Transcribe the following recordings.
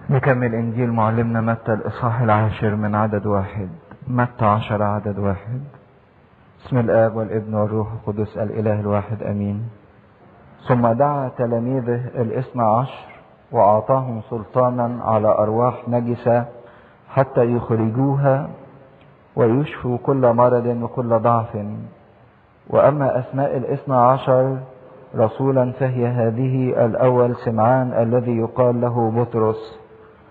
نكمل انجيل معلمنا متى الاصحاح العاشر من عدد واحد متى عشر عدد واحد بسم الاب والابن والروح القدس الاله الواحد امين ثم دعا تلاميذه الاثنى عشر واعطاهم سلطانا على ارواح نجسه حتى يخرجوها ويشفوا كل مرض وكل ضعف واما اسماء الاثنى عشر رسولا فهي هذه الاول سمعان الذي يقال له بطرس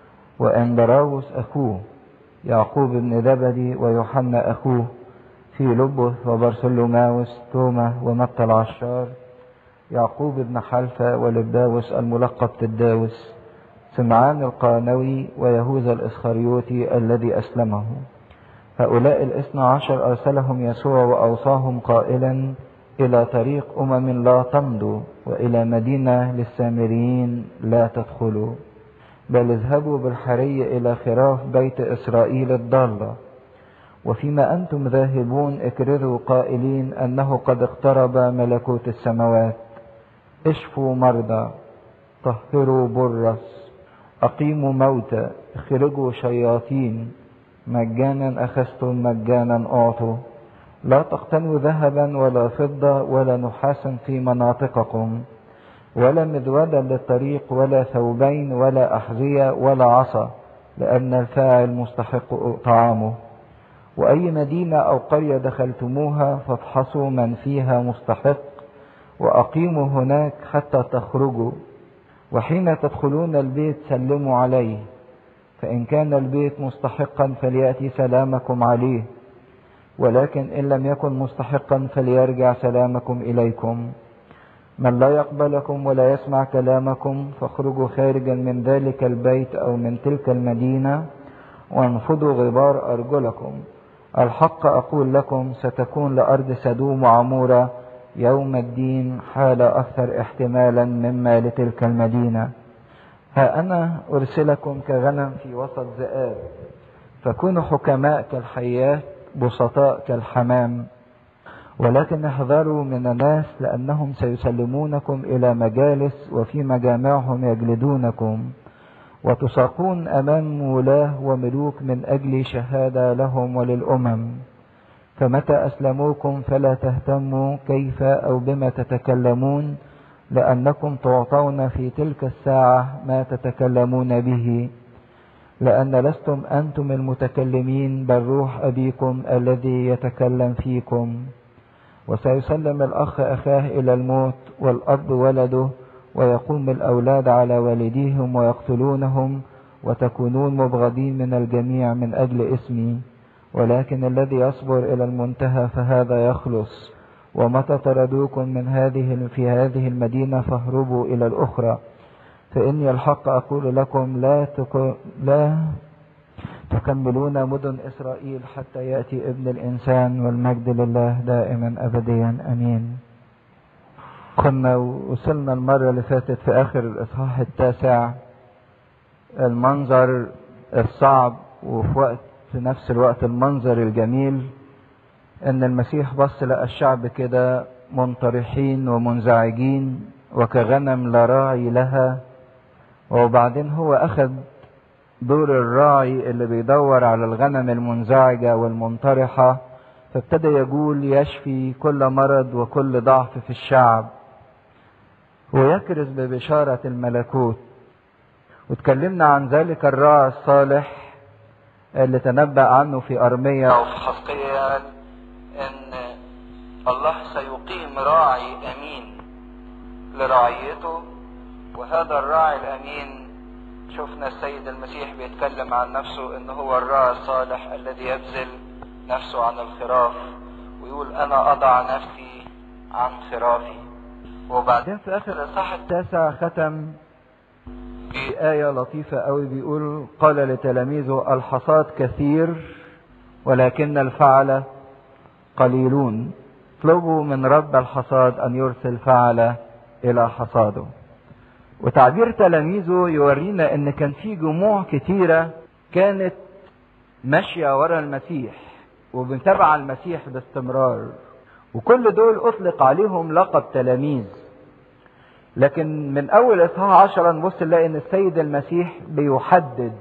واندراوس اخوه يعقوب بن زبدي ويوحنا اخوه في لبث وبرسلوماوس توما ومتى العشار يعقوب بن حلفة ولباوس الملقب تداوس سمعان القانوي ويهوذا الإسخريوطي الذي أسلمه هؤلاء الاثنى عشر أرسلهم يسوع وأوصاهم قائلا إلى طريق أمم لا تمضوا وإلى مدينة للسامريين لا تدخلوا بل اذهبوا بالحري إلى خراف بيت إسرائيل الضالة وفيما أنتم ذاهبون اكرروا قائلين أنه قد اقترب ملكوت السماوات اشفوا مرضى طهروا برص أقيموا موتى اخرجوا شياطين مجانا أخذتم مجانا أعطوا لا تقتنوا ذهبا ولا فضة ولا نحاسا في مناطقكم ولا مذودا للطريق ولا ثوبين ولا أحذية ولا عصا لأن الفاعل مستحق طعامه وأي مدينة أو قرية دخلتموها فافحصوا من فيها مستحق وأقيموا هناك حتى تخرجوا وحين تدخلون البيت سلموا عليه فإن كان البيت مستحقا فليأتي سلامكم عليه ولكن إن لم يكن مستحقا فليرجع سلامكم إليكم من لا يقبلكم ولا يسمع كلامكم فاخرجوا خارجا من ذلك البيت أو من تلك المدينة وانفضوا غبار أرجلكم الحق أقول لكم ستكون لأرض سدوم وعمورة يوم الدين حال أكثر احتمالا مما لتلك المدينة ها أنا أرسلكم كغنم في وسط ذئاب فكونوا حكماء كالحيات بسطاء كالحمام ولكن احذروا من الناس لأنهم سيسلمونكم إلى مجالس وفي مجامعهم يجلدونكم وتساقون أمام ولاة وملوك من أجل شهادة لهم وللأمم فمتى أسلموكم فلا تهتموا كيف أو بما تتكلمون لأنكم تعطون في تلك الساعة ما تتكلمون به لأن لستم أنتم المتكلمين بل روح أبيكم الذي يتكلم فيكم وسيسلم الأخ أخاه إلى الموت والأب ولده ويقوم الأولاد على والديهم ويقتلونهم وتكونون مبغضين من الجميع من أجل اسمي ولكن الذي يصبر إلى المنتهى فهذا يخلص ومتى طردوكم من هذه في هذه المدينة فاهربوا إلى الأخرى فإني الحق أقول لكم لا تك... لا تكملون مدن إسرائيل حتى يأتي ابن الإنسان والمجد لله دائما أبديا أمين كنا وصلنا المرة اللي فاتت في آخر الإصحاح التاسع المنظر الصعب وفي وقت في نفس الوقت المنظر الجميل ان المسيح بص لقى الشعب كده منطرحين ومنزعجين وكغنم لا راعي لها وبعدين هو اخذ دور الراعي اللي بيدور على الغنم المنزعجة والمنطرحة فابتدى يقول يشفي كل مرض وكل ضعف في الشعب ويكرز ببشارة الملكوت وتكلمنا عن ذلك الراعي الصالح اللي تنبأ عنه في أرمية وفي حسقيال ان الله سيقيم راعي امين لرعيته وهذا الراعي الامين شفنا السيد المسيح بيتكلم عن نفسه ان هو الراعي الصالح الذي يبذل نفسه عن الخراف ويقول انا اضع نفسي عن خرافي وبعدين في اخر الاصحاح التاسع ختم بآية لطيفة قوي بيقول قال لتلاميذه الحصاد كثير ولكن الفعل قليلون اطلبوا من رب الحصاد أن يرسل فعل إلى حصاده وتعبير تلاميذه يورينا ان كان في جموع كتيرة كانت ماشية ورا المسيح وبنتابع المسيح باستمرار وكل دول اطلق عليهم لقب تلاميذ لكن من اول اصحاح عشرة نبص نلاقي ان السيد المسيح بيحدد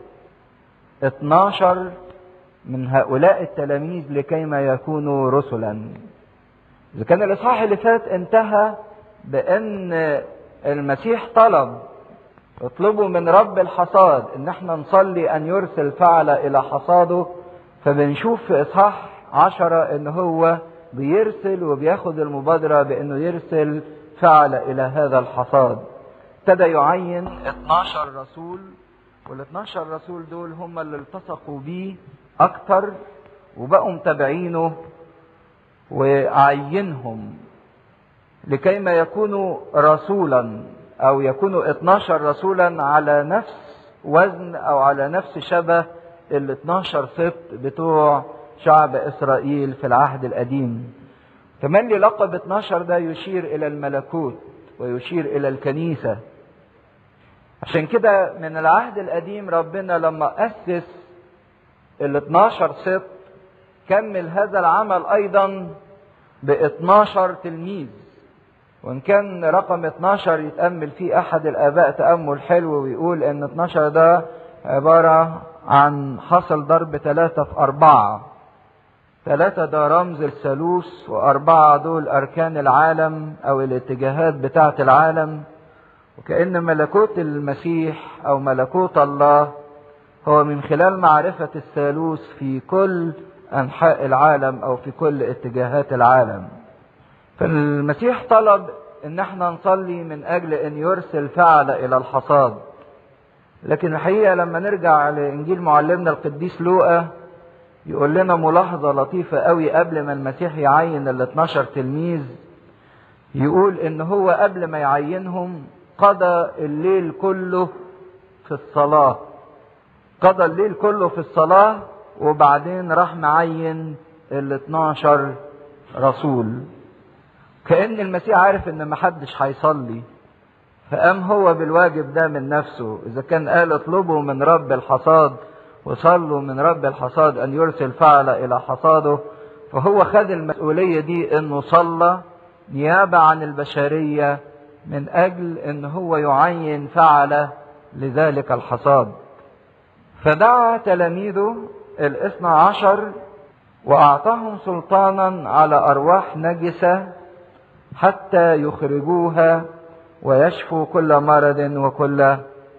12 من هؤلاء التلاميذ لكيما يكونوا رسلا اذا كان الاصحاح اللي فات انتهى بان المسيح طلب اطلبوا من رب الحصاد ان احنا نصلي ان يرسل فعل الى حصاده فبنشوف في اصحاح عشرة ان هو بيرسل وبياخد المبادرة بانه يرسل فعل الى هذا الحصاد ابتدى يعين 12 رسول وال 12 رسول دول هم اللي التصقوا بيه اكتر وبقوا متابعينه وعينهم لكي ما يكونوا رسولا او يكونوا 12 رسولا على نفس وزن او على نفس شبه ال 12 سبط بتوع شعب اسرائيل في العهد القديم كمان لقب 12 ده يشير الى الملكوت ويشير الى الكنيسة عشان كده من العهد القديم ربنا لما أسس ال 12 سبط كمل هذا العمل أيضا ب 12 تلميذ وإن كان رقم 12 يتأمل فيه أحد الآباء تأمل حلو ويقول إن 12 ده عبارة عن حصل ضرب ثلاثة في أربعة ثلاثة ده رمز الثالوث وأربعة دول أركان العالم أو الاتجاهات بتاعة العالم وكأن ملكوت المسيح أو ملكوت الله هو من خلال معرفة الثالوث في كل أنحاء العالم أو في كل اتجاهات العالم فالمسيح طلب ان احنا نصلي من اجل ان يرسل فعل الى الحصاد لكن الحقيقة لما نرجع لانجيل معلمنا القديس لوقا يقول لنا ملاحظة لطيفة قوي قبل ما المسيح يعين ال 12 تلميذ يقول ان هو قبل ما يعينهم قضى الليل كله في الصلاة قضى الليل كله في الصلاة وبعدين راح معين ال 12 رسول كأن المسيح عارف ان محدش هيصلي فقام هو بالواجب ده من نفسه اذا كان قال اطلبوا من رب الحصاد وصلوا من رب الحصاد ان يرسل فعل الى حصاده فهو خد المسؤولية دي انه صلى نيابة عن البشرية من اجل ان هو يعين فعل لذلك الحصاد فدعا تلاميذه الاثنى عشر واعطاهم سلطانا على ارواح نجسه حتى يخرجوها ويشفوا كل مرض وكل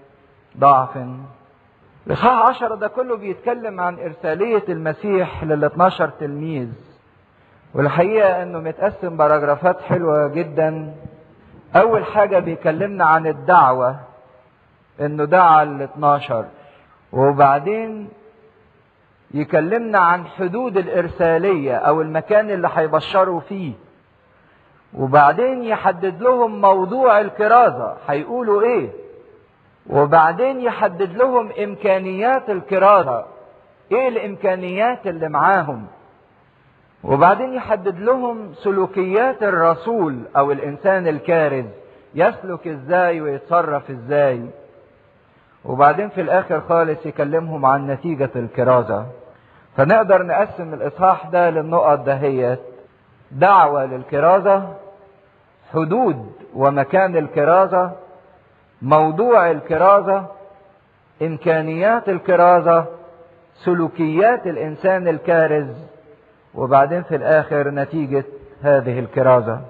ضعف الإصحاح عشرة ده كله بيتكلم عن إرسالية المسيح لل 12 تلميذ والحقيقة إنه متقسم باراجرافات حلوة جدا أول حاجة بيكلمنا عن الدعوة إنه دعا ال 12 وبعدين يكلمنا عن حدود الإرسالية أو المكان اللي هيبشروا فيه وبعدين يحدد لهم موضوع الكرازة هيقولوا ايه وبعدين يحدد لهم امكانيات الكرازة ايه الامكانيات اللي معاهم وبعدين يحدد لهم سلوكيات الرسول او الانسان الكارز يسلك ازاي ويتصرف ازاي وبعدين في الاخر خالص يكلمهم عن نتيجة الكرازة فنقدر نقسم الاصحاح ده للنقط دهيت دعوة للكرازة حدود ومكان الكرازة موضوع الكرازة إمكانيات الكرازة سلوكيات الإنسان الكارز وبعدين في الآخر نتيجة هذه الكرازة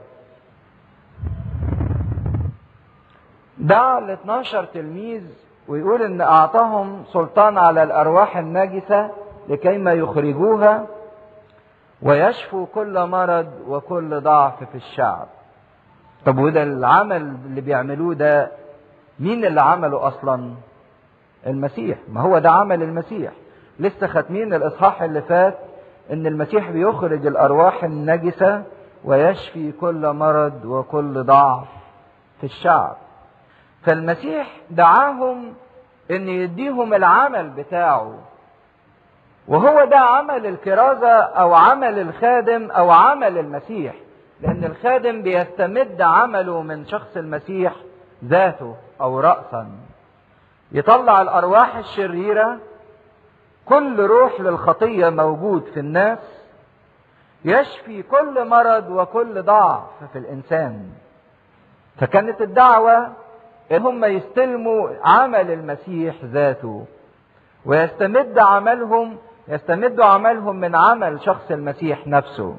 دعا ال 12 تلميذ ويقول ان اعطاهم سلطان على الارواح النجسه لكيما يخرجوها ويشفوا كل مرض وكل ضعف في الشعب طب وده العمل اللي بيعملوه ده مين اللي عمله اصلا المسيح ما هو ده عمل المسيح لسه ختمين الاصحاح اللي فات ان المسيح بيخرج الارواح النجسه ويشفي كل مرض وكل ضعف في الشعب فالمسيح دعاهم ان يديهم العمل بتاعه وهو ده عمل الكرازة أو عمل الخادم أو عمل المسيح لأن الخادم بيستمد عمله من شخص المسيح ذاته أو رأسا يطلع الأرواح الشريرة كل روح للخطية موجود في الناس يشفي كل مرض وكل ضعف في الإنسان فكانت الدعوة ان هم يستلموا عمل المسيح ذاته ويستمد عملهم يستمدوا عملهم من عمل شخص المسيح نفسه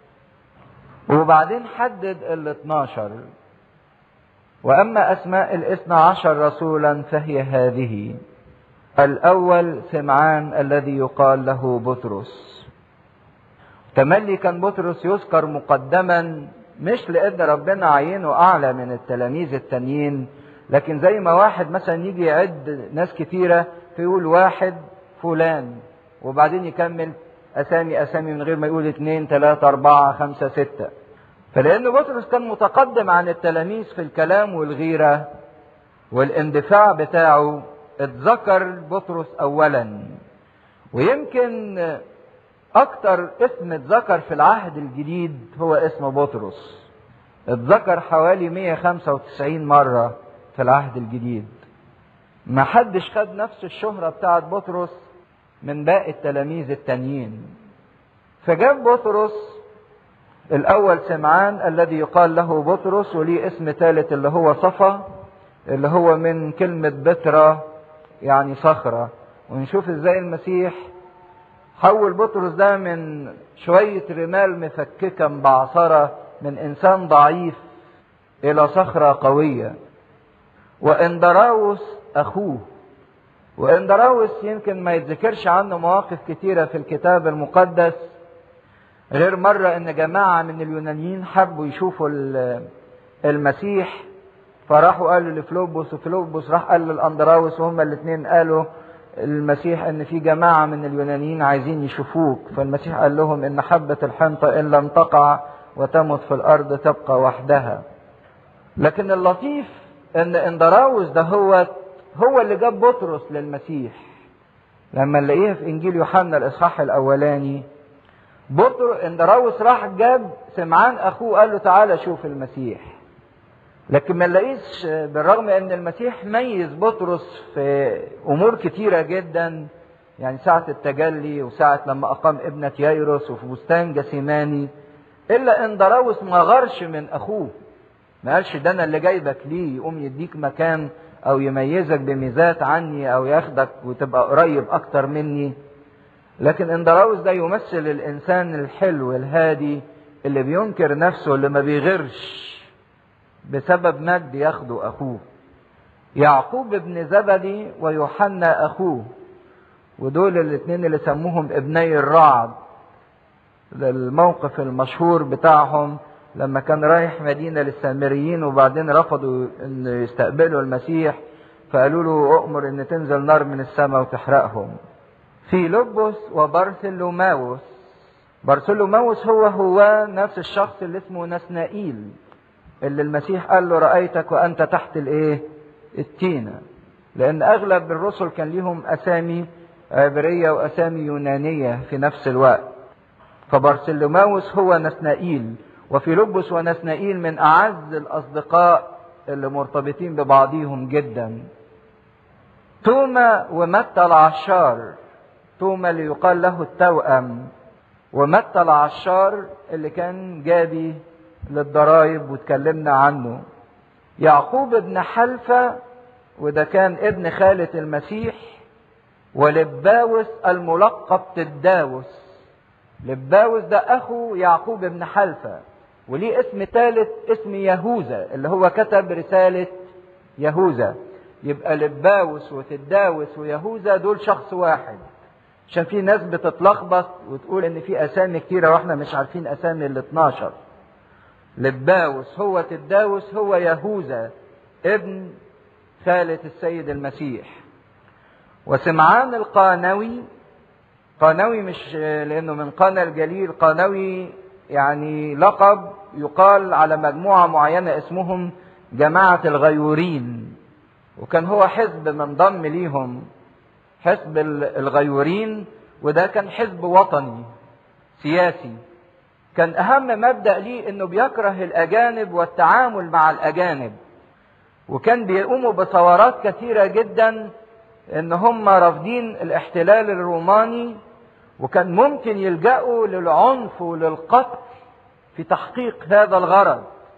وبعدين حدد ال 12 واما اسماء الاثنى عشر رسولا فهي هذه الاول سمعان الذي يقال له بطرس تملي كان بطرس يذكر مقدما مش لان ربنا عينه اعلى من التلاميذ التانيين لكن زي ما واحد مثلا يجي يعد ناس كتيره فيقول واحد فلان وبعدين يكمل اسامي اسامي من غير ما يقول اثنين ثلاثة اربعة خمسة ستة فلان بطرس كان متقدم عن التلاميذ في الكلام والغيرة والاندفاع بتاعه اتذكر بطرس اولا ويمكن اكتر اسم اتذكر في العهد الجديد هو اسم بطرس اتذكر حوالي 195 مرة في العهد الجديد ما حدش خد نفس الشهرة بتاعت بطرس من باقي التلاميذ التانيين فجاب بطرس الاول سمعان الذي يقال له بطرس وليه اسم ثالث اللي هو صفا اللي هو من كلمة بترا يعني صخرة ونشوف ازاي المسيح حول بطرس ده من شوية رمال مفككة بعصرة من انسان ضعيف الى صخرة قوية واندراوس اخوه واندراوس يمكن ما يتذكرش عنه مواقف كتيرة في الكتاب المقدس غير مرة ان جماعة من اليونانيين حبوا يشوفوا المسيح فراحوا قالوا لفلوبوس وفلوبوس راح قال للاندراوس وهما الاثنين قالوا المسيح ان في جماعة من اليونانيين عايزين يشوفوك فالمسيح قال لهم ان حبة الحنطة ان لم تقع وتمت في الارض تبقى وحدها لكن اللطيف ان اندراوس ده هو هو اللي جاب بطرس للمسيح لما نلاقيها في انجيل يوحنا الاصحاح الاولاني بطرس اندراوس راح جاب سمعان اخوه قال له تعالى شوف المسيح لكن ما نلاقيش بالرغم ان المسيح ميز بطرس في امور كتيره جدا يعني ساعة التجلي وساعة لما أقام ابنة يايروس وفي بستان جسيماني إلا إن دراوس ما غرش من أخوه ما قالش ده أنا اللي جايبك ليه يقوم يديك مكان أو يميزك بميزات عني أو ياخدك وتبقى قريب أكتر مني لكن اندراوس ده يمثل الإنسان الحلو الهادي اللي بينكر نفسه اللي ما بيغيرش بسبب مجد ياخده أخوه يعقوب ابن زبدي ويوحنا أخوه ودول الاثنين اللي سموهم ابني الرعد الموقف المشهور بتاعهم لما كان رايح مدينة للسامريين وبعدين رفضوا ان يستقبلوا المسيح فقالوا له اؤمر ان تنزل نار من السماء وتحرقهم في لبس وبرثلوماوس برثلوماوس هو هو نفس الشخص اللي اسمه نسنائيل اللي المسيح قال له رأيتك وأنت تحت الإيه؟ التينة لأن أغلب الرسل كان ليهم أسامي عبرية وأسامي يونانية في نفس الوقت فبرسلوماوس هو نسنائيل وفي لبس ونسنائيل من أعز الأصدقاء اللي مرتبطين ببعضهم جدا توما ومتى العشار توما اللي يقال له التوأم ومتى العشار اللي كان جابي للضرايب واتكلمنا عنه يعقوب ابن حلفة وده كان ابن خالة المسيح ولباوس الملقب تداوس لباوس ده اخو يعقوب ابن حلفة وليه اسم ثالث اسم يهوذا اللي هو كتب رسالة يهوذا يبقى لباوس وتداوس ويهوذا دول شخص واحد عشان في ناس بتتلخبط وتقول ان في اسامي كتيره واحنا مش عارفين اسامي ال 12 لباوس هو تداوس هو يهوذا ابن خالة السيد المسيح وسمعان القانوي قانوي مش لانه من قانا الجليل قانوي يعني لقب يقال على مجموعة معينة اسمهم جماعة الغيورين وكان هو حزب منضم ليهم حزب الغيورين وده كان حزب وطني سياسي كان اهم مبدا ليه انه بيكره الاجانب والتعامل مع الاجانب وكان بيقوموا بثورات كثيره جدا ان هم رافضين الاحتلال الروماني وكان ممكن يلجأوا للعنف وللقتل في تحقيق هذا الغرض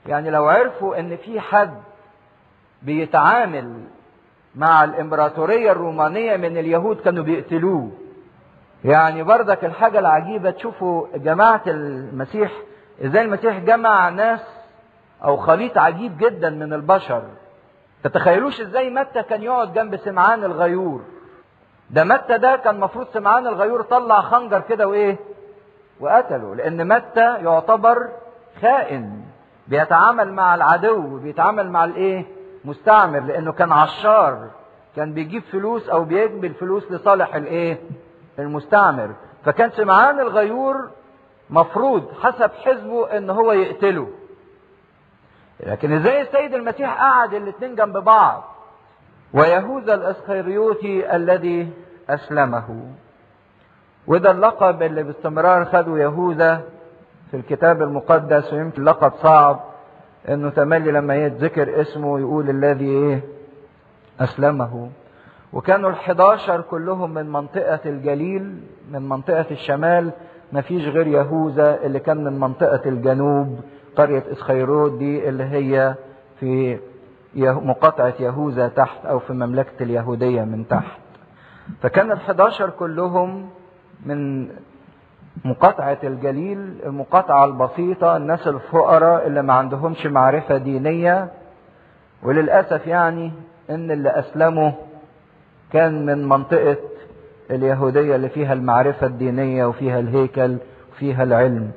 يعني لو عرفوا ان في حد بيتعامل مع الامبراطورية الرومانية من اليهود كانوا بيقتلوه يعني بردك الحاجة العجيبة تشوفوا جماعة المسيح ازاي المسيح جمع ناس او خليط عجيب جدا من البشر تتخيلوش ازاي متى كان يقعد جنب سمعان الغيور ده متى ده كان المفروض سمعان الغيور طلع خنجر كده وايه وقتله لان متى يعتبر خائن بيتعامل مع العدو بيتعامل مع الايه مستعمر لانه كان عشار كان بيجيب فلوس او بيقبل فلوس لصالح الايه المستعمر فكان سمعان الغيور مفروض حسب حزبه ان هو يقتله لكن ازاي السيد المسيح قعد الاثنين جنب بعض ويهوذا الاسخريوطي الذي اسلمه وده اللقب اللي باستمرار خده يهوذا في الكتاب المقدس ويمكن لقب صعب انه تملي لما يتذكر اسمه يقول الذي ايه اسلمه وكانوا الحداشر كلهم من منطقة الجليل من منطقة الشمال ما فيش غير يهوذا اللي كان من منطقة الجنوب قرية اسخيروت دي اللي هي في مقاطعة يهوذا تحت او في مملكة اليهودية من تحت فكان الحداشر كلهم من مقاطعة الجليل المقاطعة البسيطة الناس الفقراء اللي ما عندهمش معرفة دينية وللأسف يعني ان اللي اسلموا كان من منطقة اليهودية اللي فيها المعرفة الدينية وفيها الهيكل وفيها العلم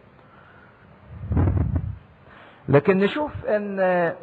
لكن نشوف ان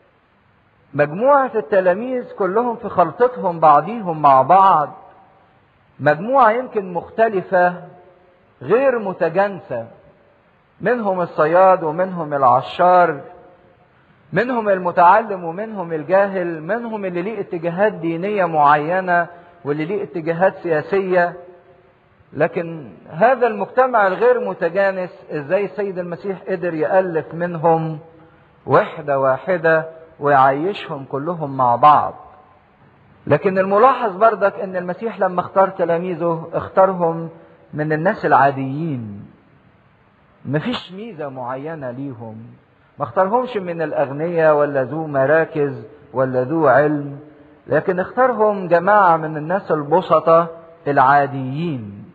مجموعة التلاميذ كلهم في خلطتهم بعضيهم مع بعض مجموعة يمكن مختلفة غير متجانسة منهم الصياد ومنهم العشار منهم المتعلم ومنهم الجاهل منهم اللي ليه اتجاهات دينية معينة واللي ليه اتجاهات سياسية لكن هذا المجتمع الغير متجانس ازاي السيد المسيح قدر يألف منهم وحدة واحدة ويعيشهم كلهم مع بعض لكن الملاحظ بردك ان المسيح لما اختار تلاميذه اختارهم من الناس العاديين مفيش ميزة معينة ليهم ما اختارهمش من الأغنياء ولا ذو مراكز ولا ذو علم لكن اختارهم جماعة من الناس البسطة العاديين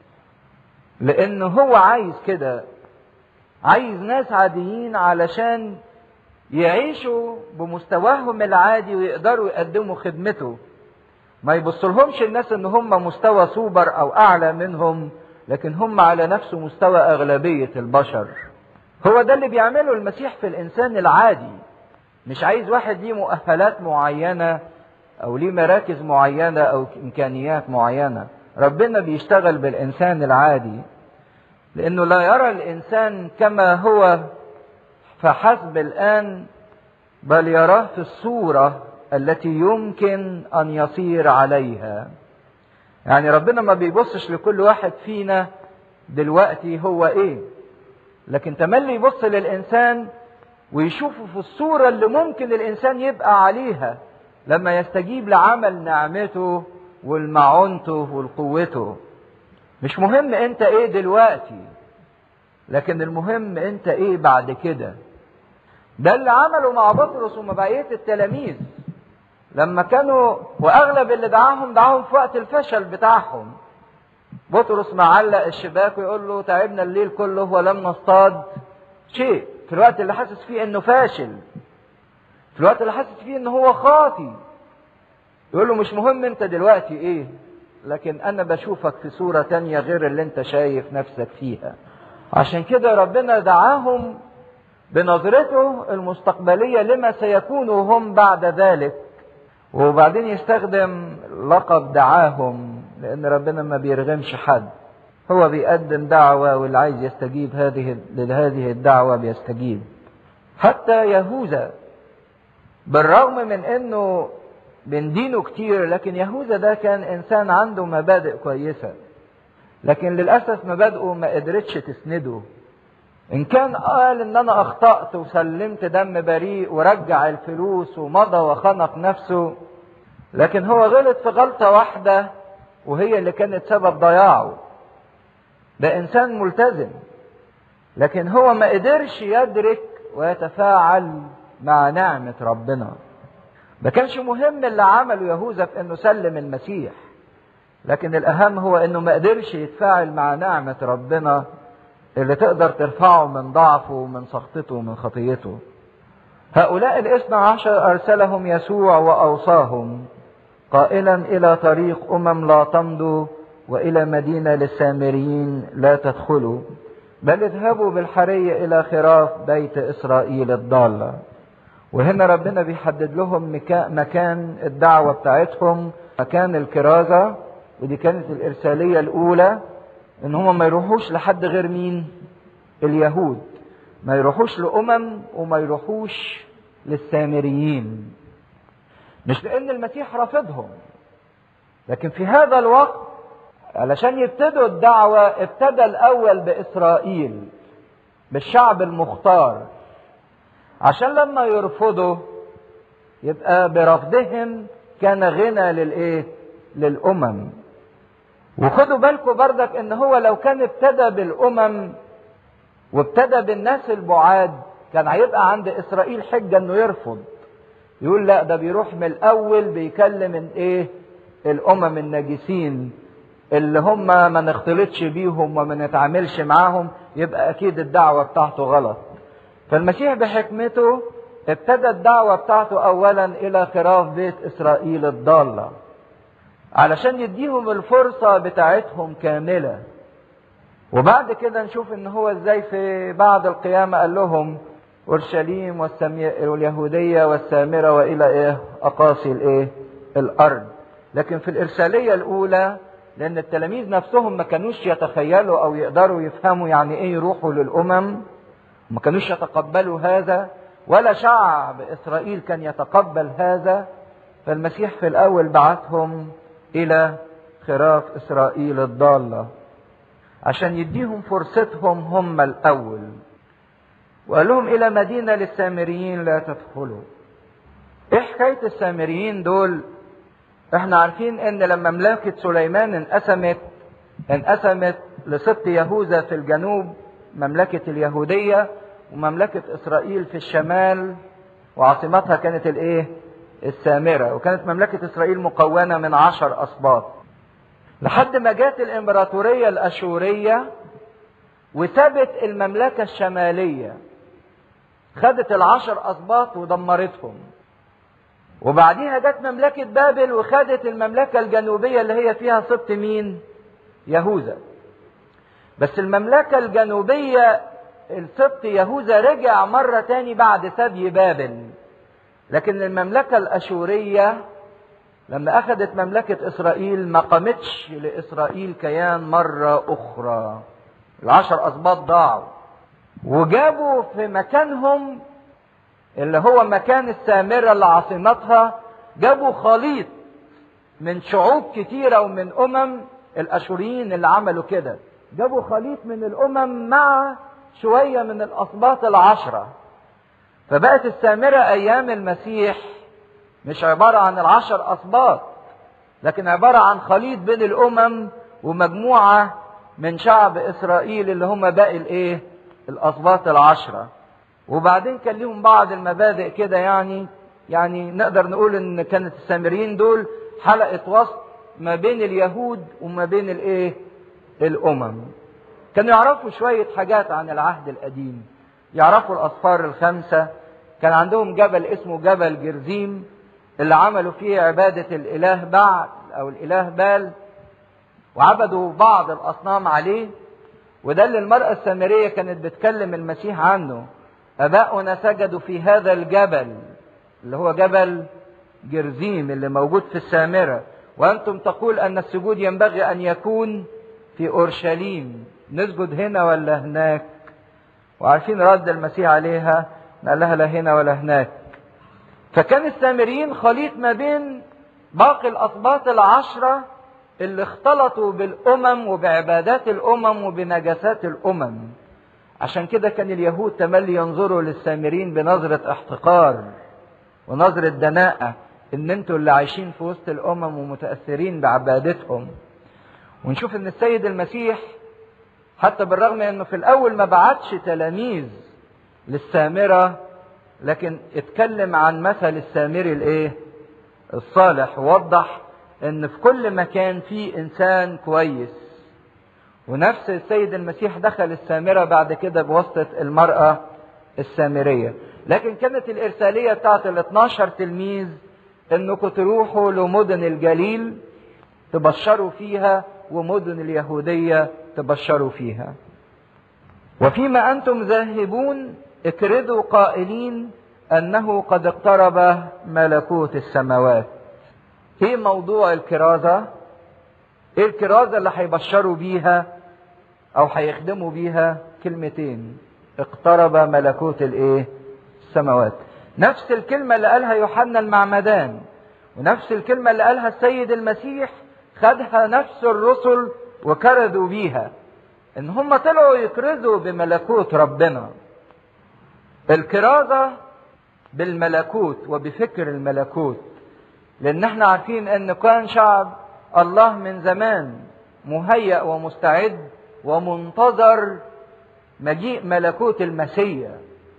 لأن هو عايز كده عايز ناس عاديين علشان يعيشوا بمستواهم العادي ويقدروا يقدموا خدمته ما يبصلهمش الناس ان هم مستوى سوبر او اعلى منهم لكن هم على نفس مستوى اغلبية البشر هو ده اللي بيعمله المسيح في الانسان العادي مش عايز واحد ليه مؤهلات معينة او ليه مراكز معينة او امكانيات معينة ربنا بيشتغل بالانسان العادي لانه لا يرى الانسان كما هو فحسب الان بل يراه في الصورة التي يمكن ان يصير عليها يعني ربنا ما بيبصش لكل واحد فينا دلوقتي هو ايه لكن تملي يبص للانسان ويشوفه في الصورة اللي ممكن الانسان يبقى عليها لما يستجيب لعمل نعمته والمعونته والقوته مش مهم انت ايه دلوقتي لكن المهم انت ايه بعد كده ده اللي عمله مع بطرس ومع بقية التلاميذ لما كانوا واغلب اللي دعاهم دعاهم في وقت الفشل بتاعهم بطرس معلق الشباك ويقول له تعبنا الليل كله ولم نصطاد شيء في الوقت اللي حاسس فيه انه فاشل في الوقت اللي حاسس فيه ان هو خاطي يقول له مش مهم انت دلوقتي ايه لكن انا بشوفك في صورة تانية غير اللي انت شايف نفسك فيها عشان كده ربنا دعاهم بنظرته المستقبلية لما سيكونوا هم بعد ذلك وبعدين يستخدم لقب دعاهم لان ربنا ما بيرغمش حد هو بيقدم دعوة واللي عايز يستجيب هذه لهذه الدعوة بيستجيب حتى يهوذا بالرغم من انه بندينه كتير لكن يهوذا ده كان انسان عنده مبادئ كويسة لكن للأسف مبادئه ما قدرتش تسنده إن كان قال إن أنا أخطأت وسلمت دم بريء ورجع الفلوس ومضى وخنق نفسه لكن هو غلط في غلطة واحدة وهي اللي كانت سبب ضياعه ده إنسان ملتزم لكن هو ما قدرش يدرك ويتفاعل مع نعمة ربنا ما كانش مهم اللي عمله يهوذا في انه سلم المسيح لكن الاهم هو انه ما قدرش يتفاعل مع نعمة ربنا اللي تقدر ترفعه من ضعفه ومن سخطته ومن خطيته هؤلاء الاثنى عشر ارسلهم يسوع واوصاهم قائلا الى طريق امم لا تمضوا والى مدينه للسامريين لا تدخلوا بل اذهبوا بالحري الى خراف بيت اسرائيل الضاله وهنا ربنا بيحدد لهم مكان الدعوه بتاعتهم مكان الكرازه ودي كانت الارساليه الاولى ان هم ما يروحوش لحد غير مين اليهود ما يروحوش لامم وما يروحوش للسامريين مش لان المسيح رافضهم لكن في هذا الوقت علشان يبتدوا الدعوة ابتدى الأول بإسرائيل بالشعب المختار عشان لما يرفضوا يبقى برفضهم كان غنى للإيه؟ للأمم وخدوا بالكم بردك إن هو لو كان ابتدى بالأمم وابتدى بالناس البعاد كان هيبقى عند إسرائيل حجة إنه يرفض يقول لا ده بيروح من الأول بيكلم الإيه؟ الأمم النجسين اللي هم ما نختلطش بيهم وما نتعاملش معاهم يبقى اكيد الدعوه بتاعته غلط فالمسيح بحكمته ابتدى الدعوه بتاعته اولا الى خراف بيت اسرائيل الضاله علشان يديهم الفرصه بتاعتهم كامله وبعد كده نشوف ان هو ازاي في بعد القيامه قال لهم اورشليم واليهوديه والسامره والى ايه اقاصي الايه الارض لكن في الارساليه الاولى لأن التلاميذ نفسهم ما كانوش يتخيلوا أو يقدروا يفهموا يعني إيه يروحوا للأمم ما كانوش يتقبلوا هذا ولا شعب إسرائيل كان يتقبل هذا فالمسيح في الأول بعثهم إلى خراف إسرائيل الضالة عشان يديهم فرصتهم هم الأول وقال لهم إلى مدينة للسامريين لا تدخلوا إيه حكاية السامريين دول احنا عارفين ان لما مملكة سليمان انقسمت انقسمت لست يهوذا في الجنوب مملكة اليهودية ومملكة اسرائيل في الشمال وعاصمتها كانت الايه السامرة وكانت مملكة اسرائيل مكونة من عشر اسباط لحد ما جت الامبراطورية الاشورية وسابت المملكة الشمالية خدت العشر اسباط ودمرتهم وبعديها جت مملكة بابل وخدت المملكة الجنوبية اللي هي فيها سبط مين؟ يهوذا. بس المملكة الجنوبية السبط يهوذا رجع مرة تاني بعد سبي بابل. لكن المملكة الأشورية لما أخذت مملكة إسرائيل ما قامتش لإسرائيل كيان مرة أخرى. العشر أسباط ضاعوا. وجابوا في مكانهم اللي هو مكان السامرة اللي عاصمتها جابوا خليط من شعوب كتيرة ومن أمم الأشوريين اللي عملوا كده جابوا خليط من الأمم مع شوية من الأسباط العشرة فبقت السامرة أيام المسيح مش عبارة عن العشر أسباط لكن عبارة عن خليط بين الأمم ومجموعة من شعب إسرائيل اللي هم باقي الإيه؟ الأسباط العشرة وبعدين كان لهم بعض المبادئ كده يعني يعني نقدر نقول ان كانت السامريين دول حلقة وسط ما بين اليهود وما بين الايه الامم كانوا يعرفوا شوية حاجات عن العهد القديم يعرفوا الاصفار الخمسة كان عندهم جبل اسمه جبل جرزيم اللي عملوا فيه عبادة الاله بعل او الاله بال وعبدوا بعض الاصنام عليه وده اللي المرأة السامرية كانت بتكلم المسيح عنه أباؤنا سجدوا في هذا الجبل اللي هو جبل جرزيم اللي موجود في السامرة وأنتم تقول أن السجود ينبغي أن يكون في أورشليم نسجد هنا ولا هناك وعارفين رد المسيح عليها قال لها لا هنا ولا هناك فكان السامريين خليط ما بين باقي الأسباط العشرة اللي اختلطوا بالأمم وبعبادات الأمم وبنجاسات الأمم عشان كده كان اليهود تملي ينظروا للسامرين بنظرة احتقار ونظرة دناءة ان انتوا اللي عايشين في وسط الامم ومتأثرين بعبادتهم ونشوف ان السيد المسيح حتى بالرغم انه في الاول ما بعتش تلاميذ للسامرة لكن اتكلم عن مثل السامري الايه الصالح ووضح ان في كل مكان في انسان كويس ونفس السيد المسيح دخل السامرة بعد كده بواسطة المرأة السامرية لكن كانت الإرسالية بتاعت ال 12 تلميذ انكم تروحوا لمدن الجليل تبشروا فيها ومدن اليهودية تبشروا فيها وفيما أنتم ذاهبون اكردوا قائلين أنه قد اقترب ملكوت السماوات ايه موضوع الكرازة ايه الكرازة اللي هيبشروا بيها او هيخدموا بيها كلمتين اقترب ملكوت الايه السماوات نفس الكلمة اللي قالها يوحنا المعمدان ونفس الكلمة اللي قالها السيد المسيح خدها نفس الرسل وكرزوا بيها ان هم طلعوا يكرزوا بملكوت ربنا الكرازة بالملكوت وبفكر الملكوت لان احنا عارفين ان كان شعب الله من زمان مهيأ ومستعد ومنتظر مجيء ملكوت المسيح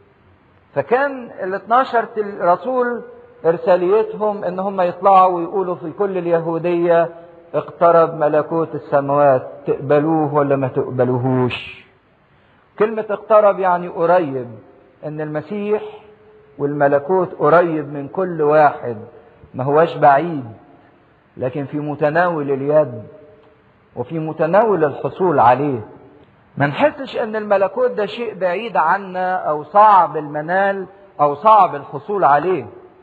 فكان ال 12 رسول ارساليتهم ان هم يطلعوا ويقولوا في كل اليهوديه اقترب ملكوت السماوات تقبلوه ولا ما تقبلوهوش كلمة اقترب يعني قريب ان المسيح والملكوت قريب من كل واحد ما هواش بعيد لكن في متناول اليد وفي متناول الحصول عليه ما نحسش ان الملكوت ده شيء بعيد عنا او صعب المنال او صعب الحصول عليه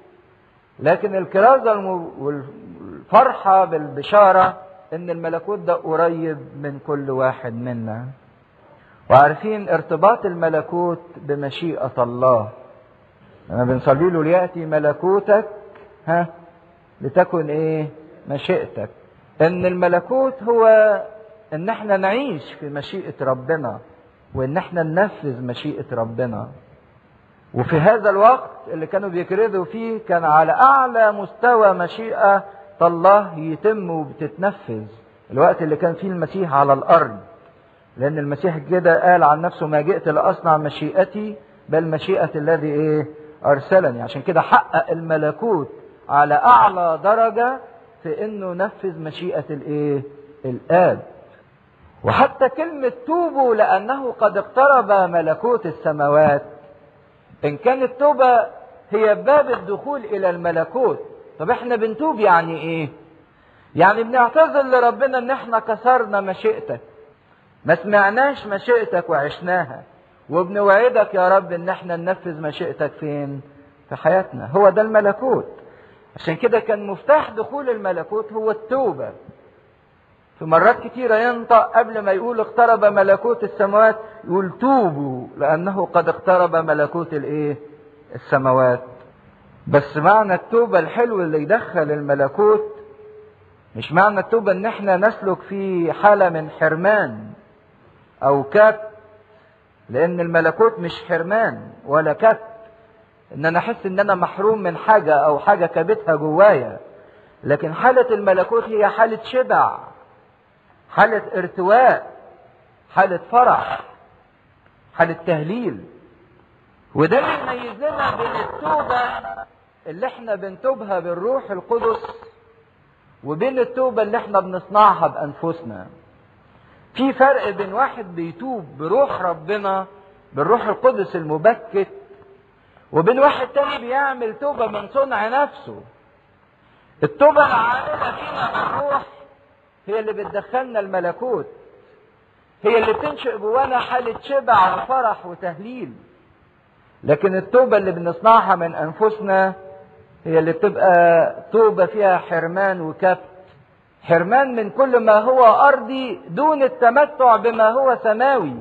لكن الكرازة والفرحة بالبشارة ان الملكوت ده قريب من كل واحد منا وعارفين ارتباط الملكوت بمشيئة الله لما بنصلي له ليأتي ملكوتك ها لتكن ايه مشيئتك ان الملكوت هو ان احنا نعيش في مشيئة ربنا وان احنا ننفذ مشيئة ربنا وفي هذا الوقت اللي كانوا بيكرزوا فيه كان على اعلى مستوى مشيئة الله يتم وبتتنفذ الوقت اللي كان فيه المسيح على الارض لان المسيح كده قال عن نفسه ما جئت لاصنع مشيئتي بل مشيئة الذي ايه ارسلني عشان كده حقق الملكوت على اعلى درجة في انه نفذ مشيئة الايه الاب وحتى كلمة توبوا لأنه قد اقترب ملكوت السماوات إن كانت توبة هي باب الدخول إلى الملكوت طب احنا بنتوب يعني ايه يعني بنعتذر لربنا ان احنا كسرنا مشيئتك ما سمعناش مشيئتك وعشناها وبنوعدك يا رب ان احنا ننفذ مشيئتك فين في حياتنا هو ده الملكوت عشان كده كان مفتاح دخول الملكوت هو التوبة في مرات كتيرة ينطق قبل ما يقول اقترب ملكوت السماوات يقول توبوا لأنه قد اقترب ملكوت الايه السماوات بس معنى التوبة الحلو اللي يدخل الملكوت مش معنى التوبة ان احنا نسلك في حالة من حرمان او كت لان الملكوت مش حرمان ولا كت ان انا احس ان انا محروم من حاجة او حاجة كبتها جوايا لكن حالة الملكوت هي حالة شبع حالة ارتواء حالة فرح حالة تهليل وده اللي يميزنا بين التوبة اللي احنا بنتوبها بالروح القدس وبين التوبة اللي احنا بنصنعها بأنفسنا في فرق بين واحد بيتوب بروح ربنا بالروح القدس المبكت وبين واحد تاني بيعمل توبة من صنع نفسه التوبة العاملة فينا بالروح هي اللي بتدخلنا الملكوت هي اللي بتنشئ جوانا حالة شبع وفرح وتهليل لكن التوبة اللي بنصنعها من أنفسنا هي اللي بتبقى توبة فيها حرمان وكبت حرمان من كل ما هو أرضي دون التمتع بما هو سماوي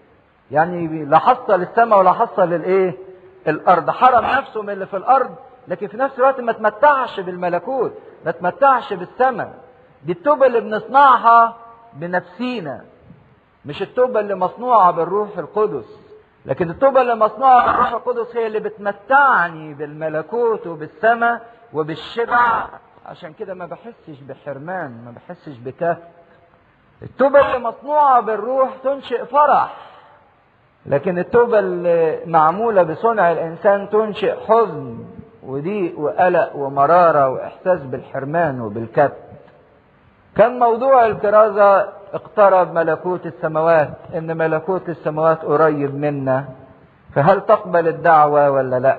يعني لا حصل السماء ولا حصل الايه الارض حرم نفسه من اللي في الارض لكن في نفس الوقت ما تمتعش بالملكوت ما تمتعش بالسماء دي التوبة اللي بنصنعها بنفسينا مش التوبة اللي مصنوعة بالروح القدس لكن التوبة اللي مصنوعة بالروح القدس هي اللي بتمتعني بالملكوت وبالسماء وبالشبع عشان كده ما بحسش بحرمان ما بحسش بكهف التوبة اللي مصنوعة بالروح تنشئ فرح لكن التوبة اللي معمولة بصنع الإنسان تنشئ حزن وضيق وقلق ومرارة وإحساس بالحرمان وبالكبت كان موضوع الكرازة اقترب ملكوت السماوات إن ملكوت السماوات قريب منا فهل تقبل الدعوة ولا لا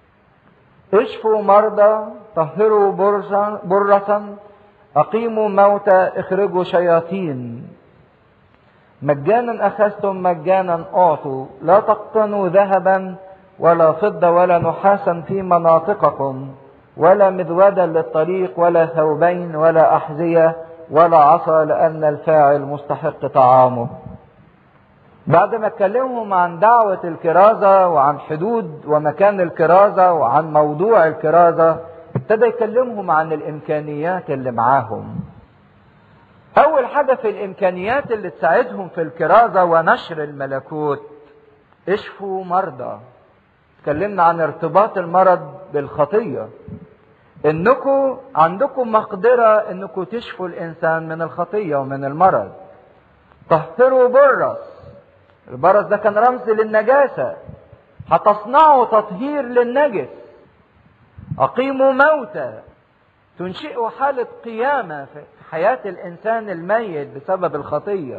اشفوا مرضى طهروا برصا, برصا أقيموا موتى اخرجوا شياطين مجانا أخذتم مجانا أعطوا لا تقتنوا ذهبا ولا فضة ولا نحاسا في مناطقكم ولا مذودا للطريق ولا ثوبين ولا أحذية ولا عصا لأن الفاعل مستحق طعامه بعد ما اتكلمهم عن دعوة الكرازة وعن حدود ومكان الكرازة وعن موضوع الكرازة ابتدى يكلمهم عن الإمكانيات اللي معاهم أول حاجة في الإمكانيات اللي تساعدهم في الكرازة ونشر الملكوت اشفوا مرضى اتكلمنا عن ارتباط المرض بالخطية انكم عندكم مقدرة انكم تشفوا الانسان من الخطية ومن المرض طهروا برص البرص ده كان رمز للنجاسة هتصنعوا تطهير للنجس اقيموا موتى تنشئوا حالة قيامة في حياة الانسان الميت بسبب الخطية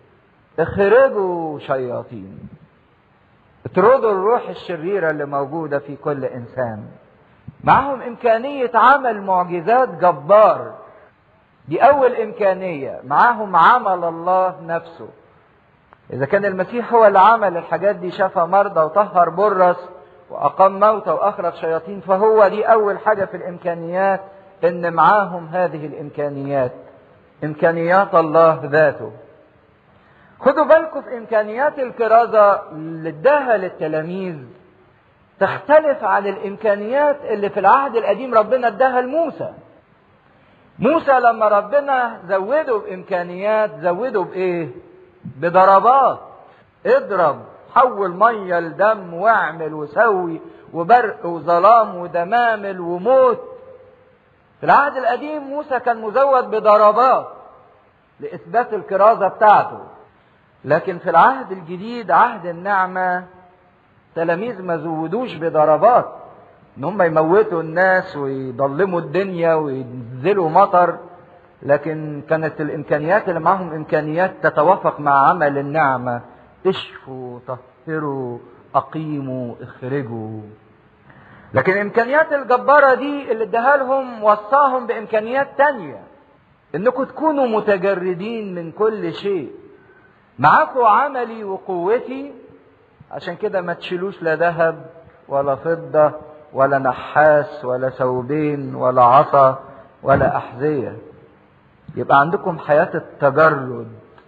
اخرجوا شياطين اطردوا الروح الشريرة اللي موجودة في كل انسان معهم إمكانية عمل معجزات جبار دي أول إمكانية معاهم عمل الله نفسه إذا كان المسيح هو اللي عمل الحاجات دي شفى مرضى وطهر برص وأقام موتى وأخرج شياطين فهو دي أول حاجة في الإمكانيات إن معاهم هذه الإمكانيات إمكانيات الله ذاته خدوا بالكم في إمكانيات الكرازة اللي اداها للتلاميذ تختلف عن الامكانيات اللي في العهد القديم ربنا اداها لموسى موسى لما ربنا زوده بامكانيات زوده بايه بضربات اضرب حول ميه لدم واعمل وسوي وبرق وظلام ودمامل وموت في العهد القديم موسى كان مزود بضربات لاثبات الكرازه بتاعته لكن في العهد الجديد عهد النعمه تلاميذ ما زودوش بضربات ان هم يموتوا الناس ويضلموا الدنيا وينزلوا مطر لكن كانت الامكانيات اللي معاهم امكانيات تتوافق مع عمل النعمه اشفوا طهروا اقيموا اخرجوا لكن الامكانيات الجباره دي اللي اداها لهم وصاهم بامكانيات تانية انكم تكونوا متجردين من كل شيء معاكم عملي وقوتي عشان كده ما تشيلوش لا ذهب ولا فضة ولا نحاس ولا ثوبين ولا عصا ولا أحذية يبقى عندكم حياة التجرد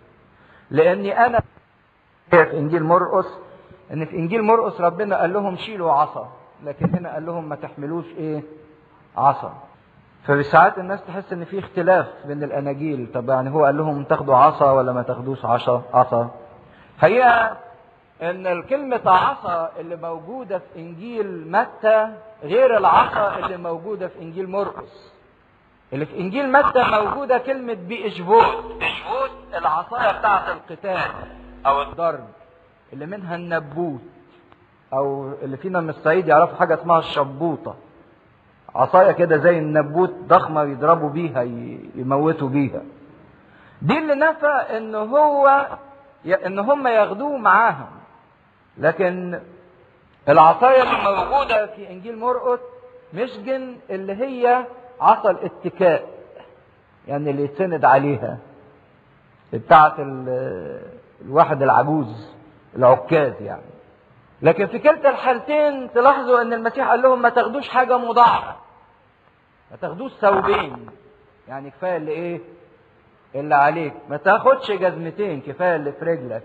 لأني أنا في إنجيل مرقس إن في إنجيل مرقس ربنا قال لهم شيلوا عصا لكن هنا قال لهم ما تحملوش إيه عصا فساعات الناس تحس ان في اختلاف بين الاناجيل طب يعني هو قال لهم تاخدوا عصا ولا ما تاخدوش عصا عصا هي ان الكلمة عصا اللي موجودة في انجيل متى غير العصا اللي موجودة في انجيل مرقس اللي في انجيل متى موجودة كلمة بإشبوت إشبوت العصاية بتاعة القتال او الضرب اللي منها النبوت او اللي فينا من الصعيد يعرفوا حاجة اسمها الشبوطة عصاية كده زي النبوت ضخمة يضربوا بيها يموتوا بيها دي اللي نفى ان هو ان هم ياخدوه معاهم لكن العصاية اللي موجودة في انجيل مرقس مشجن اللي هي عصا الاتكاء يعني اللي يتسند عليها بتاعة الواحد العجوز العكاز يعني لكن في كلتا الحالتين تلاحظوا ان المسيح قال لهم ما تاخدوش حاجة مضاعفة ما تاخدوش ثوبين يعني كفاية اللي ايه اللي عليك ما تاخدش جزمتين كفاية اللي في رجلك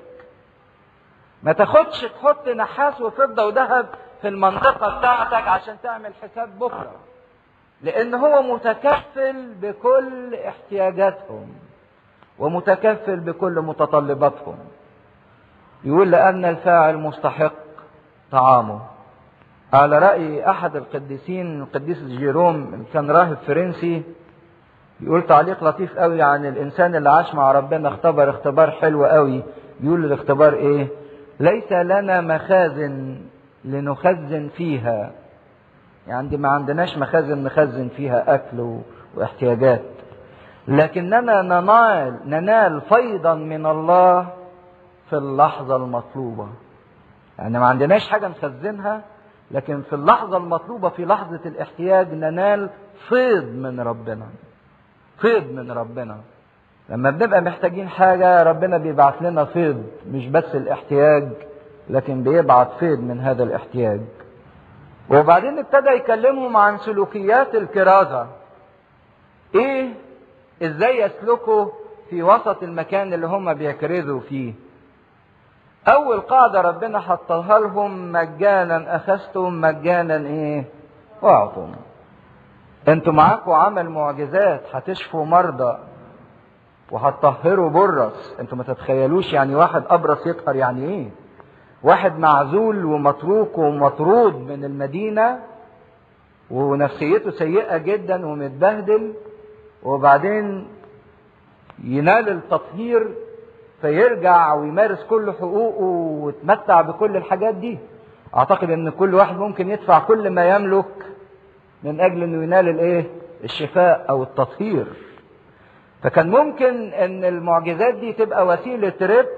ما تاخدش تحط نحاس وفضة وذهب في المنطقة بتاعتك عشان تعمل حساب بكرة لان هو متكفل بكل احتياجاتهم ومتكفل بكل متطلباتهم يقول لأن الفاعل مستحق طعامه على رأي أحد القديسين القديس جيروم كان راهب فرنسي يقول تعليق لطيف قوي عن الإنسان اللي عاش مع ربنا اختبر اختبار حلو قوي يقول الاختبار إيه ليس لنا مخازن لنخزن فيها يعني ما عندناش مخازن نخزن فيها أكل واحتياجات لكننا ننال ننال فيضا من الله في اللحظة المطلوبة يعني ما عندناش حاجة نخزنها لكن في اللحظة المطلوبة في لحظة الاحتياج ننال فيض من ربنا فيض من ربنا لما بنبقى محتاجين حاجة ربنا بيبعت لنا فيض مش بس الاحتياج لكن بيبعت فيض من هذا الاحتياج وبعدين ابتدى يكلمهم عن سلوكيات الكرازة ايه ازاي يسلكوا في وسط المكان اللي هم بيكرزوا فيه اول قاعدة ربنا حطها لهم مجانا اخذتم مجانا ايه واعطوا انتوا معاكم عمل معجزات هتشفوا مرضى وهتطهروا برص انتوا ما تتخيلوش يعني واحد ابرص يطهر يعني ايه واحد معزول ومتروك ومطرود من المدينة ونفسيته سيئة جدا ومتبهدل وبعدين ينال التطهير فيرجع ويمارس كل حقوقه ويتمتع بكل الحاجات دي اعتقد ان كل واحد ممكن يدفع كل ما يملك من اجل انه ينال الايه الشفاء او التطهير فكان ممكن ان المعجزات دي تبقى وسيلة ربح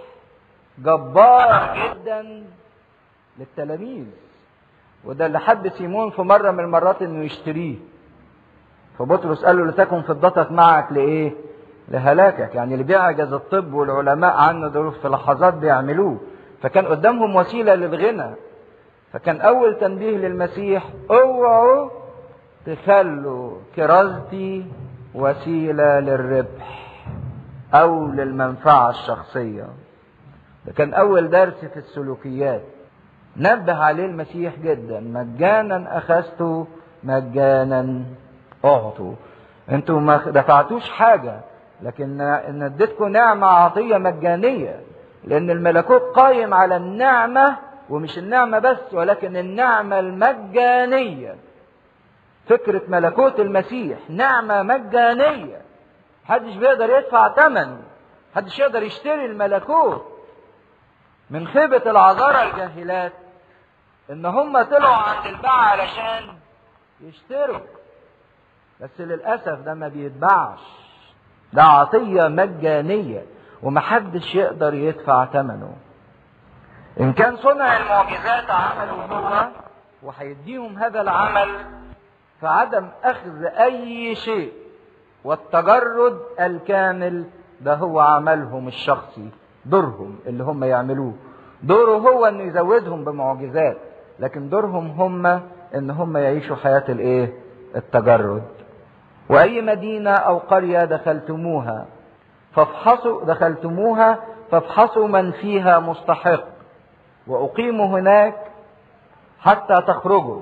جبار جدا للتلاميذ وده اللي حب سيمون في مرة من المرات انه يشتريه فبطرس قال له لتكن فضتك معك لايه لهلاكك يعني اللي بيعجز الطب والعلماء عنه دول في لحظات بيعملوه فكان قدامهم وسيلة للغنى فكان أول تنبيه للمسيح اوعوا تخلوا كرازتي وسيلة للربح أو للمنفعة الشخصية ده كان أول درس في السلوكيات نبه عليه المسيح جدا مجانا أخذته مجانا أعطوا انتوا ما دفعتوش حاجة لكن ان اديتكم نعمة عطية مجانية لان الملكوت قايم على النعمة ومش النعمة بس ولكن النعمة المجانية فكرة ملكوت المسيح نعمة مجانية محدش بيقدر يدفع ثمن محدش يقدر يشتري الملكوت من خيبة العذارى الجاهلات ان هم طلعوا عند الباعة علشان يشتروا بس للأسف ده ما بيتباعش ده عطية مجانية ومحدش يقدر يدفع ثمنه إن كان صنع المعجزات عمله هو وهيديهم هذا العمل فعدم أخذ أي شيء والتجرد الكامل ده هو عملهم الشخصي دورهم اللي هم يعملوه دوره هو انه يزودهم بمعجزات لكن دورهم هم ان هم يعيشوا حياة الايه التجرد واي مدينة او قرية دخلتموها فافحصوا دخلتموها فافحصوا من فيها مستحق واقيموا هناك حتى تخرجوا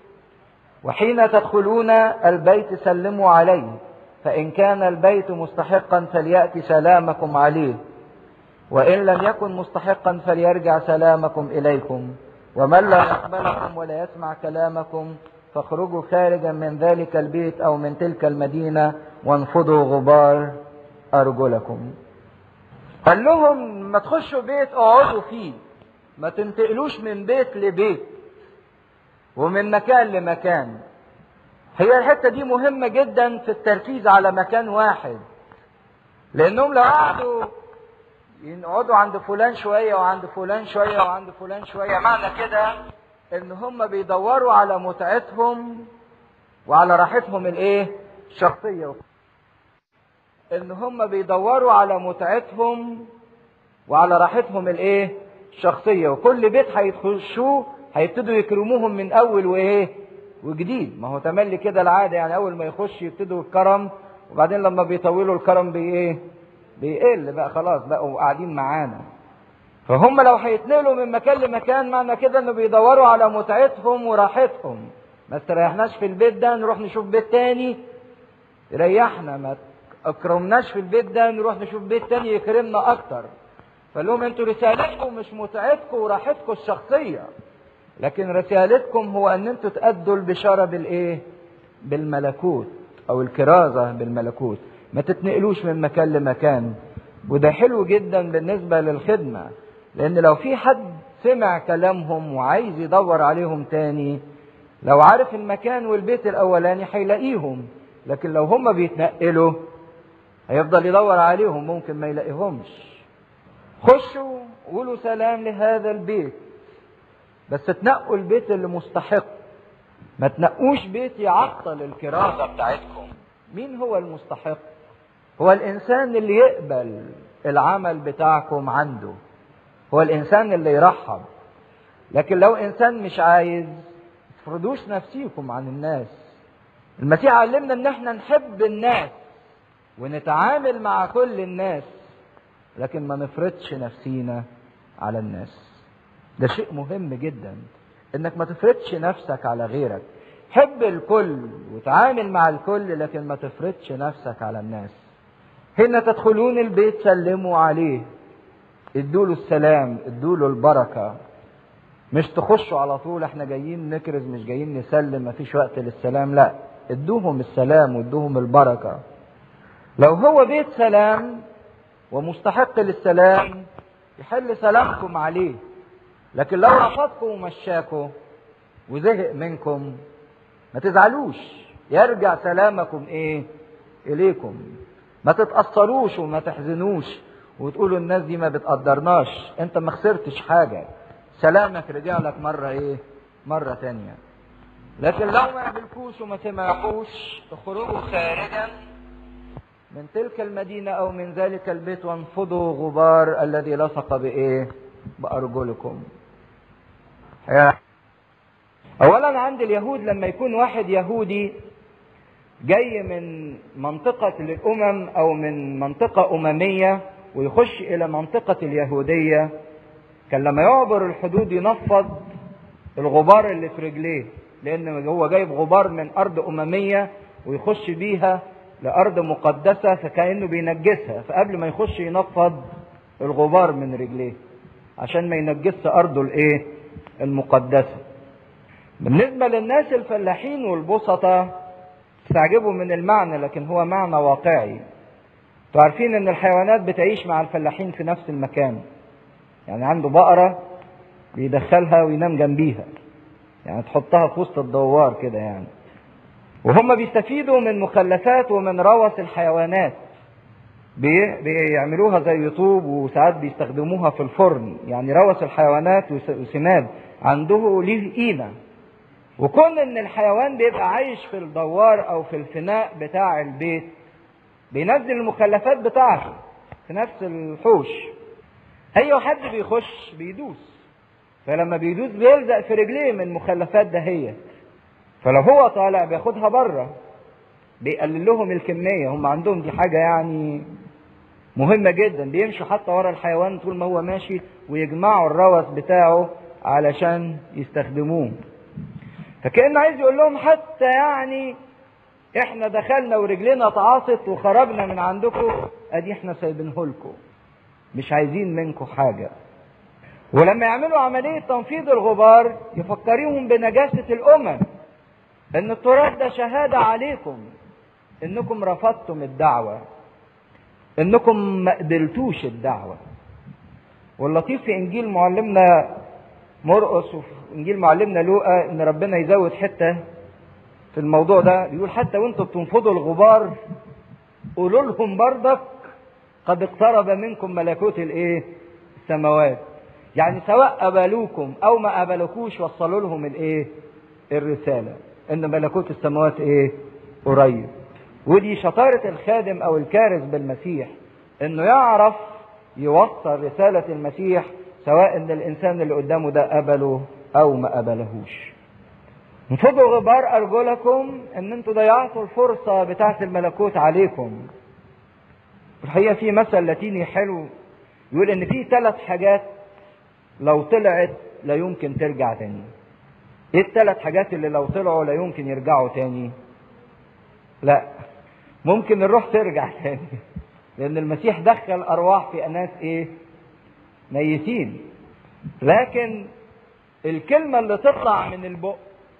وحين تدخلون البيت سلموا عليه فان كان البيت مستحقا فلياتي سلامكم عليه وإن لم يكن مستحقا فليرجع سلامكم إليكم ومن لا يقبلكم ولا يسمع كلامكم فاخرجوا خارجا من ذلك البيت أو من تلك المدينة وانفضوا غبار أرجلكم قال لهم ما تخشوا بيت اقعدوا فيه ما تنتقلوش من بيت لبيت ومن مكان لمكان هي الحتة دي مهمة جدا في التركيز على مكان واحد لأنهم لو قعدوا يقعدوا عند فلان شوية وعند فلان شوية وعند فلان شوية معنى كده ان هم بيدوروا على متعتهم وعلى راحتهم الايه الشخصية ان هم بيدوروا على متعتهم وعلى راحتهم الايه الشخصية وكل بيت هيخشوه هيبتدوا يكرموهم من اول وايه وجديد ما هو تملي كده العادة يعني اول ما يخش يبتدوا الكرم وبعدين لما بيطولوا الكرم بايه بيقل بقى خلاص بقوا قاعدين معانا فهم لو هيتنقلوا من مكان لمكان معنى كده انه بيدوروا على متعتهم وراحتهم ما استريحناش في البيت ده نروح نشوف بيت تاني يريحنا ما اكرمناش في البيت ده نروح نشوف بيت تاني يكرمنا اكتر فقال لهم انتوا رسالتكم مش متعتكم وراحتكم الشخصيه لكن رسالتكم هو ان انتوا تأدوا البشاره بالايه بالملكوت او الكرازه بالملكوت ما تتنقلوش من مكان لمكان وده حلو جدا بالنسبة للخدمة لان لو في حد سمع كلامهم وعايز يدور عليهم تاني لو عارف المكان والبيت الاولاني هيلاقيهم لكن لو هم بيتنقلوا هيفضل يدور عليهم ممكن ما يلاقيهمش خشوا قولوا سلام لهذا البيت بس تنقوا البيت اللي مستحق ما تنقوش بيت يعطل الكراسة بتاعتكم مين هو المستحق هو الإنسان اللي يقبل العمل بتاعكم عنده هو الإنسان اللي يرحب لكن لو إنسان مش عايز تفرضوش نفسيكم عن الناس المسيح علمنا ان احنا نحب الناس ونتعامل مع كل الناس لكن ما نفرضش نفسينا على الناس ده شيء مهم جدا انك ما تفرضش نفسك على غيرك حب الكل وتعامل مع الكل لكن ما تفرضش نفسك على الناس هنا تدخلون البيت سلموا عليه ادوا له السلام ادوا له البركه مش تخشوا على طول احنا جايين نكرز مش جايين نسلم مفيش وقت للسلام لا ادوهم السلام وادوهم البركه لو هو بيت سلام ومستحق للسلام يحل سلامكم عليه لكن لو رفضكم ومشاكم وزهق منكم ما تزعلوش يرجع سلامكم ايه اليكم ما تتأثروش وما تحزنوش وتقولوا الناس دي ما بتقدرناش انت ما خسرتش حاجة سلامك رجع لك مرة ايه مرة تانية لكن لو ما قبلكوش وما سمعكوش اخرجوا خارجا من تلك المدينة او من ذلك البيت وانفضوا غبار الذي لصق بايه بارجلكم اولا عند اليهود لما يكون واحد يهودي جاي من منطقة الأمم أو من منطقة أممية ويخش إلى منطقة اليهودية كان لما يعبر الحدود ينفض الغبار اللي في رجليه لأن هو جايب غبار من أرض أممية ويخش بيها لأرض مقدسة فكأنه بينجسها فقبل ما يخش ينفض الغبار من رجليه عشان ما ينجسش أرضه الإيه؟ المقدسة. بالنسبة للناس الفلاحين والبسطة تستعجبوا من المعنى لكن هو معنى واقعي انتوا عارفين ان الحيوانات بتعيش مع الفلاحين في نفس المكان يعني عنده بقرة بيدخلها وينام جنبيها يعني تحطها في وسط الدوار كده يعني وهم بيستفيدوا من مخلفات ومن روث الحيوانات بي- بيعملوها زي طوب وساعات بيستخدموها في الفرن يعني روث الحيوانات وس- وسماد عنده ليه قيمة وكون ان الحيوان بيبقى عايش في الدوار او في الفناء بتاع البيت بينزل المخلفات بتاعته في نفس الحوش اي حد بيخش بيدوس فلما بيدوس بيلزق في رجليه من مخلفات دهيت فلو هو طالع بياخدها بره بيقلل لهم الكمية هم عندهم دي حاجة يعني مهمة جدا بيمشوا حتى ورا الحيوان طول ما هو ماشي ويجمعوا الروث بتاعه علشان يستخدموه فكأنه عايز يقول لهم حتى يعني احنا دخلنا ورجلنا اتعاصت وخرجنا من عندكم ادي احنا سايبينه لكم مش عايزين منكم حاجة ولما يعملوا عملية تنفيض الغبار يفكريهم بنجاسة الأمم ان التراث ده شهادة عليكم انكم رفضتم الدعوة انكم ما قبلتوش الدعوة واللطيف في انجيل معلمنا مرقس وفي انجيل معلمنا لوقا ان ربنا يزود حته في الموضوع ده بيقول حتى وانتوا بتنفضوا الغبار قولوا لهم برضك قد اقترب منكم ملكوت الايه السماوات يعني سواء قبلوكم او ما قبلوكوش وصلوا لهم الايه الرساله ان ملكوت السماوات ايه قريب ودي شطاره الخادم او الكارث بالمسيح انه يعرف يوصل رساله المسيح سواء ان الانسان اللي قدامه ده قبله او ما قبلهوش انفضوا غبار ارجلكم ان انتوا ضيعتوا الفرصه بتاعه الملكوت عليكم الحقيقه في مثل لاتيني حلو يقول ان في ثلاث حاجات لو طلعت لا يمكن ترجع تاني ايه الثلاث حاجات اللي لو طلعوا لا يمكن يرجعوا تاني لا ممكن الروح ترجع تاني لان المسيح دخل ارواح في اناس ايه ميتين لكن الكلمة اللي تطلع من البق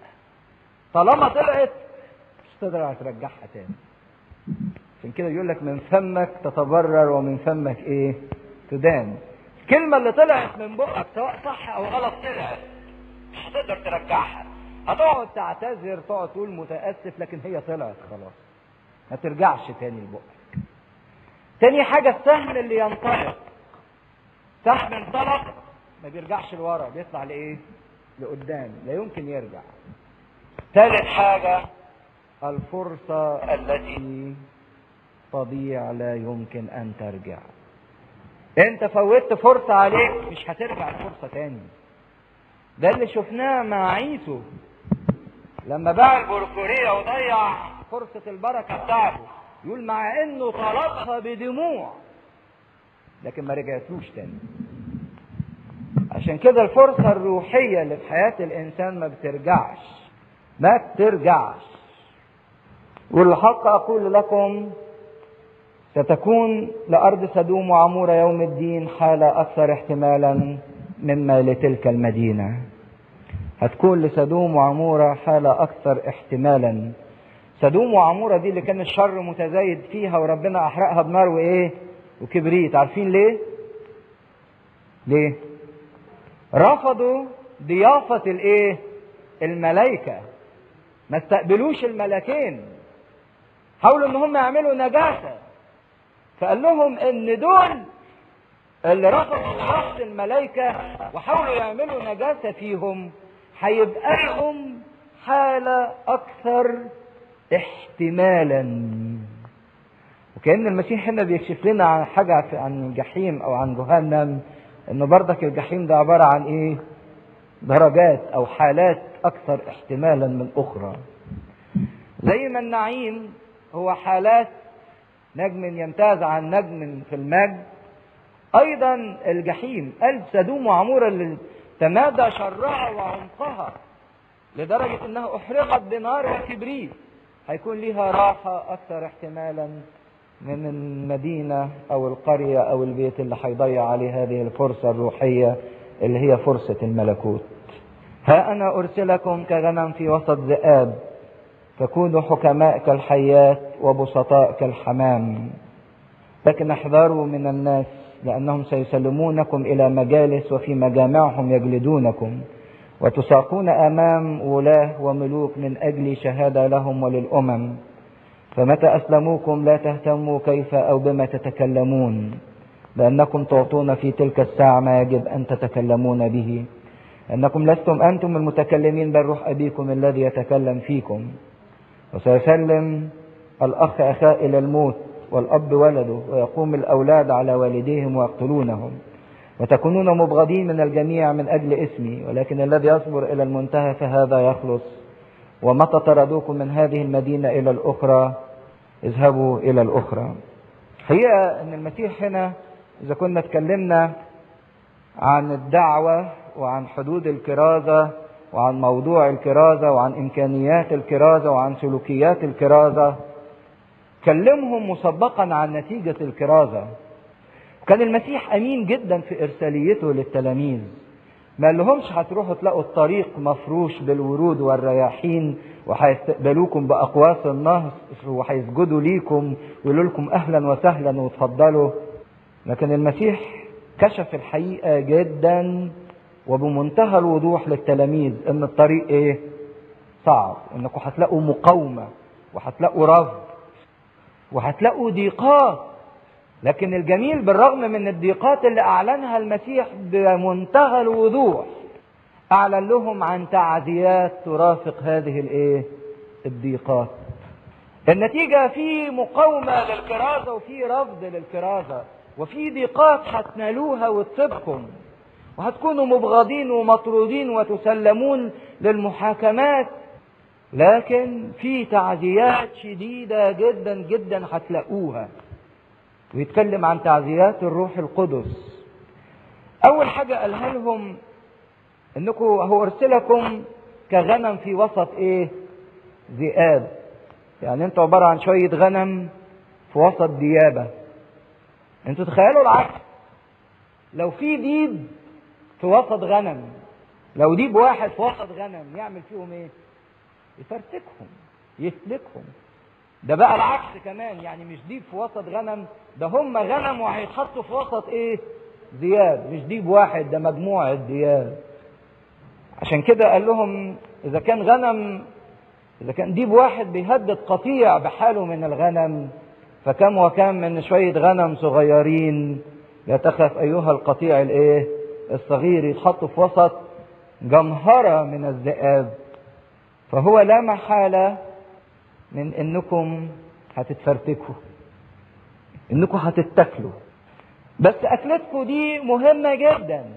طالما طلعت مش تقدر ترجعها تاني عشان كده يقول لك من فمك تتبرر ومن فمك ايه تدان الكلمة اللي طلعت من بقك سواء صح أو غلط طلعت مش هتقدر ترجعها هتقعد تعتذر تقعد تقول متأسف لكن هي طلعت خلاص ما ترجعش تاني لبقك تاني حاجة السهم اللي ينطلق سهم انطلق ما بيرجعش لورا بيطلع لايه لقدام لا يمكن يرجع ثالث حاجة الفرصة التي تضيع لا يمكن ان ترجع انت فوتت فرصة عليك مش هترجع الفرصة تاني ده اللي شفناه مع عيسو لما باع البركورية وضيع فرصة البركة بتاعته يقول مع انه طلبها بدموع لكن ما رجعتلوش تاني عشان كده الفرصة الروحية اللي في حياة الإنسان ما بترجعش ما بترجعش والحق أقول لكم ستكون لأرض سدوم وعمورة يوم الدين حالة أكثر احتمالا مما لتلك المدينة هتكون لسدوم وعمورة حالة أكثر احتمالا سدوم وعمورة دي اللي كان الشر متزايد فيها وربنا أحرقها بنار وإيه وكبريت عارفين ليه ليه رفضوا ضيافة الايه الملائكة ما استقبلوش الملكين حاولوا ان هم يعملوا نجاسة فقال لهم ان دول اللي رفضوا ضيافة الملائكة وحاولوا يعملوا نجاسة فيهم هيبقى لهم حالة أكثر احتمالا وكأن المسيح هنا بيكشف لنا عن حاجة عن الجحيم أو عن جهنم إنه بردك الجحيم ده عبارة عن إيه؟ درجات أو حالات أكثر احتمالا من أخرى. زي ما النعيم هو حالات نجم يمتاز عن نجم في المجد أيضا الجحيم قلب سدوم وعمورة اللي تمادى شرها وعمقها لدرجة أنها أحرقت بنار وكبريت هيكون ليها راحة أكثر احتمالا من المدينة أو القرية أو البيت اللي هيضيع عليه هذه الفرصة الروحية اللي هي فرصة الملكوت ها أنا أرسلكم كغنم في وسط ذئاب فكونوا حكماء كالحيات وبسطاء كالحمام لكن احذروا من الناس لأنهم سيسلمونكم إلى مجالس وفي مجامعهم يجلدونكم وتساقون أمام ولاة وملوك من أجل شهادة لهم وللأمم فمتى أسلموكم لا تهتموا كيف أو بما تتكلمون لأنكم تعطون في تلك الساعة ما يجب أن تتكلمون به أنكم لستم أنتم المتكلمين بل روح أبيكم الذي يتكلم فيكم وسيسلم الأخ أخاه إلى الموت والأب ولده ويقوم الأولاد على والديهم ويقتلونهم وتكونون مبغضين من الجميع من أجل اسمي ولكن الذي يصبر إلى المنتهى فهذا يخلص ومتى طردوكم من هذه المدينة إلى الأخرى اذهبوا إلى الأخرى حقيقة أن المسيح هنا إذا كنا اتكلمنا عن الدعوة وعن حدود الكرازة وعن موضوع الكرازة وعن إمكانيات الكرازة وعن سلوكيات الكرازة كلمهم مسبقا عن نتيجة الكرازة كان المسيح أمين جدا في إرساليته للتلاميذ ما لهمش هتروحوا تلاقوا الطريق مفروش بالورود والرياحين وهيستقبلوكم بأقواس النهر وهيسجدوا ليكم ويقولوا لكم أهلا وسهلا وتفضلوا لكن المسيح كشف الحقيقة جدا وبمنتهى الوضوح للتلاميذ ان الطريق ايه صعب انكم هتلاقوا مقاومة وهتلاقوا رفض وهتلاقوا ضيقات لكن الجميل بالرغم من الضيقات اللي اعلنها المسيح بمنتهى الوضوح اعلن لهم عن تعزيات ترافق هذه الايه الضيقات النتيجة في مقاومة للكرازة وفي رفض للكرازة وفي ضيقات هتنالوها وتصيبكم وهتكونوا مبغضين ومطرودين وتسلمون للمحاكمات لكن في تعزيات شديدة جدا جدا هتلاقوها ويتكلم عن تعزيات الروح القدس أول حاجة قالها لهم إنكم هو أرسلكم كغنم في وسط إيه؟ ذئاب يعني أنتوا عبارة عن شوية غنم في وسط ديابة أنتوا تخيلوا العكس لو في ديب في وسط غنم لو ديب واحد في وسط غنم يعمل فيهم ايه يفرتكهم يهلكهم ده بقى العكس كمان يعني مش ديب في وسط غنم ده هم غنم وهيتحطوا في وسط ايه ذياب مش ديب واحد ده مجموعة ذياب عشان كده قال لهم إذا كان غنم إذا كان ديب واحد بيهدد قطيع بحاله من الغنم فكم وكم من شوية غنم صغيرين يتخف أيها القطيع الإيه الصغير يتحط في وسط جمهرة من الذئاب فهو لا محالة من إنكم هتتفرتكوا إنكم هتتاكلوا بس أكلتكم دي مهمة جدا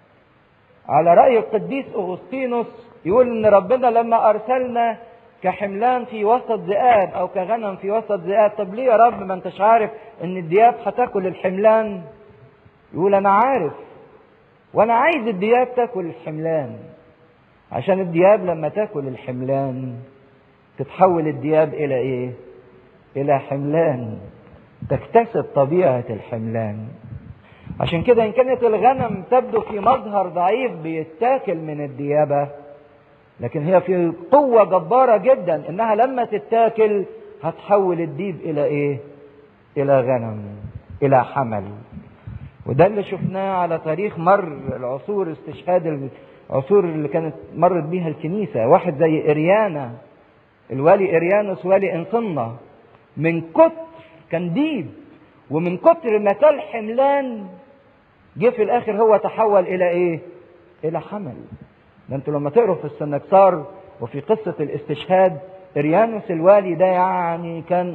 على رأي القديس أغسطينوس يقول إن ربنا لما أرسلنا كحملان في وسط ذئاب أو كغنم في وسط ذئاب طب ليه يا رب ما أنتش عارف إن الذئاب هتاكل الحملان يقول أنا عارف وأنا عايز الذئاب تاكل الحملان عشان الذئاب لما تاكل الحملان تتحول الذئاب إلى إيه؟ إلى حملان تكتسب طبيعة الحملان عشان كده إن كانت الغنم تبدو في مظهر ضعيف بيتاكل من الديابة لكن هي في قوة جبارة جدا إنها لما تتاكل هتحول الديب إلى إيه؟ إلى غنم إلى حمل وده اللي شفناه على تاريخ مر العصور استشهاد العصور اللي كانت مرت بيها الكنيسة واحد زي إريانا الوالي إريانوس والي انصنة من كتر كان ديب ومن كتر ما كل حملان جه في الاخر هو تحول الى ايه الى حمل ده انتوا لما تقروا في السنكسار وفي قصة الاستشهاد اريانوس الوالي ده يعني كان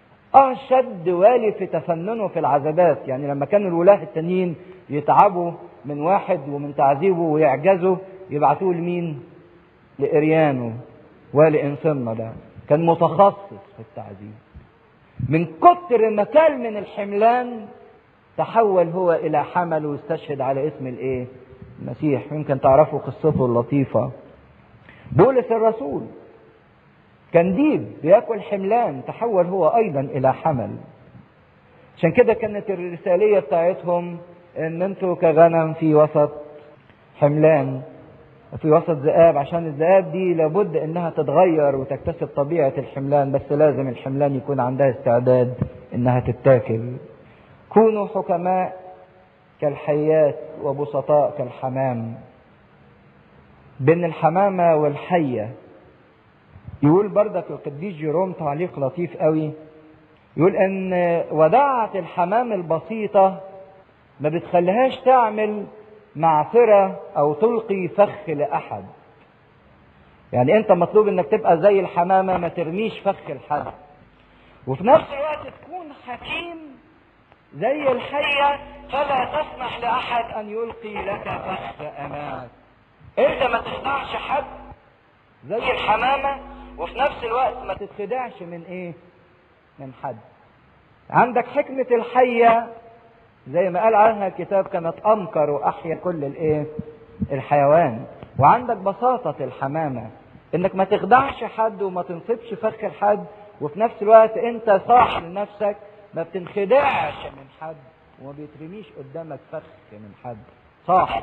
اشد والي في تفننه في العذابات يعني لما كانوا الولاة التانيين يتعبوا من واحد ومن تعذيبه ويعجزوا يبعتوه لمين لاريانو والي انصنة ده كان متخصص في التعذيب من كتر ما كان من الحملان تحول هو الى حمل واستشهد على اسم الايه المسيح يمكن تعرفوا قصته اللطيفة بولس الرسول كان ديب بياكل حملان تحول هو ايضا الى حمل عشان كده كانت الرسالية بتاعتهم ان انتوا كغنم في وسط حملان في وسط ذئاب عشان الذئاب دي لابد انها تتغير وتكتسب طبيعة الحملان بس لازم الحملان يكون عندها استعداد انها تتاكل كونوا حكماء كالحيات وبسطاء كالحمام بين الحمامة والحية يقول بردك القديس جيروم تعليق لطيف قوي يقول ان وداعة الحمام البسيطة ما بتخليهاش تعمل معثرة او تلقي فخ لاحد يعني انت مطلوب انك تبقى زي الحمامة ما ترميش فخ لحد وفي نفس الوقت تكون حكيم زي الحية فلا تسمح لأحد أن يلقي لك فخ أمامك أنت ما تخدعش حد زي الحمامة وفي نفس الوقت ما تتخدعش من إيه؟ من حد عندك حكمة الحية زي ما قال عنها الكتاب كانت أمكر وأحيا كل الإيه؟ الحيوان وعندك بساطة الحمامة إنك ما تخدعش حد وما تنصبش فخ لحد وفي نفس الوقت أنت صاح لنفسك ما بتنخدعش من حد وما بيترميش قدامك فخ من حد صاحب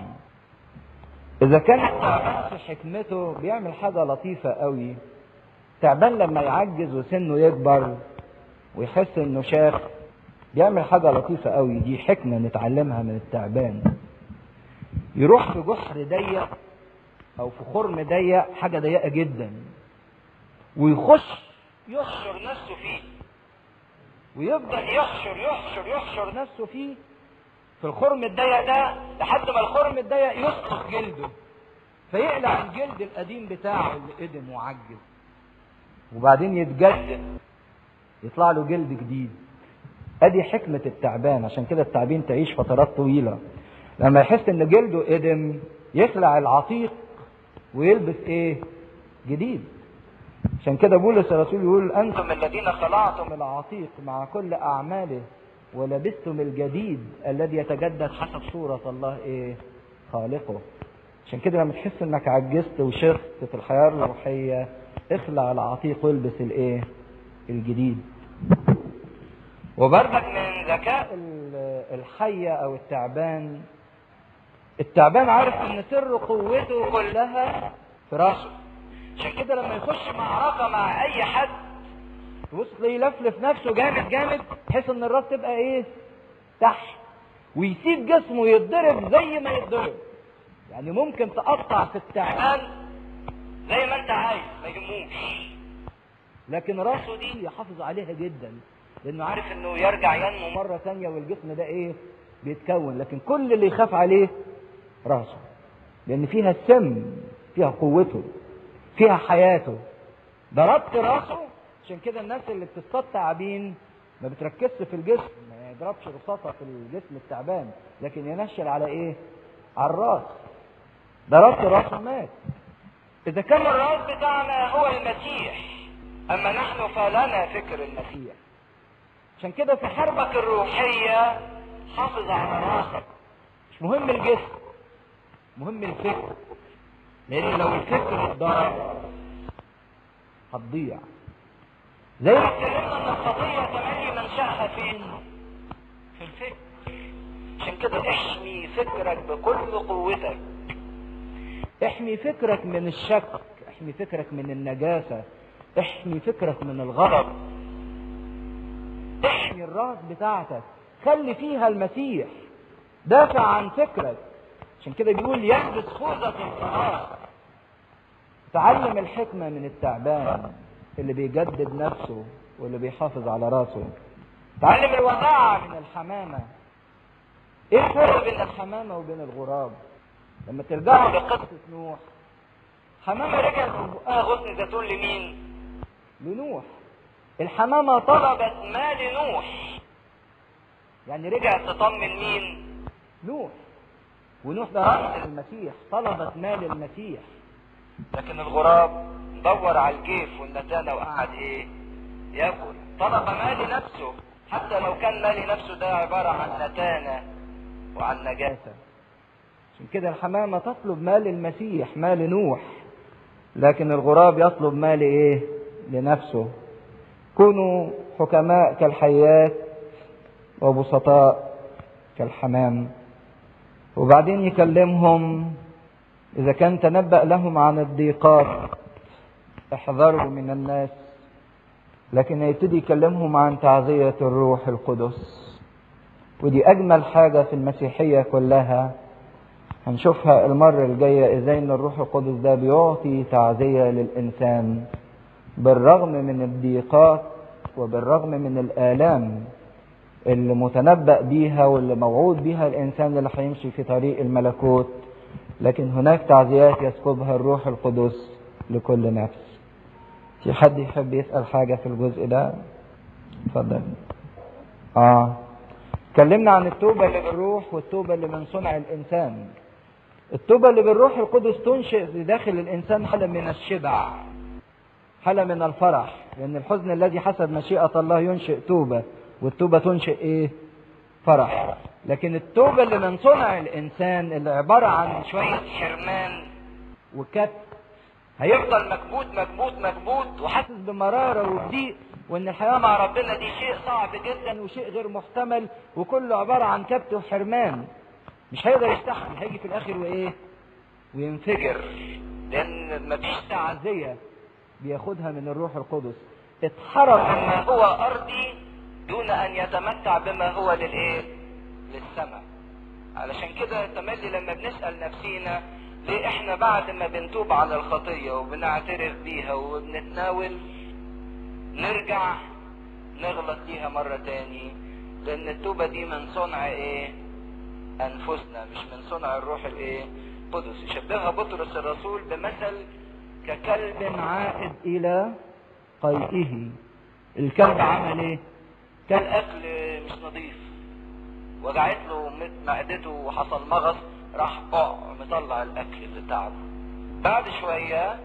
اذا كان التعبان في حكمته بيعمل حاجه لطيفه قوي تعبان لما يعجز وسنه يكبر ويحس انه شاخ بيعمل حاجه لطيفه قوي دي حكمه نتعلمها من التعبان يروح في جحر ضيق او في خرم ضيق حاجه ضيقه جدا ويخش يحشر نفسه فيه ويفضل يحشر يحشر يحشر نفسه فيه في الخرم الضيق ده لحد ما الخرم الضيق يسقط جلده فيقلع الجلد القديم بتاعه اللي قدم وعجز وبعدين يتجدد يطلع له جلد جديد ادي حكمة التعبان عشان كده التعبين تعيش فترات طويلة لما يحس ان جلده قدم يخلع العتيق ويلبس ايه جديد عشان كده بولس الرسول يقول انتم الذين خلعتم العتيق مع كل اعماله ولبستم الجديد الذي يتجدد حسب صورة الله ايه خالقه عشان كده لما تحس انك عجزت وشخت في الحياة الروحية اخلع العتيق والبس الايه الجديد وبرضك من ذكاء الحية او التعبان التعبان عارف ان سر قوته كلها في راسه عشان كده لما يخش معركة مع اي حد تبص تلاقيه يلفلف نفسه جامد جامد بحيث ان الراس تبقى ايه تحت ويسيب جسمه يتضرب زي ما يتضرب يعني ممكن تقطع في التعبان زي ما انت عايز ما يهموش لكن راسه دي يحافظ عليها جدا لانه عارف انه يرجع ينمو مره ثانيه والجسم ده ايه بيتكون لكن كل اللي يخاف عليه راسه لان فيها السم فيها قوته فيها حياته ضربت راسه عشان كده الناس اللي بتصطاد تعابين ما بتركزش في الجسم ما يضربش رصاصه في الجسم التعبان لكن ينشل على ايه على الراس ضربت راسه مات اذا كان الراس بتاعنا هو المسيح اما نحن فلنا فكر المسيح عشان كده في حربك الروحيه حافظ على راسك مش مهم الجسم مهم الفكر لان لو الفكر اتضرب هتضيع زي ما اتكلمنا ان الخطيه تملي منشاها فين؟ في الفكر عشان كده احمي فكرك بكل قوتك احمي فكرك من الشك احمي فكرك من النجاسة احمي فكرك من الغضب احمي الراس بتاعتك خلي فيها المسيح دافع عن فكرك عشان كده بيقول يلبس خوذة القرار تعلم الحكمة من التعبان اللي بيجدد نفسه واللي بيحافظ على راسه تعلم الوداعة من الحمامة ايه الفرق بين الحمامة وبين الغراب لما ترجعوا لقصة نوح حمامة رجعت في بقها غصن زيتون لمين؟ لنوح الحمامة طلبت مال نوح يعني رجعت رجعت تطمن مين؟ نوح ونوح ده رمز المسيح طلبت مال المسيح لكن الغراب دور على الجيف والنتانة وقعد ايه؟ ياكل طلب مال نفسه حتى لو كان مال نفسه ده عبارة عن نتانة وعن نجاسة عشان كده الحمامة تطلب مال المسيح مال نوح لكن الغراب يطلب مال ايه لنفسه كونوا حكماء كالحيات وبسطاء كالحمام وبعدين يكلمهم إذا كان تنبأ لهم عن الضيقات احذروا من الناس لكن يبتدي يكلمهم عن تعزية الروح القدس ودي أجمل حاجة في المسيحية كلها هنشوفها المرة الجاية ازاي ان الروح القدس ده بيعطي تعزية للإنسان بالرغم من الضيقات وبالرغم من الآلام اللي متنبأ بيها واللي موعود بيها الإنسان اللي هيمشي في طريق الملكوت لكن هناك تعزيات يسكبها الروح القدس لكل نفس في حد يحب يسأل حاجة في الجزء ده اتفضل اه اتكلمنا عن التوبة اللي بالروح والتوبة اللي من صنع الإنسان التوبة اللي بالروح القدس تنشئ في داخل الإنسان حالة من الشبع حالة من الفرح لأن الحزن الذي حسب مشيئة الله ينشئ توبة والتوبة تنشئ إيه؟ فرح لكن التوبة اللي من صنع الإنسان اللي عبارة عن شوية حرمان وكبت هيفضل مكبوت مكبوت مكبوت وحاسس بمرارة وبضيق وإن الحياة مع ربنا دي شيء صعب جدا وشيء غير محتمل وكله عبارة عن كبت وحرمان مش هيقدر يستحمل هيجي في الآخر وإيه؟ وينفجر لان مفيش تعزية تعزية بياخدها من الروح القدس اتحرم ما هو ارضي دون ان يتمتع بما هو للايه للسماء علشان كده تملي لما بنسأل نفسينا ليه احنا بعد ما بنتوب على الخطية وبنعترف بيها وبنتناول نرجع نغلط فيها مرة تاني لان التوبة دي من صنع ايه انفسنا مش من صنع الروح الايه قدس يشبهها بطرس الرسول بمثل ككلب عائد إلى قيئه الكلب عمل إيه؟ كان اكل مش نظيف وجعت له مت- معدته وحصل مغص راح بقع مطلع الاكل اللي تعبه بعد شوية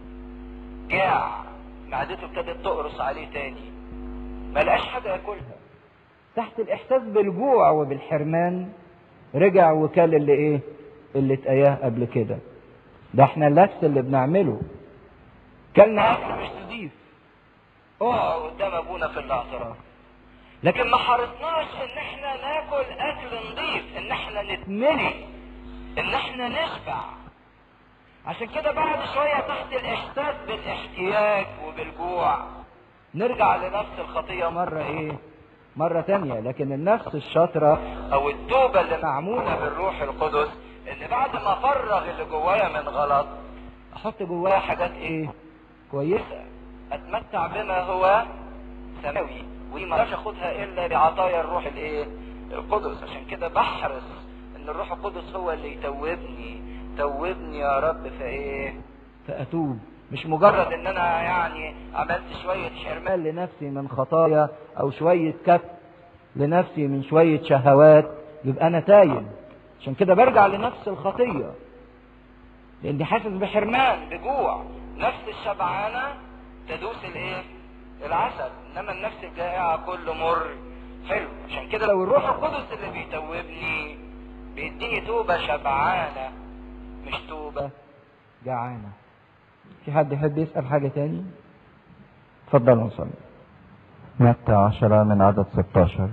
جاع معدته ابتدت تقرص عليه تاني ما لقاش حاجة ياكلها تحت الإحساس بالجوع وبالحرمان رجع وكال اللي إيه؟ اللي اتقياه قبل كده ده احنا نفس اللي بنعمله كلنا أكل مش نضيف اقعوا قدام ابونا في الاعتراف لكن ما حرصناش ان احنا ناكل اكل نظيف ان احنا نتملي ان احنا نشبع عشان كده بعد شوية تحت الاحساس بالاحتياج وبالجوع نرجع لنفس الخطية مرة مرة إيه؟ مرة تانية لكن النفس الشاطرة او التوبة اللي معمولة. معمولة بالروح القدس ان بعد ما افرغ اللي جوايا من غلط احط جواها حاجات ايه كويسة اتمتع بما هو سماوي ودي ما اقدرش اخدها الا بعطايا الروح الايه القدس عشان كده بحرص ان الروح القدس هو اللي يتوبني توبني يا رب في ايه فاتوب مش مجرد مجرد ان انا يعني عملت شوية حرمان ارمال لنفسي من خطايا او شوية كف لنفسي من شوية شهوات يبقى انا تايب عشان كده برجع لنفس الخطية لاني حاسس بحرمان بجوع نفس الشبعانة تدوس الايه العسل انما النفس الجائعة كل مر حلو عشان كده لو الروح القدس اللي بيتوبني بيديني توبة شبعانة مش توبة جعانة في حد يحب يسأل حاجة تاني اتفضلوا نصلي متى عشرة من عدد 16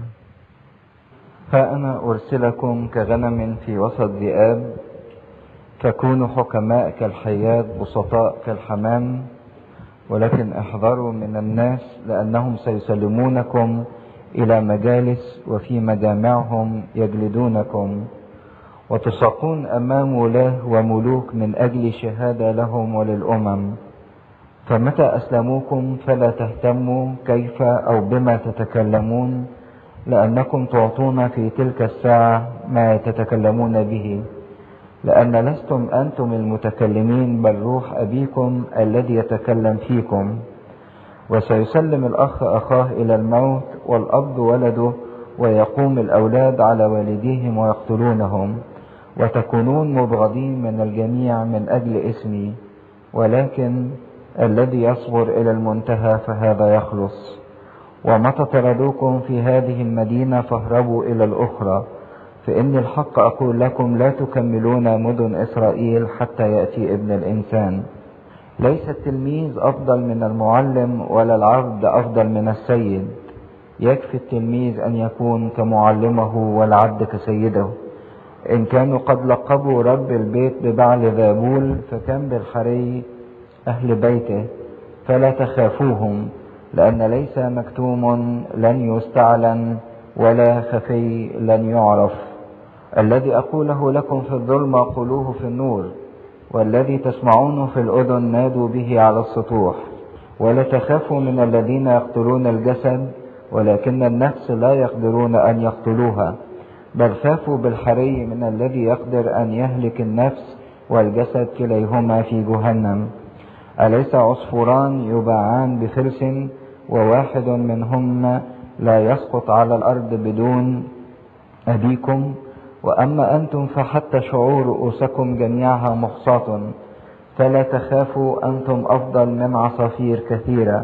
ها أنا أرسلكم كغنم في وسط ذئاب فكونوا حكماء كالحيات بسطاء كالحمام ولكن احذروا من الناس لأنهم سيسلمونكم إلى مجالس وفي مجامعهم يجلدونكم وتساقون أمام ولاة وملوك من أجل شهادة لهم وللأمم فمتى أسلموكم فلا تهتموا كيف أو بما تتكلمون لأنكم تعطون في تلك الساعة ما تتكلمون به لأن لستم أنتم المتكلمين بل روح أبيكم الذي يتكلم فيكم وسيسلم الأخ أخاه إلى الموت والأب ولده ويقوم الأولاد على والديهم ويقتلونهم وتكونون مبغضين من الجميع من أجل اسمي ولكن الذي يصبر إلى المنتهى فهذا يخلص ومتى طردوكم في هذه المدينة فاهربوا إلى الأخرى فإني الحق أقول لكم لا تكملون مدن إسرائيل حتى يأتي ابن الإنسان ليس التلميذ أفضل من المعلم ولا العبد أفضل من السيد يكفي التلميذ أن يكون كمعلمه والعبد كسيده إن كانوا قد لقبوا رب البيت ببعل ذابول فكم بالحري أهل بيته فلا تخافوهم لأن ليس مكتوم لن يستعلن ولا خفي لن يعرف الذي أقوله لكم في الظلمة قولوه في النور والذي تسمعونه في الأذن نادوا به على السطوح ولا تخافوا من الذين يقتلون الجسد ولكن النفس لا يقدرون أن يقتلوها بل خافوا بالحري من الذي يقدر أن يهلك النفس والجسد كليهما في جهنم أليس عصفوران يباعان بفلس وواحد منهما لا يسقط على الأرض بدون أبيكم وأما أنتم فحتى شعور رؤوسكم جميعها محصاة فلا تخافوا أنتم أفضل من عصافير كثيرة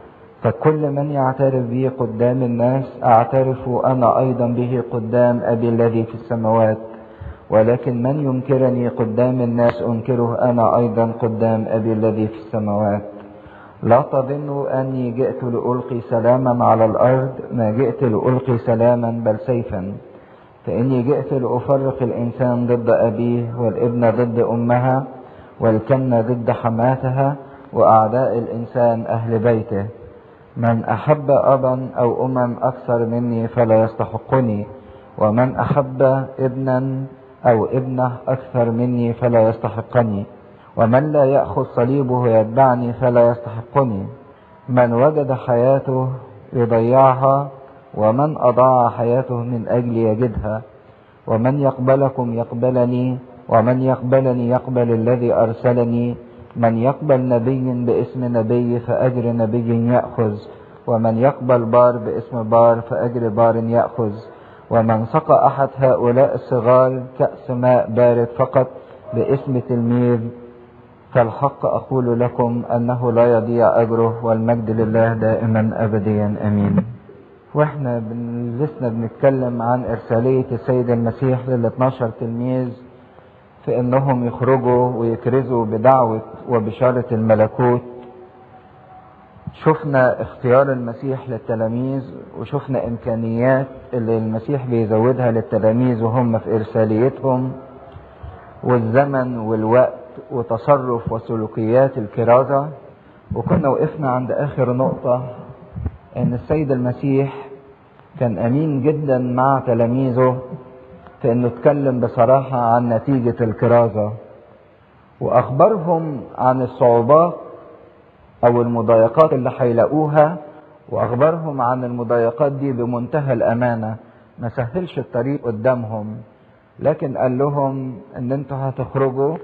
فكل من يعترف بي قدام الناس أعترف أنا أيضا به قدام أبي الذي في السماوات ولكن من ينكرني قدام الناس أنكره أنا أيضا قدام أبي الذي في السماوات لا تظنوا أني جئت لألقي سلاما على الأرض ما جئت لألقي سلاما بل سيفا فإني جئت لأفرق الإنسان ضد أبيه والابن ضد أمها والكن ضد حماتها وأعداء الإنسان أهل بيته من أحب أبا أو أما أكثر مني فلا يستحقني ومن أحب ابنا أو ابنة أكثر مني فلا يستحقني ومن لا يأخذ صليبه يتبعني فلا يستحقني من وجد حياته يضيعها ومن أضاع حياته من أجل يجدها ومن يقبلكم يقبلني ومن يقبلني يقبل الذي أرسلني من يقبل نبي باسم نبي فأجر نبي يأخذ ومن يقبل بار باسم بار فأجر بار يأخذ ومن سقى أحد هؤلاء الصغار كأس ماء بارد فقط باسم تلميذ فالحق أقول لكم أنه لا يضيع أجره والمجد لله دائما أبديا أمين واحنا بن- لسنا بنتكلم عن إرسالية السيد المسيح لل 12 تلميذ في انهم يخرجوا ويكرزوا بدعوة وبشارة الملكوت شفنا اختيار المسيح للتلاميذ وشفنا امكانيات اللي المسيح بيزودها للتلاميذ وهم في ارساليتهم والزمن والوقت وتصرف وسلوكيات الكرازة وكنا وقفنا عند اخر نقطة ان السيد المسيح كان امين جدا مع تلاميذه في انه اتكلم بصراحة عن نتيجة الكرازة واخبرهم عن الصعوبات او المضايقات اللي هيلاقوها واخبرهم عن المضايقات دي بمنتهى الامانة ما سهلش الطريق قدامهم لكن قال لهم ان انتوا هتخرجوا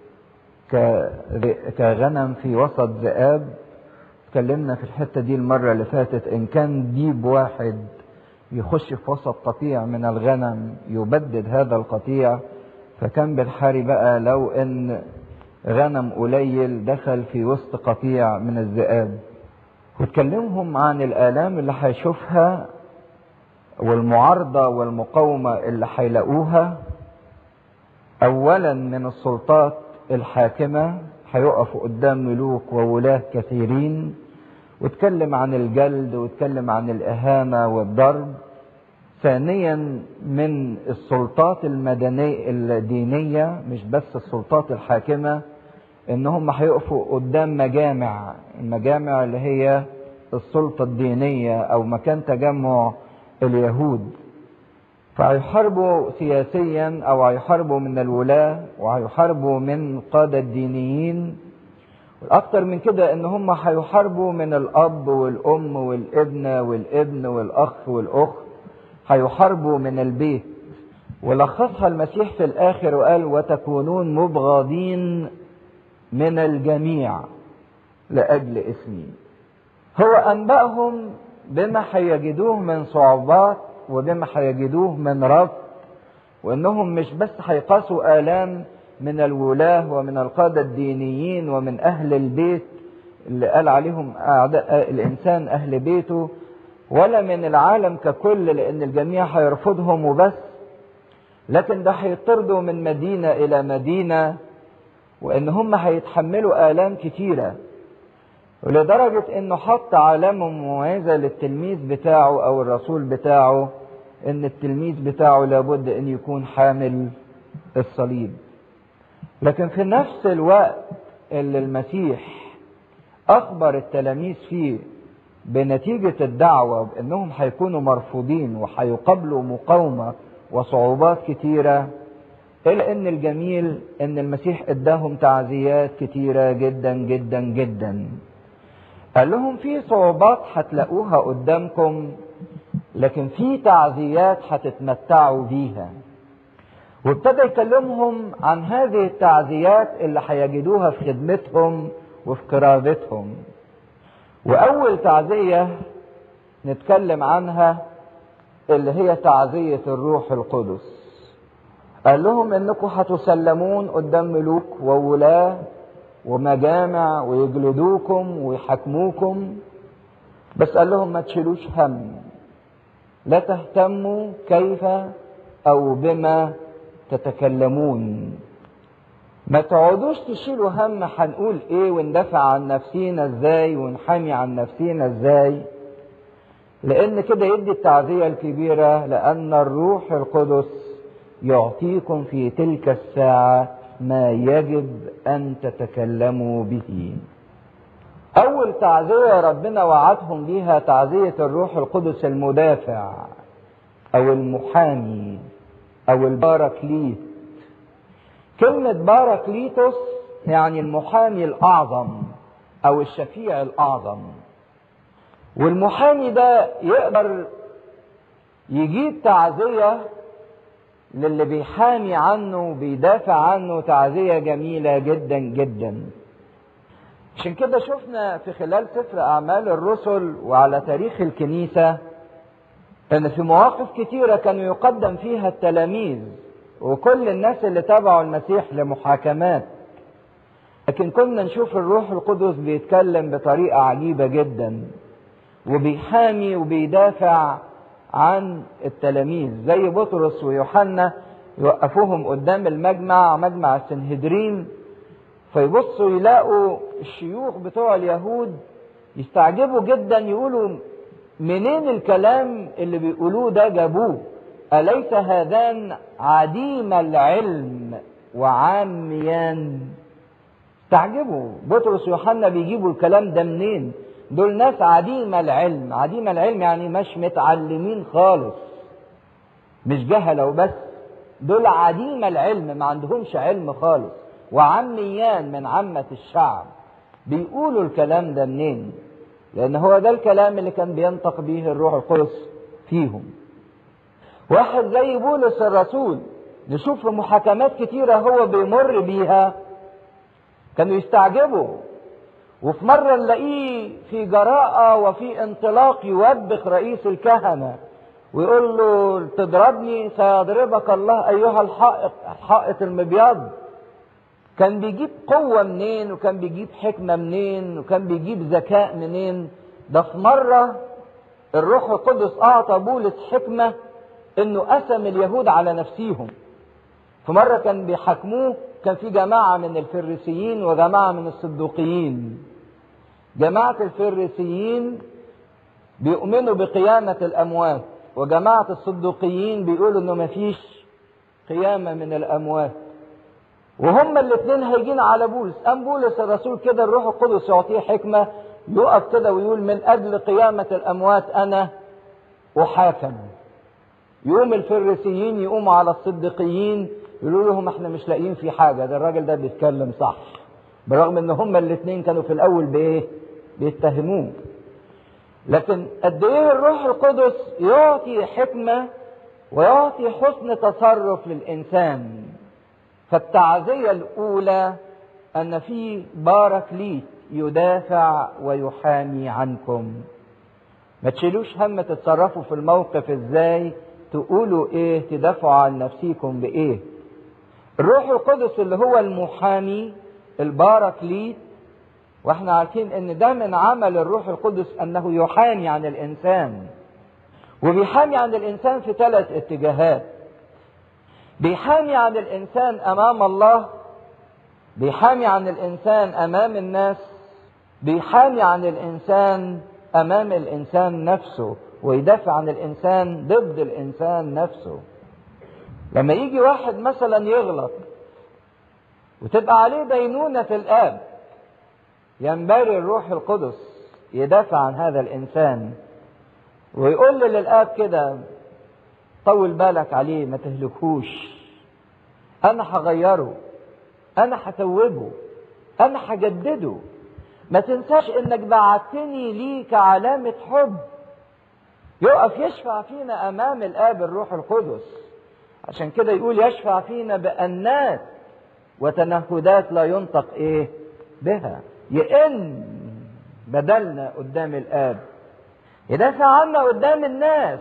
كغنم في وسط ذئاب اتكلمنا في الحته دي المره اللي فاتت ان كان ديب واحد يخش في وسط قطيع من الغنم يبدد هذا القطيع فكان بالحري بقى لو ان غنم قليل دخل في وسط قطيع من الذئاب وتكلمهم عن الالام اللي هيشوفها والمعارضه والمقاومه اللي هيلاقوها اولا من السلطات الحاكمه هيقفوا قدام ملوك وولاه كثيرين واتكلم عن الجلد واتكلم عن الاهانه والضرب ثانيا من السلطات المدنيه الدينيه مش بس السلطات الحاكمه ان هم هيقفوا قدام مجامع المجامع اللي هي السلطه الدينيه او مكان تجمع اليهود فهيحاربوا سياسيا او هيحاربوا من الولاة وهيحاربوا من قادة الدينيين اكتر من كده ان هم هيحاربوا من الاب والام والابنة والابن والاخ والاخت هيحاربوا من البيت ولخصها المسيح في الاخر وقال وتكونون مبغضين من الجميع لاجل اسمي هو انبأهم بما هيجدوه من صعوبات وبما هيجدوه من رفض وانهم مش بس هيقاسوا الام من الولاه ومن القاده الدينيين ومن اهل البيت اللي قال عليهم اعداء الانسان اهل بيته ولا من العالم ككل لان الجميع هيرفضهم وبس لكن ده هيطردوا من مدينه الى مدينه وان هم هيتحملوا الام كتيره ولدرجة انه حط علامة مميزة للتلميذ بتاعه او الرسول بتاعه ان التلميذ بتاعه لابد ان يكون حامل الصليب لكن في نفس الوقت اللي المسيح اخبر التلاميذ فيه بنتيجة الدعوة بانهم هيكونوا مرفوضين وهيقابلوا مقاومة وصعوبات كتيرة الا ان الجميل ان المسيح اداهم تعزيات كتيرة جدا جدا جدا قال لهم في صعوبات هتلاقوها قدامكم لكن في تعزيات هتتمتعوا بيها وابتدى يكلمهم عن هذه التعزيات اللي هيجدوها في خدمتهم وفي قرابتهم واول تعزيه نتكلم عنها اللي هي تعزيه الروح القدس قال لهم انكم هتسلمون قدام ملوك وولاه ومجامع ويجلدوكم ويحاكموكم بس قال لهم ما تشيلوش هم لا تهتموا كيف او بما تتكلمون ما تقعدوش تشيلوا هم هنقول ايه وندافع عن نفسينا ازاي ونحامي عن نفسينا ازاي لان كده يدي التعزية الكبيرة لان الروح القدس يعطيكم في تلك الساعة ما يجب ان تتكلموا به اول تعزية ربنا وعدهم بيها تعزية الروح القدس المدافع او المحامي او الباراكليت كلمة باراكليتوس يعني المحامي الاعظم او الشفيع الاعظم والمحامي ده يقدر يجيب تعزية للي بيحامي عنه وبيدافع عنه تعزية جميلة جدا جدا عشان كده شفنا في خلال سفر أعمال الرسل وعلى تاريخ الكنيسة أن في مواقف كتيرة كانوا يقدم فيها التلاميذ وكل الناس اللي تابعوا المسيح لمحاكمات لكن كنا نشوف الروح القدس بيتكلم بطريقة عجيبة جدا وبيحامي وبيدافع عن التلاميذ زي بطرس ويوحنا يوقفوهم قدام المجمع مجمع السنهدرين فيبصوا يلاقوا الشيوخ بتوع اليهود يستعجبوا جدا يقولوا منين الكلام اللي بيقولوه ده جابوه أليس هذان عديم العلم وعاميان استعجبوا بطرس ويوحنا بيجيبوا الكلام ده منين دول ناس عديمة العلم عديمة العلم يعني مش متعلمين خالص مش جهلة وبس دول عديمة العلم ما عندهمش علم خالص وعميان من عامة الشعب بيقولوا الكلام ده منين لأن هو ده الكلام اللي كان بينطق به الروح القدس فيهم واحد زي بولس الرسول نشوف في محاكمات كتيرة هو بيمر بيها كانوا يستعجبوا وفي مرة نلاقيه في جراءة وفي انطلاق يوبخ رئيس الكهنة ويقول له تضربني سيضربك الله أيها الحائط الحائط المبيض كان بيجيب قوة منين وكان بيجيب حكمة منين وكان بيجيب ذكاء منين ده في مرة الروح القدس أعطى بولس حكمة إنه قسم اليهود على نفسيهم في مرة كان بيحاكموه كان في جماعة من الفريسيين وجماعة من الصدوقيين جماعة الفريسيين بيؤمنوا بقيامة الأموات وجماعة الصدوقيين بيقولوا إنه مفيش قيامة من الأموات وهما الاثنين هيجين على بولس قام بولس الرسول كده الروح القدس يعطيه حكمة يقف كده ويقول من أجل قيامة الأموات أنا أحاكم يقوم الفريسيين يقوموا على الصديقيين يقولوا لهم احنا مش لاقيين في حاجة ده الراجل ده بيتكلم صح برغم ان هما الاثنين كانوا في الاول بايه بيتهموه لكن قد ايه الروح القدس يعطي حكمة ويعطي حسن تصرف للانسان فالتعزية الاولى ان في باراكليت يدافع ويحامي عنكم ما تشيلوش هم تتصرفوا في الموقف ازاي تقولوا ايه تدافعوا عن نفسيكم بايه الروح القدس اللي هو المحامي الباراكليت واحنا عارفين ان ده من عمل الروح القدس انه يحامي عن الانسان وبيحامي عن الانسان في ثلاث اتجاهات بيحامي عن الانسان امام الله بيحامي عن الانسان امام الناس بيحامي عن الانسان امام الانسان نفسه ويدافع عن الانسان ضد الانسان نفسه لما يجي واحد مثلا يغلط وتبقى عليه دينونة الآب ينبغي الروح القدس يدافع عن هذا الإنسان ويقول للآب كده طول بالك عليه ما تهلكوش أنا هغيره أنا هتوبه أنا هجدده ما تنساش إنك بعتني ليه كعلامة حب يقف يشفع فينا أمام الآب الروح القدس عشان كده يقول يشفع فينا بأنات وتنهدات لا ينطق ايه بها يئن بدلنا قدام الاب يدافع عنا قدام الناس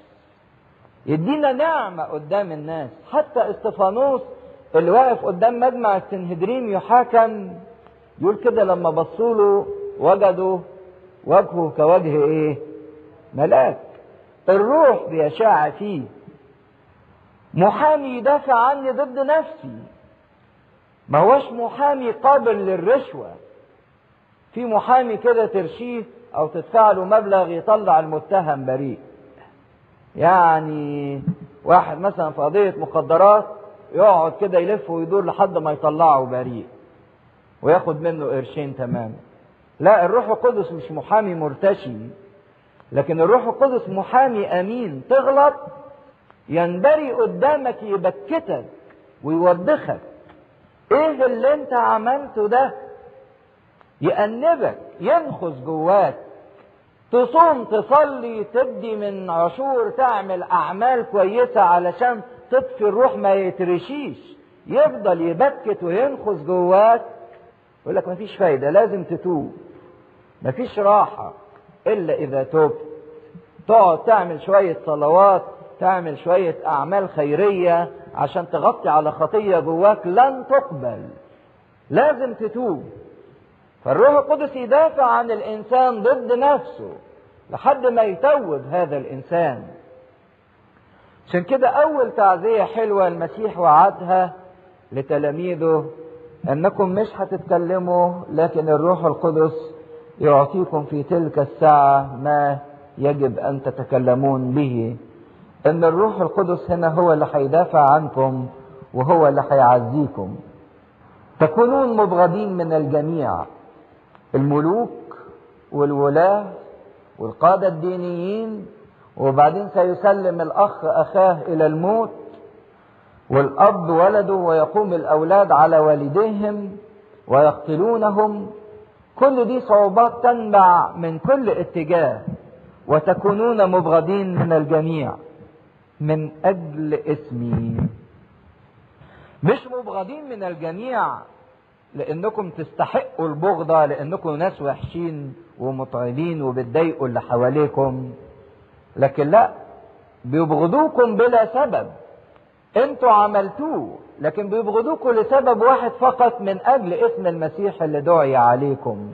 يدينا نعمة قدام الناس حتى استفانوس اللي واقف قدام مجمع السنهدرين يحاكم يقول كده لما بصوا له وجدوا وجهه كوجه ايه ملاك الروح بيشاع فيه محامي يدافع عني ضد نفسي ما هوش محامي قابل للرشوة في محامي كده ترشيه او تدفع له مبلغ يطلع المتهم بريء يعني واحد مثلا في قضية مخدرات يقعد كده يلف ويدور لحد ما يطلعه بريء وياخد منه قرشين تمام لا الروح القدس مش محامي مرتشي لكن الروح القدس محامي امين تغلط ينبري قدامك يبكتك ويوبخك ايه اللي انت عملته ده يأنبك ينخز جواك تصوم تصلي تدي من عشور تعمل اعمال كويسة علشان تطفي الروح ما يترشيش يفضل يبكت وينخز جواك يقول لك مفيش فايدة لازم تتوب مفيش راحة الا اذا تبت تقعد تعمل شوية صلوات تعمل شوية أعمال خيرية عشان تغطي على خطية جواك لن تقبل لازم تتوب فالروح القدس يدافع عن الإنسان ضد نفسه لحد ما يتوب هذا الإنسان عشان كده أول تعزية حلوة المسيح وعدها لتلاميذه أنكم مش هتتكلموا لكن الروح القدس يعطيكم في تلك الساعة ما يجب أن تتكلمون به ان الروح القدس هنا هو اللي هيدافع عنكم وهو اللي هيعزيكم تكونون مبغضين من الجميع الملوك والولاة والقادة الدينيين وبعدين سيسلم الأخ أخاه إلى الموت والأب ولده ويقوم الأولاد على والديهم ويقتلونهم كل دي صعوبات تنبع من كل اتجاه وتكونون مبغضين من الجميع من أجل اسمي مش مبغضين من الجميع لأنكم تستحقوا البغضة لأنكم ناس وحشين ومتعبين وبتضايقوا اللي حواليكم لكن لا بيبغضوكم بلا سبب انتوا عملتوه لكن بيبغضوكم لسبب واحد فقط من اجل اسم المسيح اللي دعي عليكم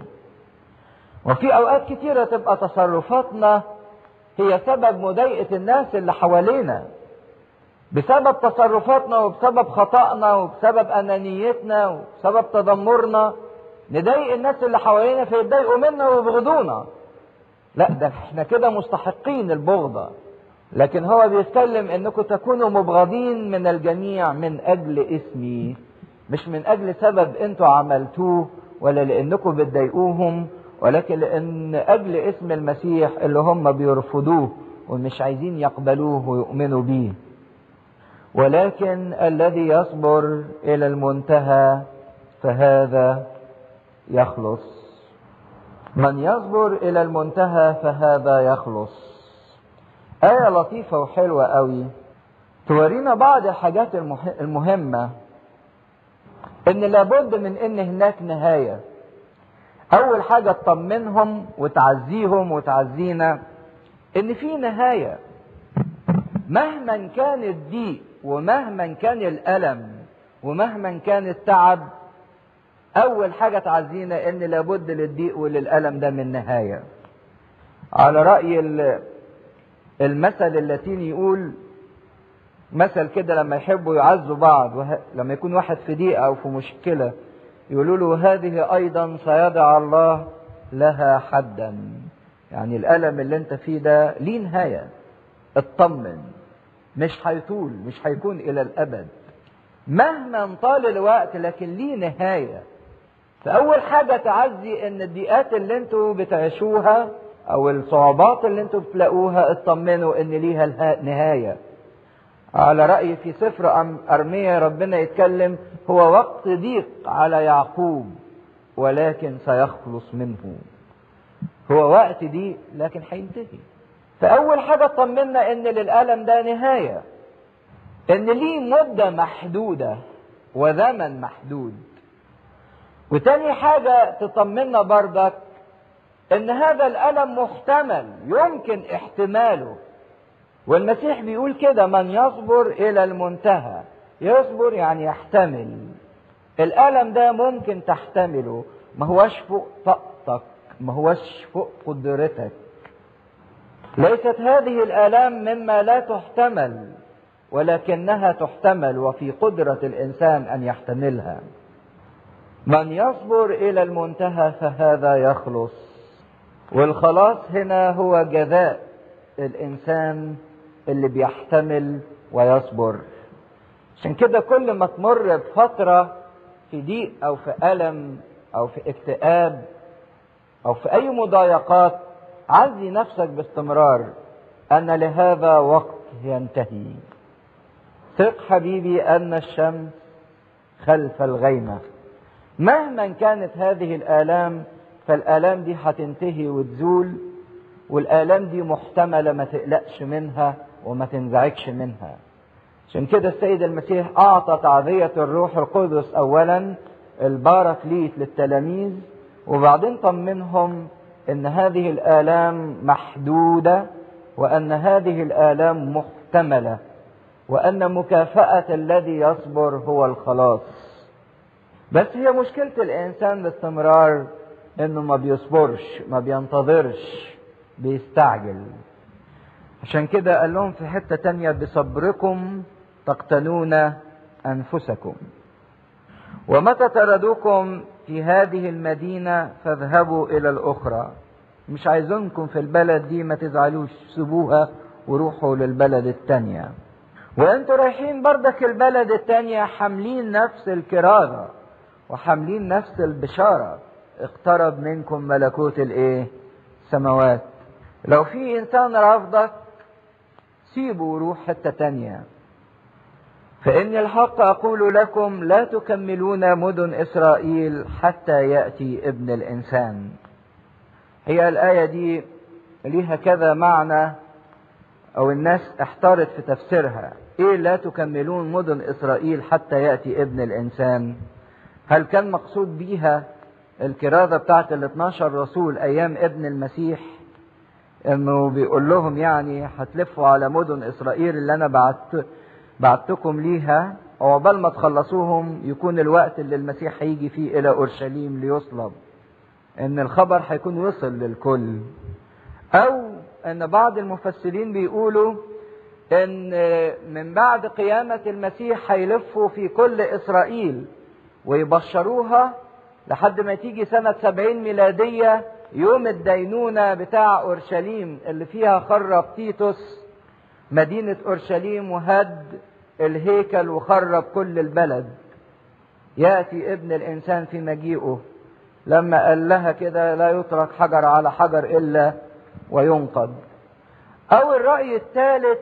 وفي اوقات كتيرة تبقى تصرفاتنا هي سبب مضايقة الناس اللي حوالينا بسبب تصرفاتنا وبسبب خطأنا وبسبب أنانيتنا وبسبب تذمرنا نضايق الناس اللي حوالينا فيتضايقوا منا ويبغضونا لا ده احنا كده مستحقين البغضة لكن هو بيتكلم انكم تكونوا مبغضين من الجميع من اجل اسمي مش من اجل سبب انتوا عملتوه ولا لانكم بتضايقوهم ولكن لان اجل اسم المسيح اللي هم بيرفضوه ومش عايزين يقبلوه ويؤمنوا بيه ولكن الذي يصبر الى المنتهى فهذا يخلص من يصبر الى المنتهى فهذا يخلص آية لطيفة وحلوة قوي تورينا بعض الحاجات المهمة إن لابد من إن هناك نهاية. أول حاجة تطمنهم وتعزيهم وتعزينا إن في نهاية. مهما كان الضيق ومهما كان الألم ومهما كان التعب أول حاجة تعزينا إن لابد للضيق وللألم ده من نهاية. على رأي المثل اللاتيني يقول مثل كده لما يحبوا يعزوا بعض وه... لما يكون واحد في ضيقة أو في مشكلة يقولوا له هذه أيضا سيضع الله لها حدا يعني الألم اللي أنت فيه ده ليه نهاية اطمن مش هيطول مش هيكون إلى الأبد مهما طال الوقت لكن ليه نهاية فأول حاجة تعزي إن الضيقات اللي أنتوا بتعيشوها او الصعوبات اللي انتوا بتلاقوها اطمنوا ان ليها نهايه على رأي في سفر أرمية ربنا يتكلم هو وقت ضيق على يعقوب ولكن سيخلص منه هو وقت ضيق لكن هينتهي فأول حاجة طمنا إن للألم ده نهاية إن ليه مدة محدودة وزمن محدود وتاني حاجة تطمنا بردك ان هذا الالم محتمل يمكن احتماله والمسيح بيقول كده من يصبر الى المنتهى يصبر يعني يحتمل الالم ده ممكن تحتمله ما هوش فوق طاقتك ما هوش فوق قدرتك ليست هذه الالام مما لا تحتمل ولكنها تحتمل وفي قدره الانسان ان يحتملها من يصبر الى المنتهى فهذا يخلص والخلاص هنا هو جزاء الانسان اللي بيحتمل ويصبر عشان كده كل ما تمر بفترة في ضيق او في ألم او في اكتئاب او في اي مضايقات عزي نفسك باستمرار ان لهذا وقت ينتهي ثق حبيبي ان الشمس خلف الغيمة مهما كانت هذه الآلام فالآلام دي هتنتهي وتزول والآلام دي محتملة ما تقلقش منها وما تنزعجش منها عشان كده السيد المسيح أعطى تعذية الروح القدس أولا الباركليت للتلاميذ وبعدين طمنهم ان هذه الآلام محدودة وأن هذه الآلام محتملة وأن مكافأة الذي يصبر هو الخلاص بس هي مشكلة الإنسان باستمرار إنه ما بيصبرش ما بينتظرش بيستعجل عشان كده قال لهم في حتة تانية بصبركم تقتلون أنفسكم ومتى تردوكم في هذه المدينة فاذهبوا إلى الأخرى مش عايزينكم في البلد دي ما تزعلوش سيبوها وروحوا للبلد التانية وانتوا رايحين بردك البلد التانية حاملين نفس الكرازة وحاملين نفس البشارة اقترب منكم ملكوت الايه السماوات لو في انسان رافضك سيبه وروح حتة تانية فإن الحق أقول لكم لا تكملون مدن إسرائيل حتى يأتي ابن الإنسان هي الآية دي ليها كذا معنى أو الناس احتارت في تفسيرها إيه لا تكملون مدن إسرائيل حتى يأتي ابن الإنسان هل كان مقصود بيها الكرازة بتاعت ال 12 رسول أيام ابن المسيح إنه بيقول لهم يعني هتلفوا على مدن إسرائيل اللي أنا بعت بعتكم ليها وعقبال ما تخلصوهم يكون الوقت اللي المسيح هيجي فيه إلى أورشليم ليصلب إن الخبر هيكون وصل للكل أو إن بعض المفسرين بيقولوا إن من بعد قيامة المسيح هيلفوا في كل إسرائيل ويبشروها لحد ما تيجي سنة سبعين ميلادية يوم الدينونة بتاع أورشليم اللي فيها خرب تيتوس مدينة أورشليم وهد الهيكل وخرب كل البلد يأتي ابن الإنسان في مجيئه لما قال لها كده لا يترك حجر على حجر إلا وينقض أو الرأي الثالث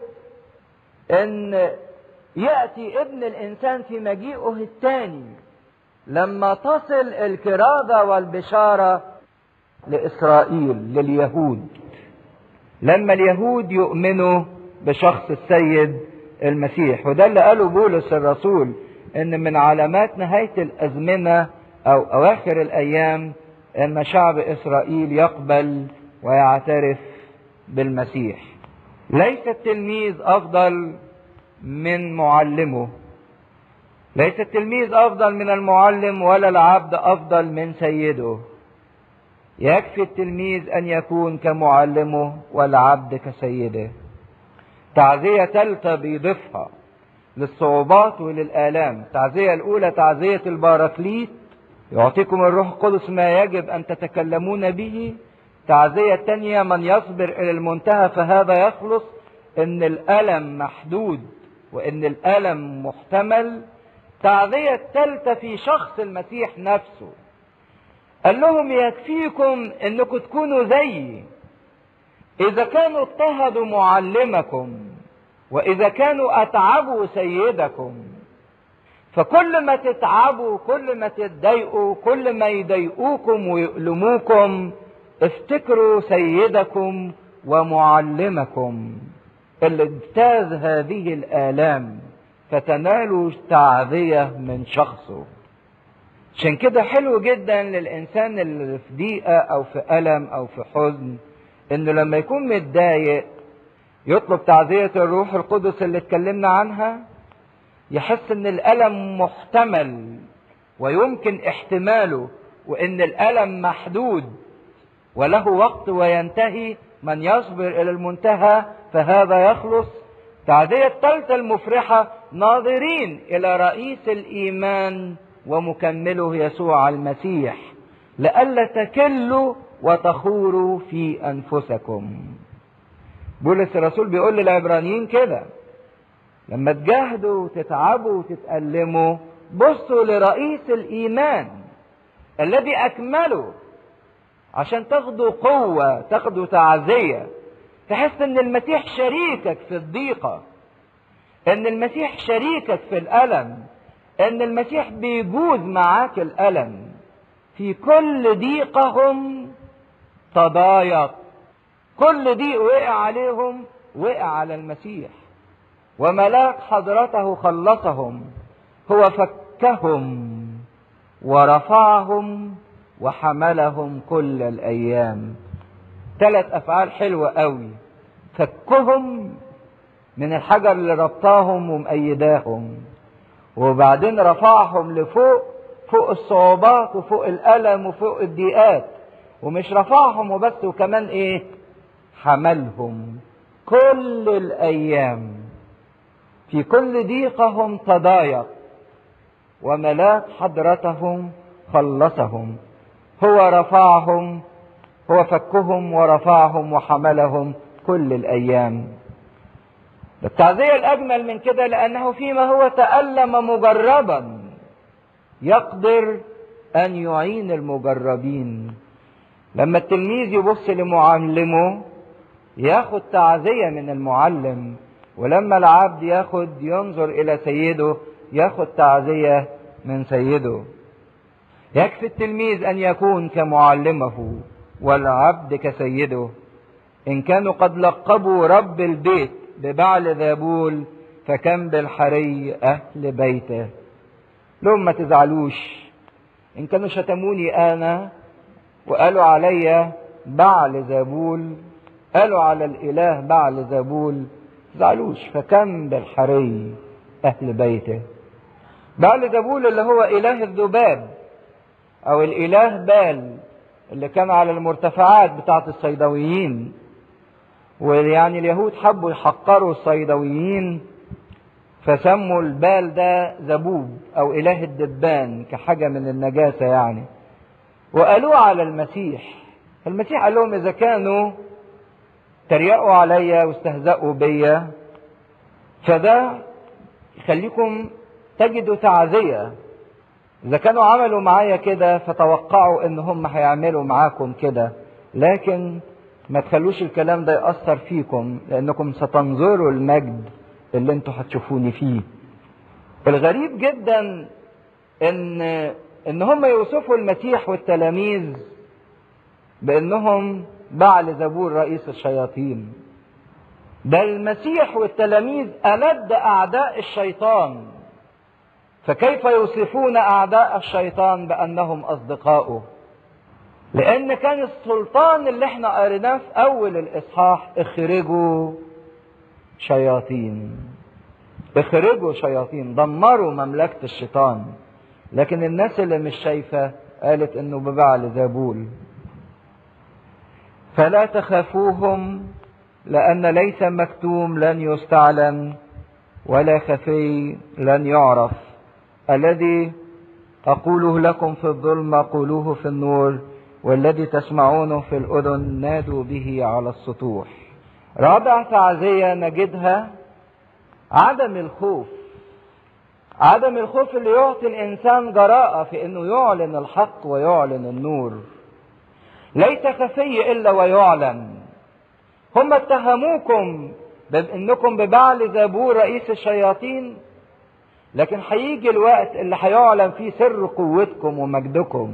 إن يأتي ابن الإنسان في مجيئه الثاني لما تصل الكرازة والبشارة لإسرائيل لليهود لما اليهود يؤمنوا بشخص السيد المسيح وده اللي قاله بولس الرسول ان من علامات نهاية الازمنة او اواخر الايام ان شعب اسرائيل يقبل ويعترف بالمسيح ليس التلميذ افضل من معلمه ليس التلميذ افضل من المعلم ولا العبد افضل من سيده يكفي التلميذ ان يكون كمعلمه والعبد كسيده تعزية ثالثة بيضيفها للصعوبات وللآلام التعزية الأولى تعزية الباراكليت يعطيكم الروح القدس ما يجب أن تتكلمون به التعزية الثانية من يصبر إلى المنتهى فهذا يخلص إن الألم محدود وإن الألم محتمل التعزية الثالثة في شخص المسيح نفسه قال لهم يكفيكم انكم تكونوا زيي اذا كانوا اضطهدوا معلمكم واذا كانوا اتعبوا سيدكم فكل ما تتعبوا كل ما تتضايقوا كل ما يضايقوكم ويؤلموكم افتكروا سيدكم ومعلمكم اللي اجتاز هذه الالام فتنالوا تعذيه من شخصه عشان كده حلو جدا للانسان اللي في ضيقه او في الم او في حزن انه لما يكون متضايق يطلب تعزيه الروح القدس اللي اتكلمنا عنها يحس ان الالم محتمل ويمكن احتماله وان الالم محدود وله وقت وينتهي من يصبر الى المنتهى فهذا يخلص التعزيه الثالثه المفرحه ناظرين الى رئيس الايمان ومكمله يسوع المسيح لئلا تكلوا وتخوروا في انفسكم بولس الرسول بيقول للعبرانيين كده لما تجاهدوا وتتعبوا وتتألموا بصوا لرئيس الإيمان الذي أكمله عشان تاخدوا قوة تاخدوا تعزية تحس إن المسيح شريكك في الضيقة إن المسيح شريكك في الألم ان المسيح بيجوز معاك الالم في كل ضيقهم تضايق كل ضيق وقع عليهم وقع على المسيح وملاك حضرته خلصهم هو فكهم ورفعهم وحملهم كل الايام ثلاث افعال حلوه قوي فكهم من الحجر اللي ربطاهم ومأيداهم وبعدين رفعهم لفوق فوق الصعوبات وفوق الألم وفوق الضيقات ومش رفعهم وبس وكمان ايه حملهم كل الأيام في كل ضيقهم تضايق وملاك حضرتهم خلصهم هو رفعهم هو فكهم ورفعهم وحملهم كل الأيام التعزية الأجمل من كده لأنه فيما هو تألم مجربا يقدر أن يعين المجربين لما التلميذ يبص لمعلمه ياخد تعزية من المعلم ولما العبد ياخد ينظر إلى سيده ياخد تعزية من سيده يكفي التلميذ أن يكون كمعلمه والعبد كسيده إن كانوا قد لقبوا رب البيت ببعل ذابول فكم بالحري أهل بيته لهم ما تزعلوش إن كانوا شتموني أنا وقالوا عليا بعل زابول قالوا على الإله بعل زابول تزعلوش فكم بالحري أهل بيته بعل زابول اللي هو إله الذباب أو الإله بال اللي كان على المرتفعات بتاعت الصيدويين ويعني اليهود حبوا يحقروا الصيدويين فسموا البال ده زبوب او اله الدبان كحاجه من النجاسه يعني وقالوه على المسيح المسيح قال لهم اذا كانوا تريقوا عليا واستهزأوا بيا فده يخليكم تجدوا تعزيه اذا كانوا عملوا معايا كده فتوقعوا ان هم هيعملوا معاكم كده لكن ما تخلوش الكلام ده يأثر فيكم لأنكم ستنظروا المجد اللي انتوا هتشوفوني فيه. الغريب جدا ان ان هم يوصفوا المسيح والتلاميذ بانهم بعل زبور رئيس الشياطين. ده المسيح والتلاميذ ألد أعداء الشيطان. فكيف يوصفون أعداء الشيطان بأنهم أصدقاؤه؟ لان كان السلطان اللي احنا قريناه في اول الاصحاح اخرجوا شياطين اخرجوا شياطين دمروا مملكة الشيطان لكن الناس اللي مش شايفة قالت انه ببعل زابول فلا تخافوهم لان ليس مكتوم لن يستعلن ولا خفي لن يعرف الذي اقوله لكم في الظلمه قولوه في النور والذي تسمعونه في الأذن نادوا به على السطوح رابع تعزية نجدها عدم الخوف عدم الخوف اللي يعطي الإنسان جراءة في أنه يعلن الحق ويعلن النور ليس خفي إلا ويعلن هم اتهموكم بأنكم ببعل زبور رئيس الشياطين لكن هيجي الوقت اللي هيعلن فيه سر قوتكم ومجدكم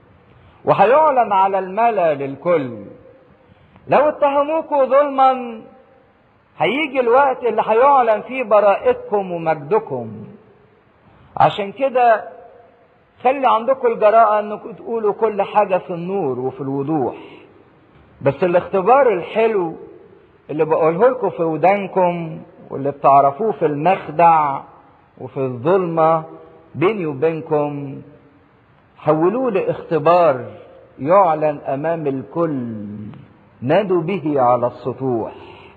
وهيعلن على الملا للكل لو اتهموكوا ظلما هيجي الوقت اللي هيعلن فيه براءتكم ومجدكم عشان كده خلي عندكم الجراءة انكم تقولوا كل حاجة في النور وفي الوضوح بس الاختبار الحلو اللي بقوله لكم في ودانكم واللي بتعرفوه في المخدع وفي الظلمة بيني وبينكم حولوه لاختبار يعلن امام الكل نادوا به على السطوح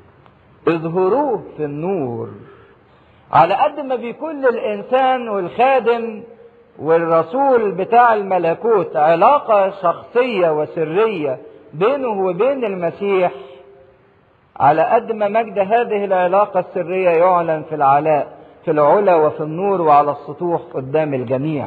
اظهروه في النور على قد ما بيكون للانسان والخادم والرسول بتاع الملكوت علاقة شخصية وسرية بينه وبين المسيح على قد ما مجد هذه العلاقة السرية يعلن في العلاء في العلا وفي النور وعلى السطوح قدام الجميع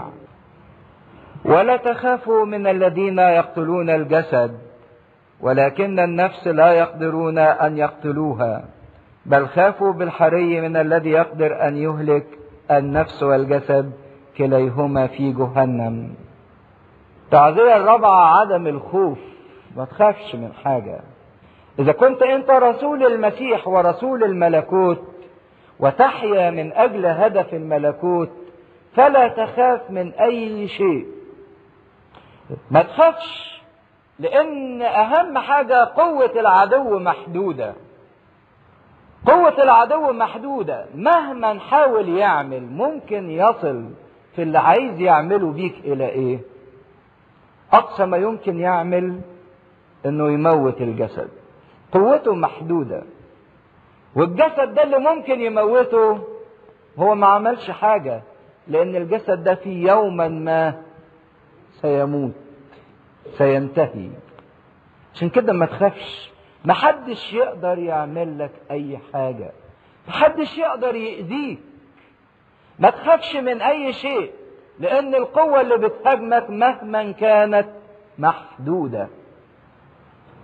ولا تخافوا من الذين يقتلون الجسد ولكن النفس لا يقدرون ان يقتلوها بل خافوا بالحري من الذي يقدر ان يهلك النفس والجسد كليهما في جهنم التعزية الرابعة عدم الخوف ما تخافش من حاجة إذا كنت أنت رسول المسيح ورسول الملكوت وتحيا من أجل هدف الملكوت فلا تخاف من أي شيء ما تخافش لان اهم حاجة قوة العدو محدودة قوة العدو محدودة مهما نحاول يعمل ممكن يصل في اللي عايز يعمله بيك الى ايه اقصى ما يمكن يعمل انه يموت الجسد قوته محدودة والجسد ده اللي ممكن يموته هو ما عملش حاجة لان الجسد ده في يوما ما سيموت سينتهي عشان كده ما تخافش محدش يقدر يعمل لك اي حاجة محدش يقدر يأذيك ما تخافش من اي شيء لان القوة اللي بتهاجمك مهما كانت محدودة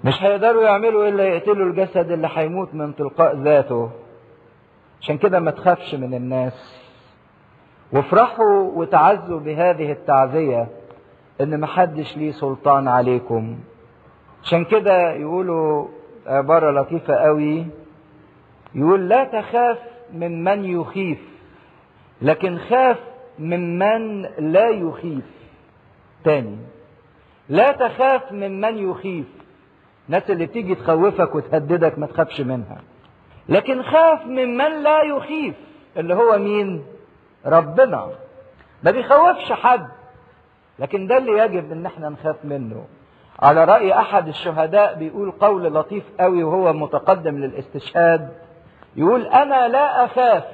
مش هيقدروا يعملوا الا يقتلوا الجسد اللي هيموت من تلقاء ذاته عشان كده ما تخافش من الناس وافرحوا وتعزوا بهذه التعزية ان محدش ليه سلطان عليكم عشان كده يقولوا عبارة لطيفة قوي يقول لا تخاف ممن يخيف لكن خاف ممن لا يخيف تاني لا تخاف ممن يخيف الناس اللي بتيجي تخوفك وتهددك ما تخافش منها لكن خاف ممن لا يخيف اللي هو مين ربنا ما بيخوفش حد لكن ده اللي يجب ان احنا نخاف منه على رأي احد الشهداء بيقول قول لطيف قوي وهو متقدم للاستشهاد يقول انا لا اخاف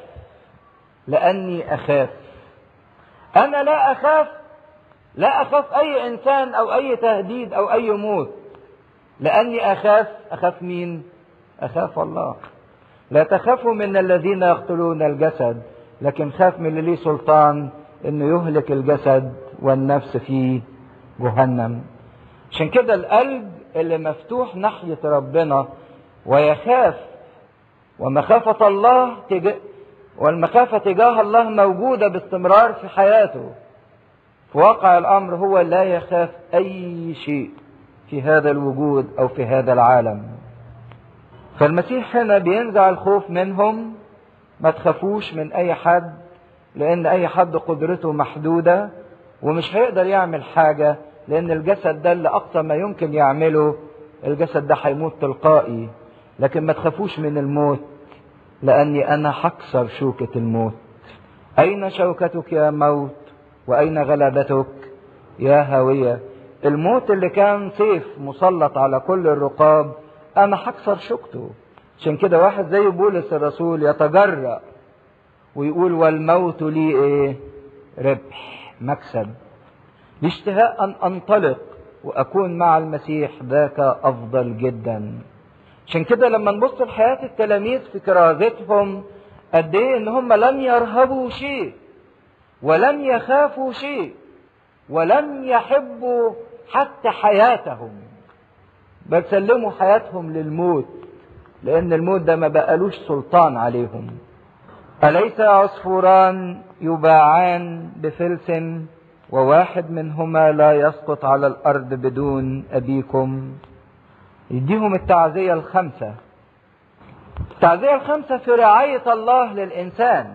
لاني اخاف انا لا اخاف لا اخاف اي انسان او اي تهديد او اي موت لاني اخاف اخاف مين اخاف الله لا تخافوا من الذين يقتلون الجسد لكن خاف من اللي ليه سلطان انه يهلك الجسد والنفس في جهنم عشان كده القلب اللي مفتوح ناحية ربنا ويخاف ومخافة الله تجاه والمخافة تجاه الله موجودة باستمرار في حياته في واقع الأمر هو لا يخاف أي شيء في هذا الوجود أو في هذا العالم فالمسيح هنا بينزع الخوف منهم ما تخافوش من أي حد لأن أي حد قدرته محدودة ومش هيقدر يعمل حاجة لأن الجسد ده اللي أقصى ما يمكن يعمله الجسد ده هيموت تلقائي لكن ما تخافوش من الموت لأني أنا هكسر شوكة الموت أين شوكتك يا موت وأين غلبتك يا هاوية الموت اللي كان سيف مسلط على كل الرقاب أنا هكسر شوكته عشان كده واحد زي بولس الرسول يتجرأ ويقول والموت لي ايه ربح مكسب لاشتهاء ان انطلق واكون مع المسيح ذاك افضل جدا عشان كده لما نبص لحياة التلاميذ في كرازتهم قد ايه ان هم لم يرهبوا شيء ولم يخافوا شيء ولم يحبوا حتى حياتهم بل سلموا حياتهم للموت لان الموت ده ما بقالوش سلطان عليهم أليس عصفوران يباعان بفلس وواحد منهما لا يسقط على الأرض بدون أبيكم يديهم التعزية الخمسة التعزية الخمسة في رعاية الله للإنسان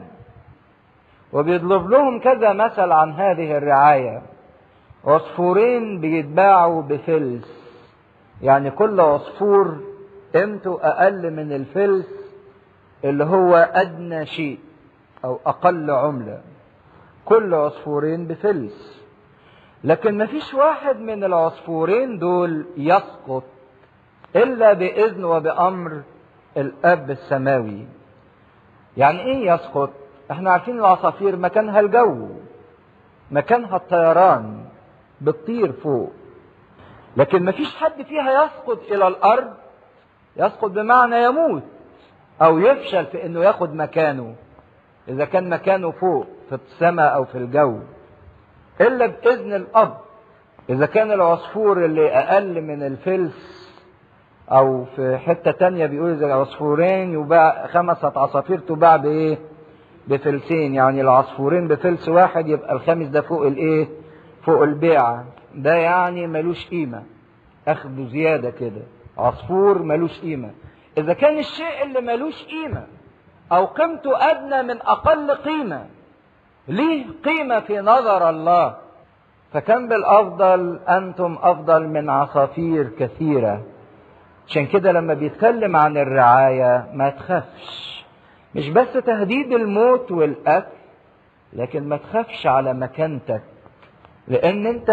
وبيطلب لهم كذا مثل عن هذه الرعاية عصفورين بيتباعوا بفلس يعني كل عصفور قيمته أقل من الفلس اللي هو أدنى شيء أو أقل عملة كل عصفورين بفلس لكن مفيش واحد من العصفورين دول يسقط إلا بإذن وبأمر الأب السماوي يعني إيه يسقط؟ إحنا عارفين العصافير مكانها الجو مكانها الطيران بتطير فوق لكن مفيش حد فيها يسقط إلى الأرض يسقط بمعنى يموت او يفشل في انه ياخد مكانه اذا كان مكانه فوق في السماء او في الجو الا باذن الاب اذا كان العصفور اللي اقل من الفلس او في حته تانية بيقول اذا عصفورين يباع خمسة عصافير تباع بايه بفلسين يعني العصفورين بفلس واحد يبقى الخامس ده فوق الايه فوق البيعة ده يعني ملوش قيمة اخده زيادة كده عصفور ملوش قيمة إذا كان الشيء اللي ملوش قيمة أو قيمته أدنى من أقل قيمة ليه قيمة في نظر الله فكان بالأفضل أنتم أفضل من عصافير كثيرة عشان كده لما بيتكلم عن الرعاية ما تخافش مش بس تهديد الموت والقتل لكن ما تخافش على مكانتك لأن أنت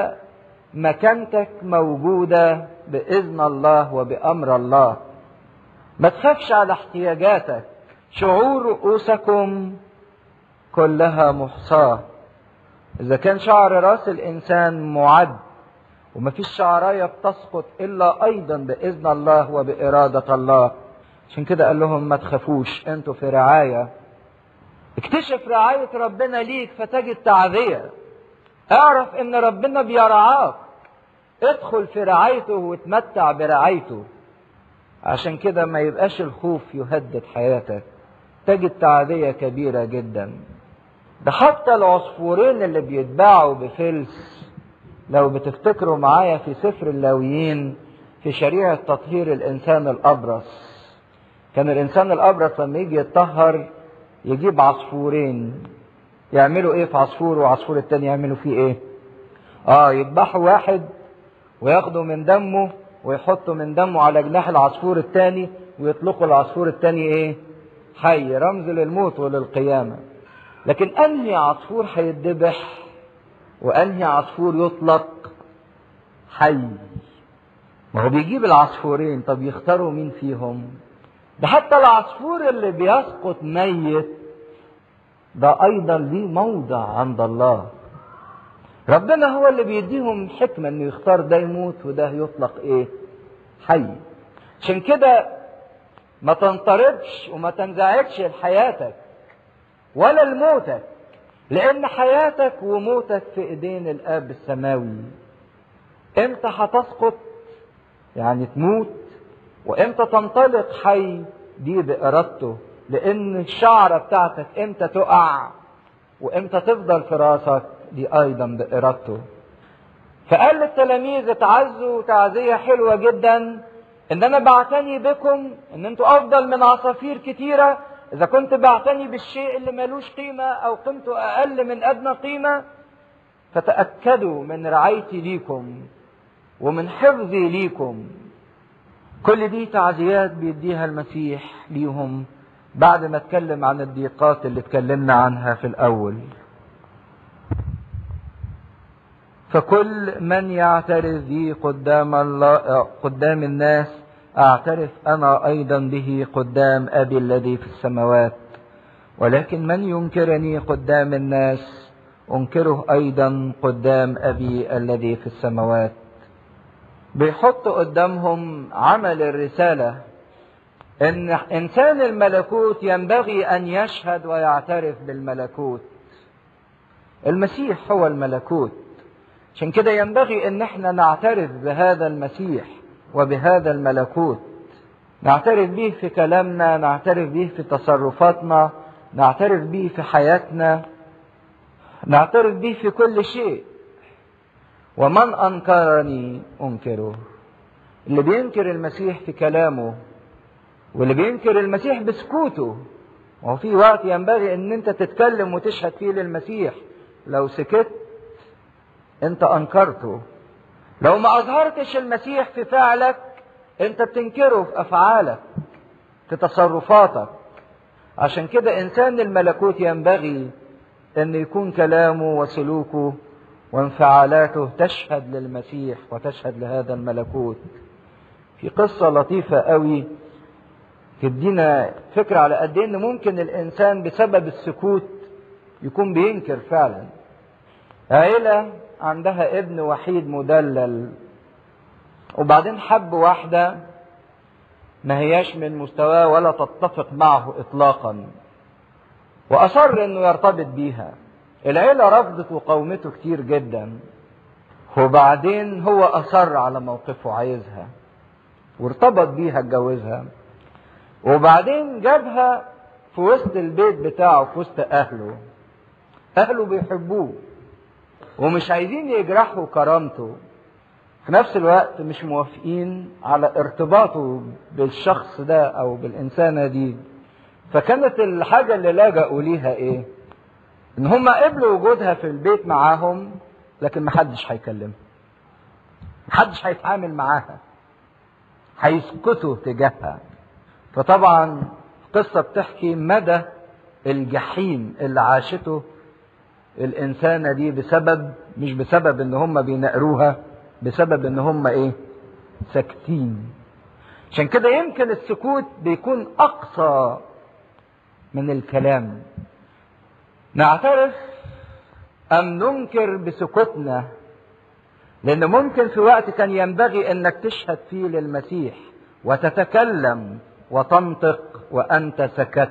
مكانتك موجودة بإذن الله وبأمر الله ما تخافش على احتياجاتك شعور رؤوسكم كلها محصاة إذا كان شعر راس الإنسان معد ومفيش شعراية بتسقط إلا أيضا بإذن الله وبإرادة الله عشان كده قال لهم ما تخافوش انتوا في رعاية اكتشف رعاية ربنا ليك فتجد تعذية اعرف ان ربنا بيرعاك ادخل في رعايته وتمتع برعايته عشان كده ما يبقاش الخوف يهدد حياتك تجد تعدية كبيرة جدا ده حتى العصفورين اللي بيتباعوا بفلس لو بتفتكروا معايا في سفر اللاويين في شريعة تطهير الإنسان الأبرص كان الإنسان الأبرص لما يجي يتطهر يجيب عصفورين يعملوا إيه في عصفور وعصفور التاني يعملوا فيه إيه؟ آه يذبحوا واحد وياخدوا من دمه ويحطوا من دمه على جناح العصفور التاني ويطلقوا العصفور التاني إيه؟ حي رمز للموت وللقيامة لكن أنهي عصفور هيتذبح وأنهي عصفور يطلق حي ما هو بيجيب العصفورين طب يختاروا مين فيهم ده حتى العصفور اللي بيسقط ميت ده ايضا ليه موضع عند الله ربنا هو اللي بيديهم حكمة انه يختار ده يموت وده يطلق ايه حي عشان كده ما تنطردش وما تنزعجش لحياتك ولا لموتك لان حياتك وموتك في ايدين الاب السماوي امتى هتسقط يعني تموت وامتى تنطلق حي دي بارادته لان الشعرة بتاعتك امتى تقع وامتى تفضل في راسك دي ايضا بارادته فقال للتلاميذ اتعزوا تعزية حلوة جدا ان انا بعتني بكم ان انتوا افضل من عصافير كتيرة اذا كنت بعتني بالشيء اللي ملوش قيمة او قيمته اقل من ادنى قيمة فتأكدوا من رعايتي ليكم ومن حفظي ليكم كل دي تعزيات بيديها المسيح ليهم بعد ما اتكلم عن الضيقات اللي اتكلمنا عنها في الاول فكل من يعترف بي قدام الله قدام الناس اعترف انا ايضا به قدام ابي الذي في السماوات ولكن من ينكرني قدام الناس انكره ايضا قدام ابي الذي في السماوات بيحط قدامهم عمل الرساله ان انسان الملكوت ينبغي ان يشهد ويعترف بالملكوت المسيح هو الملكوت عشان كده ينبغي ان احنا نعترف بهذا المسيح وبهذا الملكوت نعترف به في كلامنا نعترف به في تصرفاتنا نعترف به في حياتنا نعترف به في كل شيء ومن انكرني انكره اللي بينكر المسيح في كلامه واللي بينكر المسيح بسكوته وهو في وقت ينبغي ان انت تتكلم وتشهد فيه للمسيح لو سكت انت انكرته لو ما اظهرتش المسيح في فعلك انت بتنكره في افعالك في تصرفاتك عشان كده انسان الملكوت ينبغي ان يكون كلامه وسلوكه وانفعالاته تشهد للمسيح وتشهد لهذا الملكوت في قصة لطيفة قوي تدينا فكرة على قد ان ممكن الانسان بسبب السكوت يكون بينكر فعلا عيلة عندها ابن وحيد مدلل وبعدين حب واحدة ما هياش من مستواه ولا تتفق معه اطلاقا واصر انه يرتبط بيها العيلة رفضت وقومته كتير جدا وبعدين هو اصر على موقفه عايزها وارتبط بيها اتجوزها وبعدين جابها في وسط البيت بتاعه في وسط اهله اهله بيحبوه ومش عايزين يجرحوا كرامته في نفس الوقت مش موافقين على ارتباطه بالشخص ده او بالانسانه دي فكانت الحاجه اللي لجأوا ليها ايه ان هم قبلوا وجودها في البيت معاهم لكن محدش هيكلمها محدش هيتعامل معاها هيسكتوا تجاهها فطبعا القصة بتحكي مدى الجحيم اللي عاشته الإنسانة دي بسبب مش بسبب إن هم بينقروها بسبب إن هم إيه؟ ساكتين. عشان كده يمكن السكوت بيكون أقصى من الكلام. نعترف أم ننكر بسكوتنا لأن ممكن في وقت كان ينبغي إنك تشهد فيه للمسيح وتتكلم وتنطق وأنت سكت.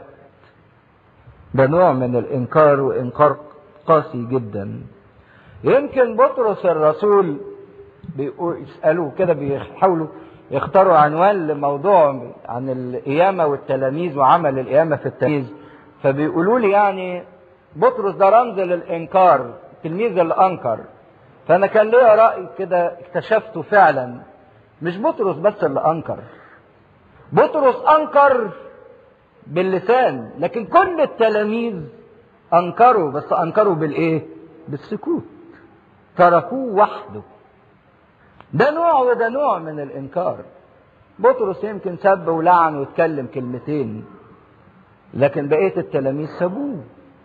ده نوع من الإنكار وإنكار قاسي جدا. يمكن بطرس الرسول بيقول يسالوا كده بيحاولوا يختاروا عنوان لموضوع عن القيامه والتلاميذ وعمل القيامه في التلاميذ فبيقولوا لي يعني بطرس ده رمز للانكار التلميذ اللي انكر فانا كان ليا راي كده اكتشفته فعلا مش بطرس بس اللي انكر بطرس انكر باللسان لكن كل التلاميذ انكروا بس انكروا بالايه بالسكوت تركوه وحده ده نوع وده نوع من الانكار بطرس يمكن سب ولعن واتكلم كلمتين لكن بقيه التلاميذ سابوه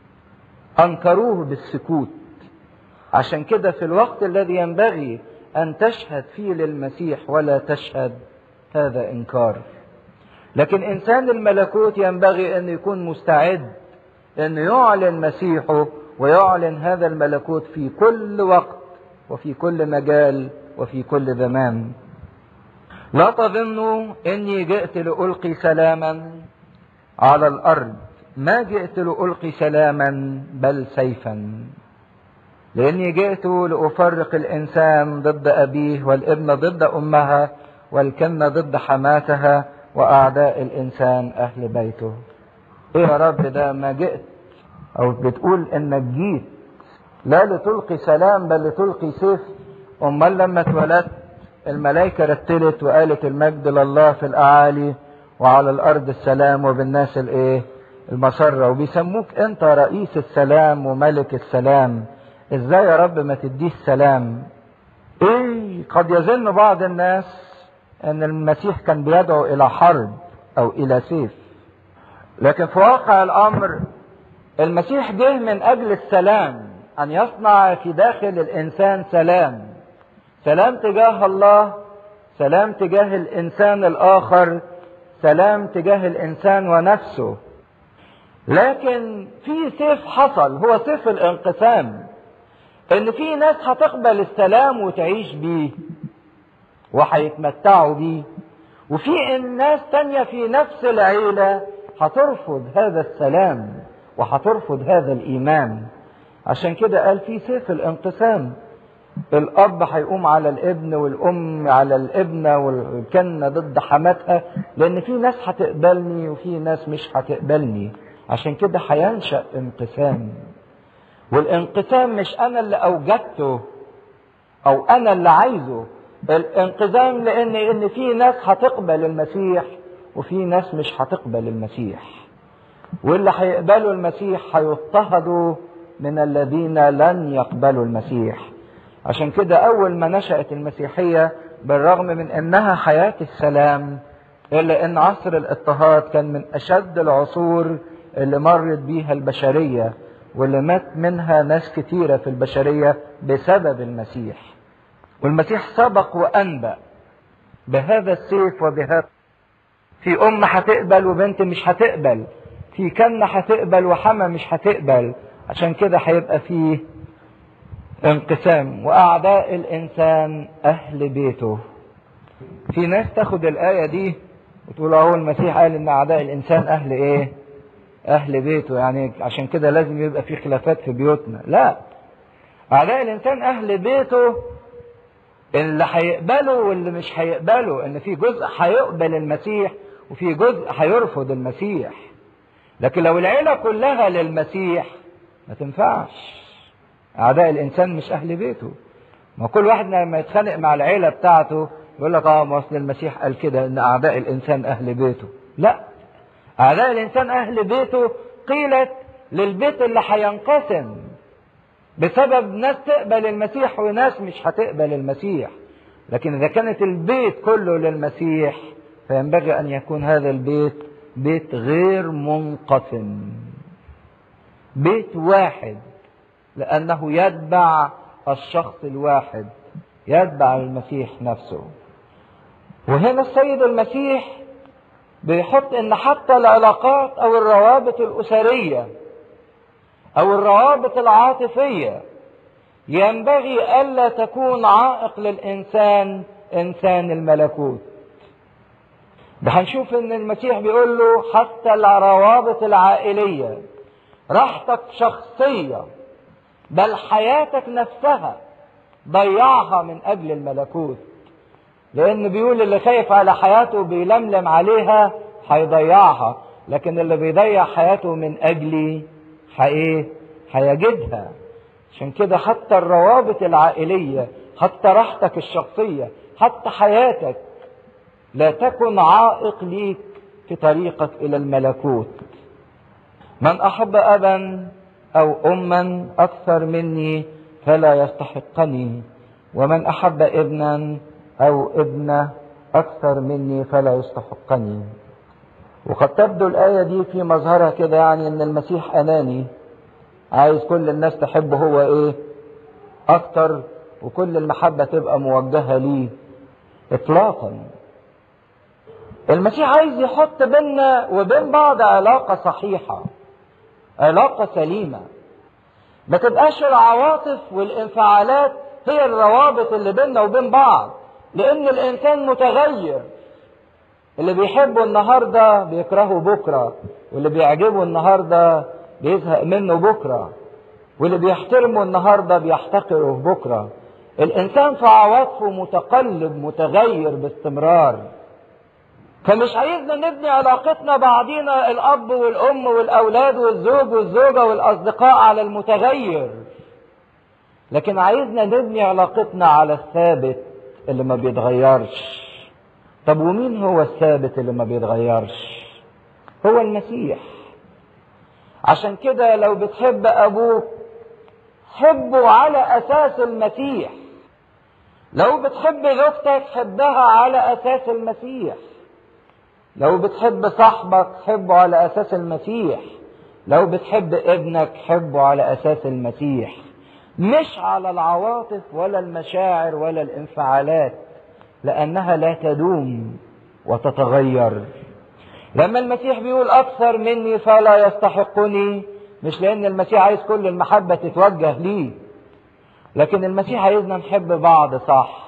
انكروه بالسكوت عشان كده في الوقت الذي ينبغي ان تشهد فيه للمسيح ولا تشهد هذا انكار لكن انسان الملكوت ينبغي ان يكون مستعد ان يعلن مسيحه ويعلن هذا الملكوت في كل وقت وفي كل مجال وفي كل زمان لا تظنوا اني جئت لالقي سلاما على الارض ما جئت لالقي سلاما بل سيفا لاني جئت لافرق الانسان ضد ابيه والابن ضد امها والكنه ضد حماتها واعداء الانسان اهل بيته ايه يا رب ده ما جئت او بتقول انك جيت لا لتلقي سلام بل لتلقي سيف امال لما اتولدت الملائكة رتلت وقالت المجد لله في الاعالي وعلى الارض السلام وبالناس الايه المسرة وبيسموك انت رئيس السلام وملك السلام ازاي يا رب ما تديه سلام ايه قد يظن بعض الناس ان المسيح كان بيدعو الى حرب او الى سيف لكن في واقع الامر المسيح جه من اجل السلام ان يصنع في داخل الانسان سلام سلام تجاه الله سلام تجاه الانسان الاخر سلام تجاه الانسان ونفسه لكن في سيف حصل هو سيف الانقسام ان في ناس هتقبل السلام وتعيش بيه وهيتمتعوا بيه وفي الناس تانية في نفس العيلة هترفض هذا السلام وهترفض هذا الإيمان عشان كده قال في سيف الانقسام الأب هيقوم على الابن والأم على الابنة والكنة ضد حماتها لأن في ناس هتقبلني وفي ناس مش هتقبلني عشان كده هينشأ انقسام والانقسام مش أنا اللي أوجدته أو أنا اللي عايزه الانقسام لأن إن في ناس هتقبل المسيح وفي ناس مش هتقبل المسيح واللي هيقبلوا المسيح هيضطهدوا من الذين لن يقبلوا المسيح عشان كده أول ما نشأت المسيحية بالرغم من أنها حياة السلام إلا أن عصر الاضطهاد كان من أشد العصور اللي مرت بيها البشرية واللي مات منها ناس كتيرة في البشرية بسبب المسيح والمسيح سبق وأنبأ بهذا السيف وبهذا في أم هتقبل وبنت مش هتقبل في كنة هتقبل وحما مش هتقبل عشان كده هيبقى فيه انقسام وأعداء الإنسان أهل بيته في ناس تاخد الآية دي وتقول أهو المسيح قال إن أعداء الإنسان أهل إيه؟ أهل بيته يعني عشان كده لازم يبقى في خلافات في بيوتنا لا أعداء الإنسان أهل بيته اللي هيقبله واللي مش هيقبله ان في جزء هيقبل المسيح وفي جزء هيرفض المسيح لكن لو العيلة كلها للمسيح ما تنفعش أعداء الإنسان مش أهل بيته ما كل واحد لما يتخانق مع العيلة بتاعته يقول لك اه ما اصل المسيح قال كده ان أعداء الإنسان أهل بيته لا أعداء الإنسان أهل بيته قيلت للبيت اللي هينقسم بسبب ناس تقبل المسيح وناس مش هتقبل المسيح لكن إذا كانت البيت كله للمسيح فينبغي أن يكون هذا البيت بيت غير منقسم بيت واحد لأنه يتبع الشخص الواحد يتبع المسيح نفسه وهنا السيد المسيح بيحط ان حتى العلاقات او الروابط الاسريه او الروابط العاطفيه ينبغي الا تكون عائق للانسان انسان الملكوت ده هنشوف ان المسيح بيقول له حتى الروابط العائليه راحتك شخصيه بل حياتك نفسها ضيعها من اجل الملكوت لان بيقول اللي خايف على حياته بيلملم عليها هيضيعها لكن اللي بيضيع حياته من اجلي ايه هيجدها عشان كده حتى الروابط العائليه حتى راحتك الشخصيه حتى حياتك لا تكن عائق ليك في طريقك الى الملكوت من احب ابا او اما اكثر مني فلا يستحقني ومن احب ابنا او ابنه اكثر مني فلا يستحقني وقد تبدو الايه دي في مظهرها كده يعني ان المسيح اناني عايز كل الناس تحبه هو ايه اكتر وكل المحبه تبقى موجهه ليه اطلاقا المسيح عايز يحط بيننا وبين بعض علاقه صحيحه علاقه سليمه ما تبقاش العواطف والانفعالات هي الروابط اللي بيننا وبين بعض لان الانسان متغير اللي بيحبه النهارده بيكرهه بكره واللي بيعجبه النهارده بيزهق منه بكره واللي بيحترمه النهارده بيحتقره بكره الانسان في عواطفه متقلب متغير باستمرار فمش عايزنا نبني علاقتنا بعضينا الاب والام والاولاد والزوج والزوجه والاصدقاء على المتغير لكن عايزنا نبني علاقتنا على الثابت اللي ما بيتغيرش طب ومين هو الثابت اللي ما بيتغيرش هو المسيح عشان كده لو بتحب ابوك حبه على اساس المسيح لو بتحب زوجتك حبها على اساس المسيح لو بتحب صاحبك حبه على اساس المسيح لو بتحب ابنك حبه على اساس المسيح مش على العواطف ولا المشاعر ولا الانفعالات لانها لا تدوم وتتغير لما المسيح بيقول اكثر مني فلا يستحقني مش لان المسيح عايز كل المحبه تتوجه ليه لكن المسيح عايزنا نحب بعض صح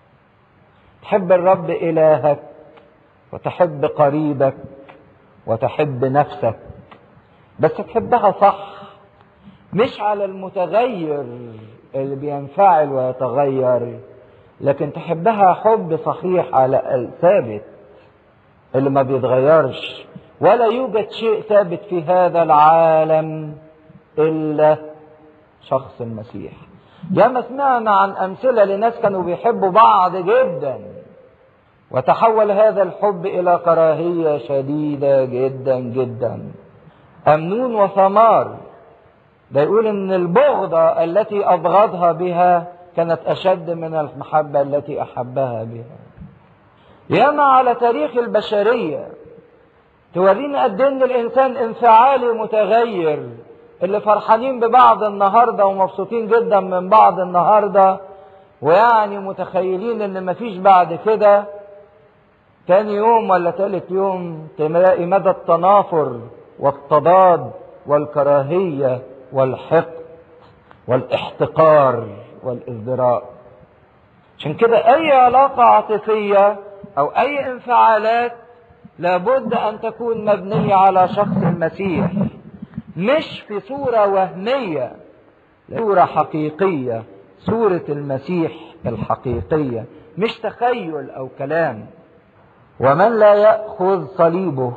تحب الرب الهك وتحب قريبك وتحب نفسك بس تحبها صح مش على المتغير اللي بينفعل ويتغير لكن تحبها حب صحيح على الثابت اللي ما بيتغيرش ولا يوجد شيء ثابت في هذا العالم الا شخص المسيح ياما سمعنا عن امثله لناس كانوا بيحبوا بعض جدا وتحول هذا الحب الى كراهيه شديده جدا جدا امنون وثمار ده يقول ان البغضه التي ابغضها بها كانت اشد من المحبه التي احبها بها ياما على تاريخ البشريه تورينا قد ان الانسان انفعالي متغير اللي فرحانين ببعض النهارده ومبسوطين جدا من بعض النهارده ويعني متخيلين ان مفيش بعد كده تاني يوم ولا تالت يوم تلاقي مدى التنافر والتضاد والكراهيه والحقد والاحتقار والازدراء عشان كده اي علاقه عاطفيه او اي انفعالات لابد ان تكون مبنيه على شخص المسيح مش في صوره وهميه صوره حقيقيه صوره المسيح الحقيقيه مش تخيل او كلام ومن لا ياخذ صليبه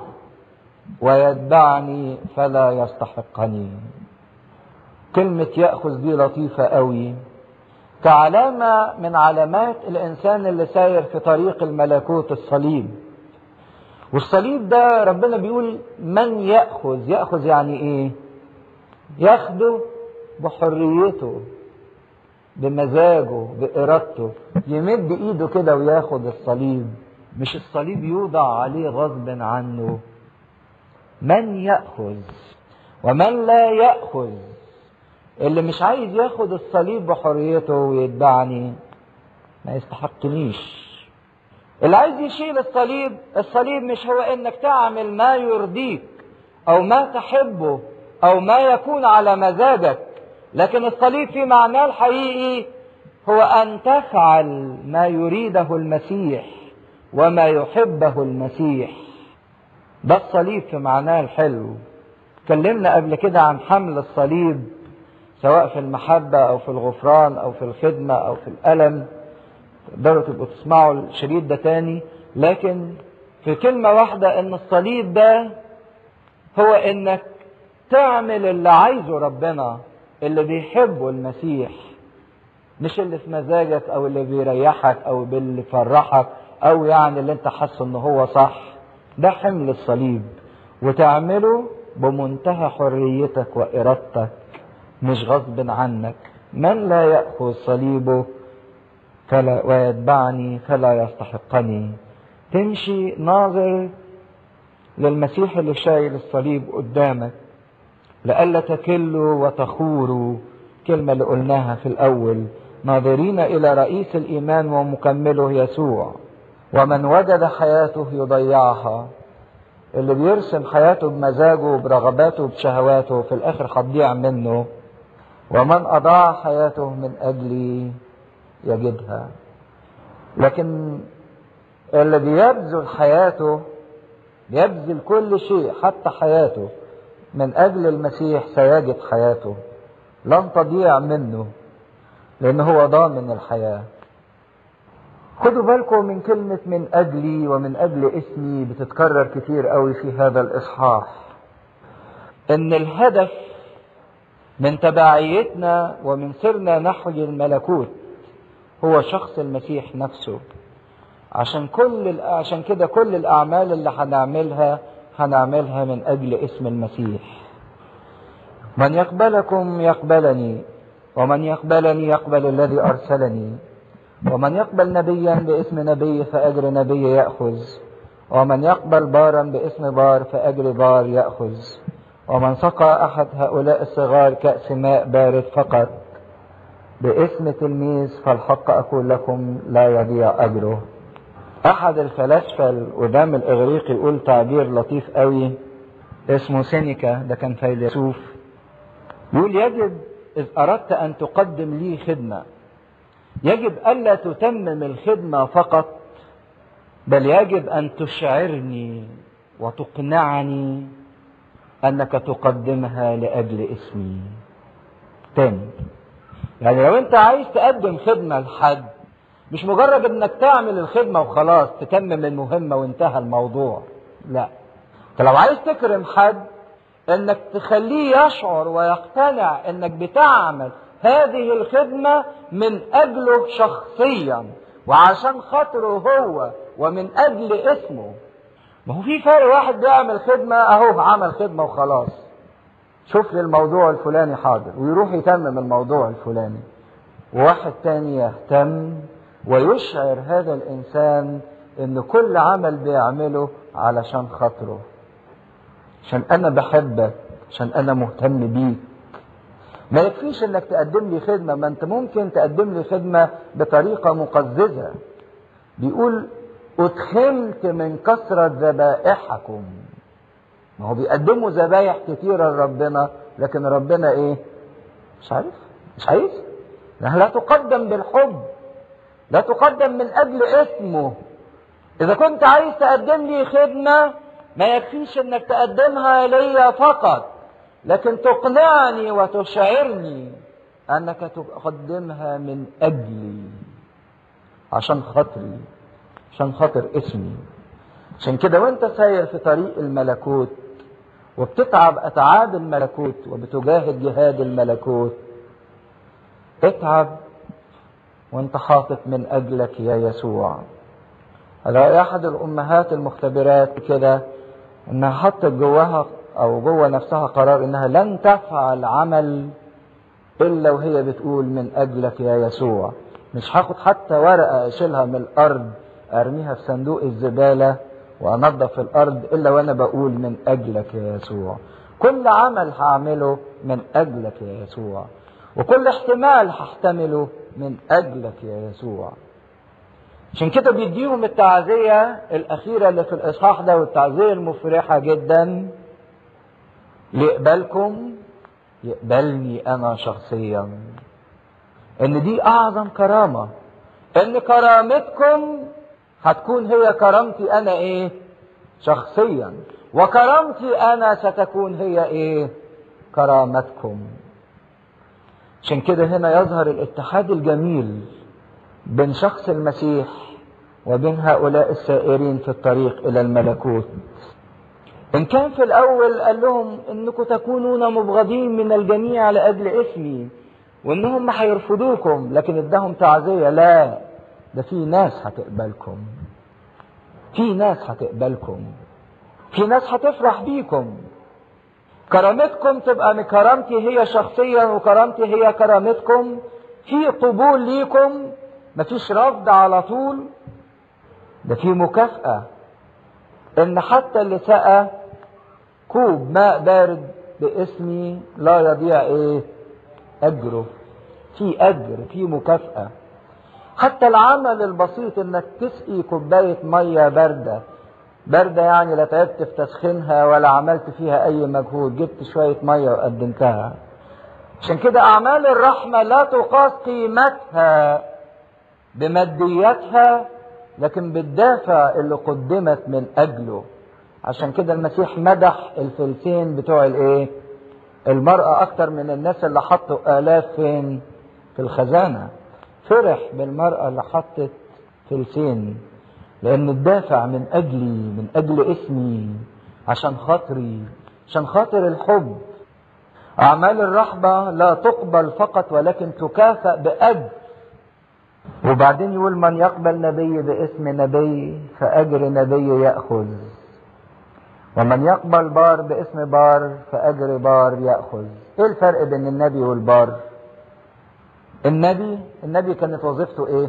ويتبعني فلا يستحقني كلمة يأخذ دي لطيفة قوي كعلامة من علامات الإنسان اللي ساير في طريق الملكوت الصليب والصليب ده ربنا بيقول من يأخذ يأخذ يعني إيه ياخده بحريته بمزاجه بإرادته يمد إيده كده وياخد الصليب مش الصليب يوضع عليه غصب عنه من يأخذ ومن لا يأخذ اللي مش عايز ياخد الصليب بحريته ويتبعني ما يستحقنيش اللي عايز يشيل الصليب الصليب مش هو انك تعمل ما يرضيك او ما تحبه او ما يكون على مزاجك لكن الصليب في معناه الحقيقي هو ان تفعل ما يريده المسيح وما يحبه المسيح ده الصليب في معناه الحلو اتكلمنا قبل كده عن حمل الصليب سواء في المحبة أو في الغفران أو في الخدمة أو في الألم تقدروا تبقوا تسمعوا الشريط ده تاني لكن في كلمة واحدة إن الصليب ده هو إنك تعمل اللي عايزه ربنا اللي بيحبه المسيح مش اللي في مزاجك او اللي بيريحك او اللي يفرحك او يعني اللي انت حاسه ان هو صح ده حمل الصليب وتعمله بمنتهى حريتك وارادتك مش غصب عنك من لا ياخذ صليبه فلا ويتبعني فلا يستحقني تمشي ناظر للمسيح اللي شايل الصليب قدامك لئلا تكلوا وتخوروا كلمة اللي قلناها في الأول ناظرين إلى رئيس الإيمان ومكمله يسوع ومن وجد حياته يضيعها اللي بيرسم حياته بمزاجه وبرغباته وبشهواته في الآخر هتضيع منه ومن أضاع حياته من أجلي يجدها لكن اللي بيبذل حياته بيبذل كل شيء حتى حياته من أجل المسيح سيجد حياته لن تضيع منه لأن هو ضامن الحياة خدوا بالكم من كلمة من أجلي ومن أجل اسمي بتتكرر كتير قوي في هذا الإصحاح إن الهدف من تبعيتنا ومن سيرنا نحو الملكوت هو شخص المسيح نفسه عشان كل عشان كده كل الأعمال اللي هنعملها هنعملها من أجل اسم المسيح من يقبلكم يقبلني ومن يقبلني يقبل الذي أرسلني ومن يقبل نبيا باسم نبي فأجر نبي يأخذ ومن يقبل بارا باسم بار فأجر بار يأخذ ومن سقى أحد هؤلاء الصغار كأس ماء بارد فقط باسم تلميذ فالحق أقول لكم لا يضيع أجره أحد الفلاسفة القدام الإغريقي يقول تعبير لطيف قوي اسمه سينيكا ده كان فيلسوف يقول يجب إذ أردت أن تقدم لي خدمة يجب ألا تتمم الخدمة فقط بل يجب أن تشعرني وتقنعني أنك تقدمها لأجل اسمي تاني يعني لو أنت عايز تقدم خدمة لحد مش مجرد انك تعمل الخدمه وخلاص تتمم المهمه وانتهى الموضوع لا انت لو عايز تكرم حد انك تخليه يشعر ويقتنع انك بتعمل هذه الخدمه من اجله شخصيا وعشان خاطره هو ومن اجل اسمه ما هو في فرق واحد بيعمل خدمه اهو عمل خدمه وخلاص شوف لي الموضوع الفلاني حاضر ويروح يتمم الموضوع الفلاني وواحد تاني يهتم ويشعر هذا الانسان ان كل عمل بيعمله علشان خاطره عشان انا بحبك عشان انا مهتم بيك ما يكفيش انك تقدم لي خدمة ما انت ممكن تقدم لي خدمة بطريقة مقززة بيقول اتخمت من كثرة ذبائحكم ما هو بيقدموا ذبايح كتيرة لربنا لكن ربنا ايه مش عارف مش عايز لا تقدم بالحب لا تقدم من اجل اسمه اذا كنت عايز تقدم لي خدمه ما يكفيش انك تقدمها ليا فقط لكن تقنعني وتشعرني انك تقدمها من اجلي عشان خاطري عشان خاطر اسمي عشان كده وانت ساير في طريق الملكوت وبتتعب اتعاب الملكوت وبتجاهد جهاد الملكوت اتعب وانت حاطط من اجلك يا يسوع على احد الامهات المختبرات كده انها حطت جواها او جوه نفسها قرار انها لن تفعل عمل الا وهي بتقول من اجلك يا يسوع مش هاخد حتى ورقه اشيلها من الارض ارميها في صندوق الزباله وانظف الارض الا وانا بقول من اجلك يا يسوع كل عمل هعمله من اجلك يا يسوع وكل احتمال هحتمله من اجلك يا يسوع عشان كده بيديهم التعزية الأخيرة اللي في الإصحاح ده والتعزية المفرحة جدا ليقبلكم يقبلني أنا شخصيا إن دي أعظم كرامة إن كرامتكم هتكون هي كرامتي أنا إيه؟ شخصيا وكرامتي أنا ستكون هي إيه؟ كرامتكم عشان كده هنا يظهر الاتحاد الجميل بين شخص المسيح وبين هؤلاء السائرين في الطريق الى الملكوت ان كان في الاول قال لهم انكم تكونون مبغضين من الجميع لاجل اسمي وانهم هيرفضوكم لكن ادهم تعزيه لا ده في ناس هتقبلكم في ناس هتقبلكم في ناس هتفرح بيكم كرامتكم تبقى كرامتي هي شخصيا وكرامتي هي كرامتكم في قبول ليكم مفيش رفض على طول ده في مكافأة ان حتى اللي سقى كوب ماء بارد باسمي لا يضيع ايه اجره في اجر في مكافأة حتى العمل البسيط انك تسقي كوباية مية باردة باردة يعني لا تعبت في تسخينها ولا عملت فيها اي مجهود جبت شوية مية وقدمتها عشان كده اعمال الرحمة لا تقاس قيمتها بمادياتها لكن بالدافع اللي قدمت من اجله عشان كده المسيح مدح الفلسين بتوع الايه المرأة اكتر من الناس اللي حطوا الاف فين في الخزانة فرح بالمرأة اللي حطت فلسين لان الدافع من اجلي من اجل اسمي عشان خاطري عشان خاطر الحب اعمال الرحمة لا تقبل فقط ولكن تكافأ باجر وبعدين يقول من يقبل نبي باسم نبي فأجر نبي يأخذ ومن يقبل بار باسم بار فأجر بار يأخذ ايه الفرق بين النبي والبار النبي النبي كانت وظيفته ايه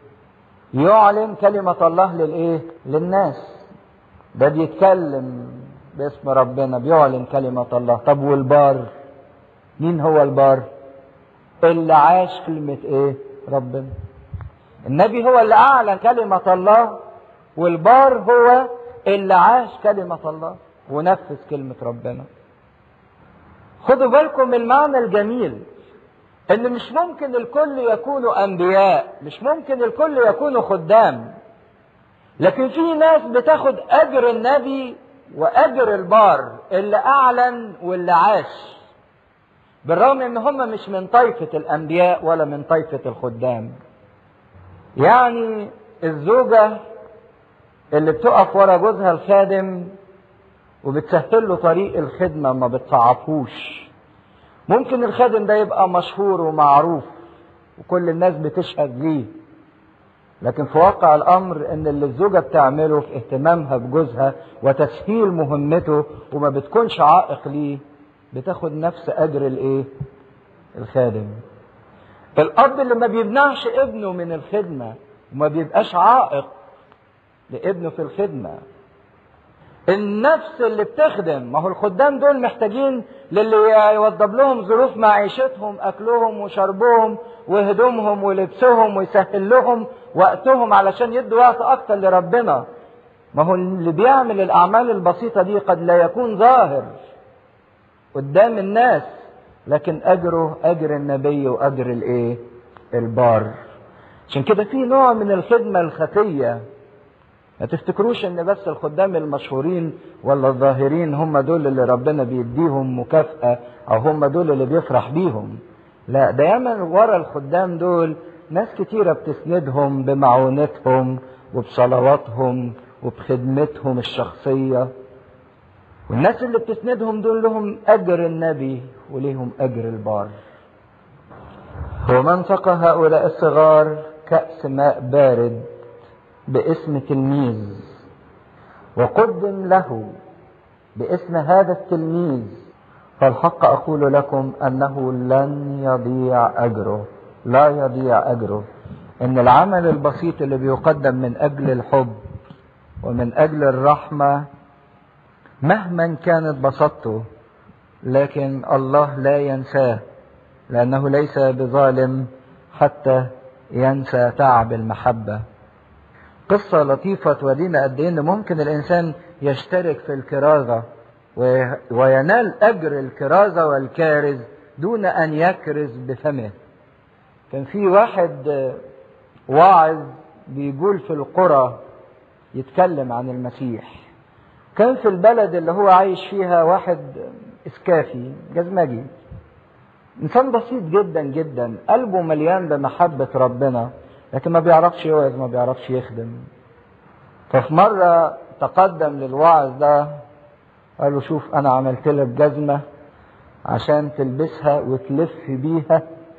يعلن كلمة الله للايه للناس ده بيتكلم باسم ربنا بيعلن كلمة الله طب والبار مين هو البار اللي عاش كلمة ايه ربنا النبي هو اللي اعلن كلمة الله والبار هو اللي عاش كلمة الله ونفذ كلمة ربنا خدوا بالكم من المعنى الجميل ان مش ممكن الكل يكونوا انبياء مش ممكن الكل يكونوا خدام لكن في ناس بتاخد اجر النبي واجر البار اللي اعلن واللي عاش بالرغم ان هم مش من طائفة الانبياء ولا من طائفة الخدام يعني الزوجة اللي بتقف ورا جوزها الخادم وبتسهل له طريق الخدمة ما بتصعبهوش ممكن الخادم ده يبقى مشهور ومعروف وكل الناس بتشهد ليه لكن في واقع الامر ان اللي الزوجه بتعمله في اهتمامها بجوزها وتسهيل مهمته وما بتكونش عائق ليه بتاخد نفس اجر الايه الخادم الاب اللي ما بيمنعش ابنه من الخدمه وما بيبقاش عائق لابنه في الخدمه النفس اللي بتخدم ما هو الخدام دول محتاجين للي يوضب لهم ظروف معيشتهم اكلهم وشربهم وهدومهم ولبسهم ويسهل لهم وقتهم علشان يدوا وقت اكتر لربنا ما هو اللي بيعمل الاعمال البسيطه دي قد لا يكون ظاهر قدام الناس لكن اجره اجر النبي واجر الايه البار عشان كده في نوع من الخدمه الخفيه ما تفتكروش ان بس الخدام المشهورين ولا الظاهرين هم دول اللي ربنا بيديهم مكافأة او هم دول اللي بيفرح بيهم لا دايما ورا الخدام دول ناس كتيرة بتسندهم بمعونتهم وبصلواتهم وبخدمتهم الشخصية والناس اللي بتسندهم دول لهم أجر النبي وليهم أجر البار ومن سقى هؤلاء الصغار كأس ماء بارد باسم تلميذ وقدم له باسم هذا التلميذ فالحق اقول لكم انه لن يضيع اجره لا يضيع اجره ان العمل البسيط اللي بيقدم من اجل الحب ومن اجل الرحمه مهما كانت بساطته لكن الله لا ينساه لانه ليس بظالم حتى ينسى تعب المحبه قصة لطيفة تورينا قد إيه إن ممكن الإنسان يشترك في الكرازة وينال أجر الكرازة والكارز دون أن يكرز بفمه. كان في واحد واعظ بيقول في القرى يتكلم عن المسيح. كان في البلد اللي هو عايش فيها واحد إسكافي جزمجي. انسان بسيط جدا جدا قلبه مليان بمحبة ربنا لكن ما بيعرفش يوعظ ما بيعرفش يخدم ففي مرة تقدم للواعظ ده قال له شوف انا عملت لك جزمة عشان تلبسها وتلف بيها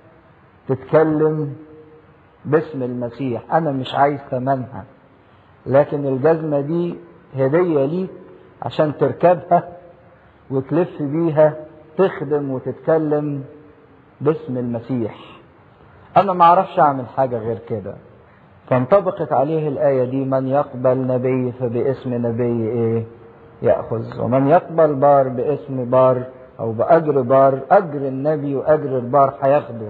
تتكلم باسم المسيح انا مش عايز ثمنها لكن الجزمة دي هدية ليك عشان تركبها وتلف بيها تخدم وتتكلم باسم المسيح انا ما اعرفش اعمل حاجة غير كده فانطبقت عليه الآية دي من يقبل نبي فباسم نبي ايه يأخذ ومن يقبل بار باسم بار او بأجر بار اجر النبي واجر البار هياخده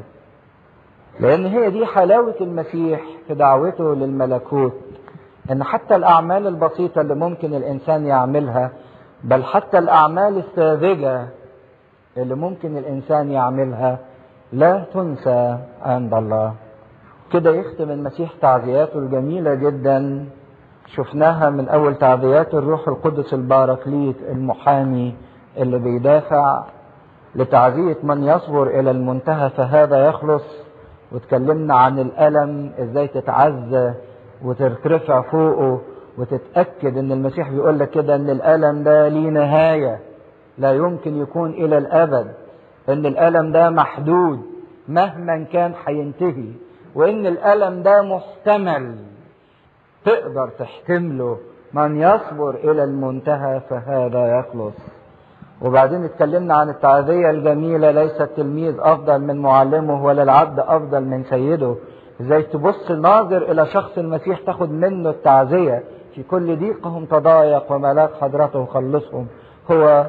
لان هي دي حلاوة المسيح في دعوته للملكوت ان حتى الاعمال البسيطة اللي ممكن الانسان يعملها بل حتى الاعمال الساذجة اللي ممكن الانسان يعملها لا تنسى عند الله كده يختم المسيح تعزياته الجميلة جدا شفناها من اول تعزيات الروح القدس الباركليت المحامي اللي بيدافع لتعزية من يصبر الى المنتهى فهذا يخلص واتكلمنا عن الالم ازاي تتعزى وترتفع فوقه وتتاكد ان المسيح بيقول لك كده ان الالم ده ليه نهايه لا يمكن يكون الى الابد ان الالم ده محدود مهما كان هينتهي وان الالم ده محتمل تقدر تحتمله من يصبر الى المنتهى فهذا يخلص وبعدين اتكلمنا عن التعزية الجميلة ليس التلميذ أفضل من معلمه ولا العبد أفضل من سيده ازاي تبص ناظر إلى شخص المسيح تاخد منه التعزية في كل ضيقهم تضايق وملاك حضرته خلصهم هو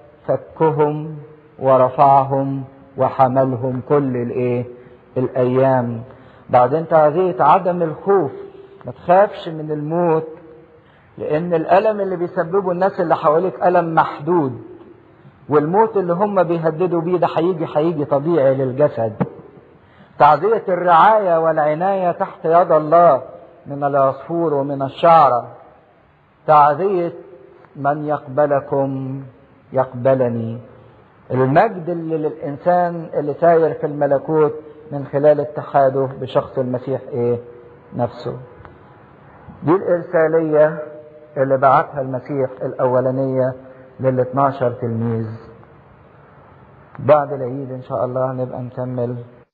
فكهم ورفعهم وحملهم كل الايه الايام بعدين تعزية عدم الخوف ما تخافش من الموت لان الالم اللي بيسببه الناس اللي حواليك الم محدود والموت اللي هم بيهددوا بيه ده هيجي هيجي طبيعي للجسد تعزية الرعاية والعناية تحت يد الله من العصفور ومن الشعرة تعزية من يقبلكم يقبلني المجد اللي للإنسان اللي ساير في الملكوت من خلال اتحاده بشخص المسيح ايه نفسه دي الإرسالية اللي بعتها المسيح الأولانية لل 12 تلميذ بعد العيد إن شاء الله نبقى نكمل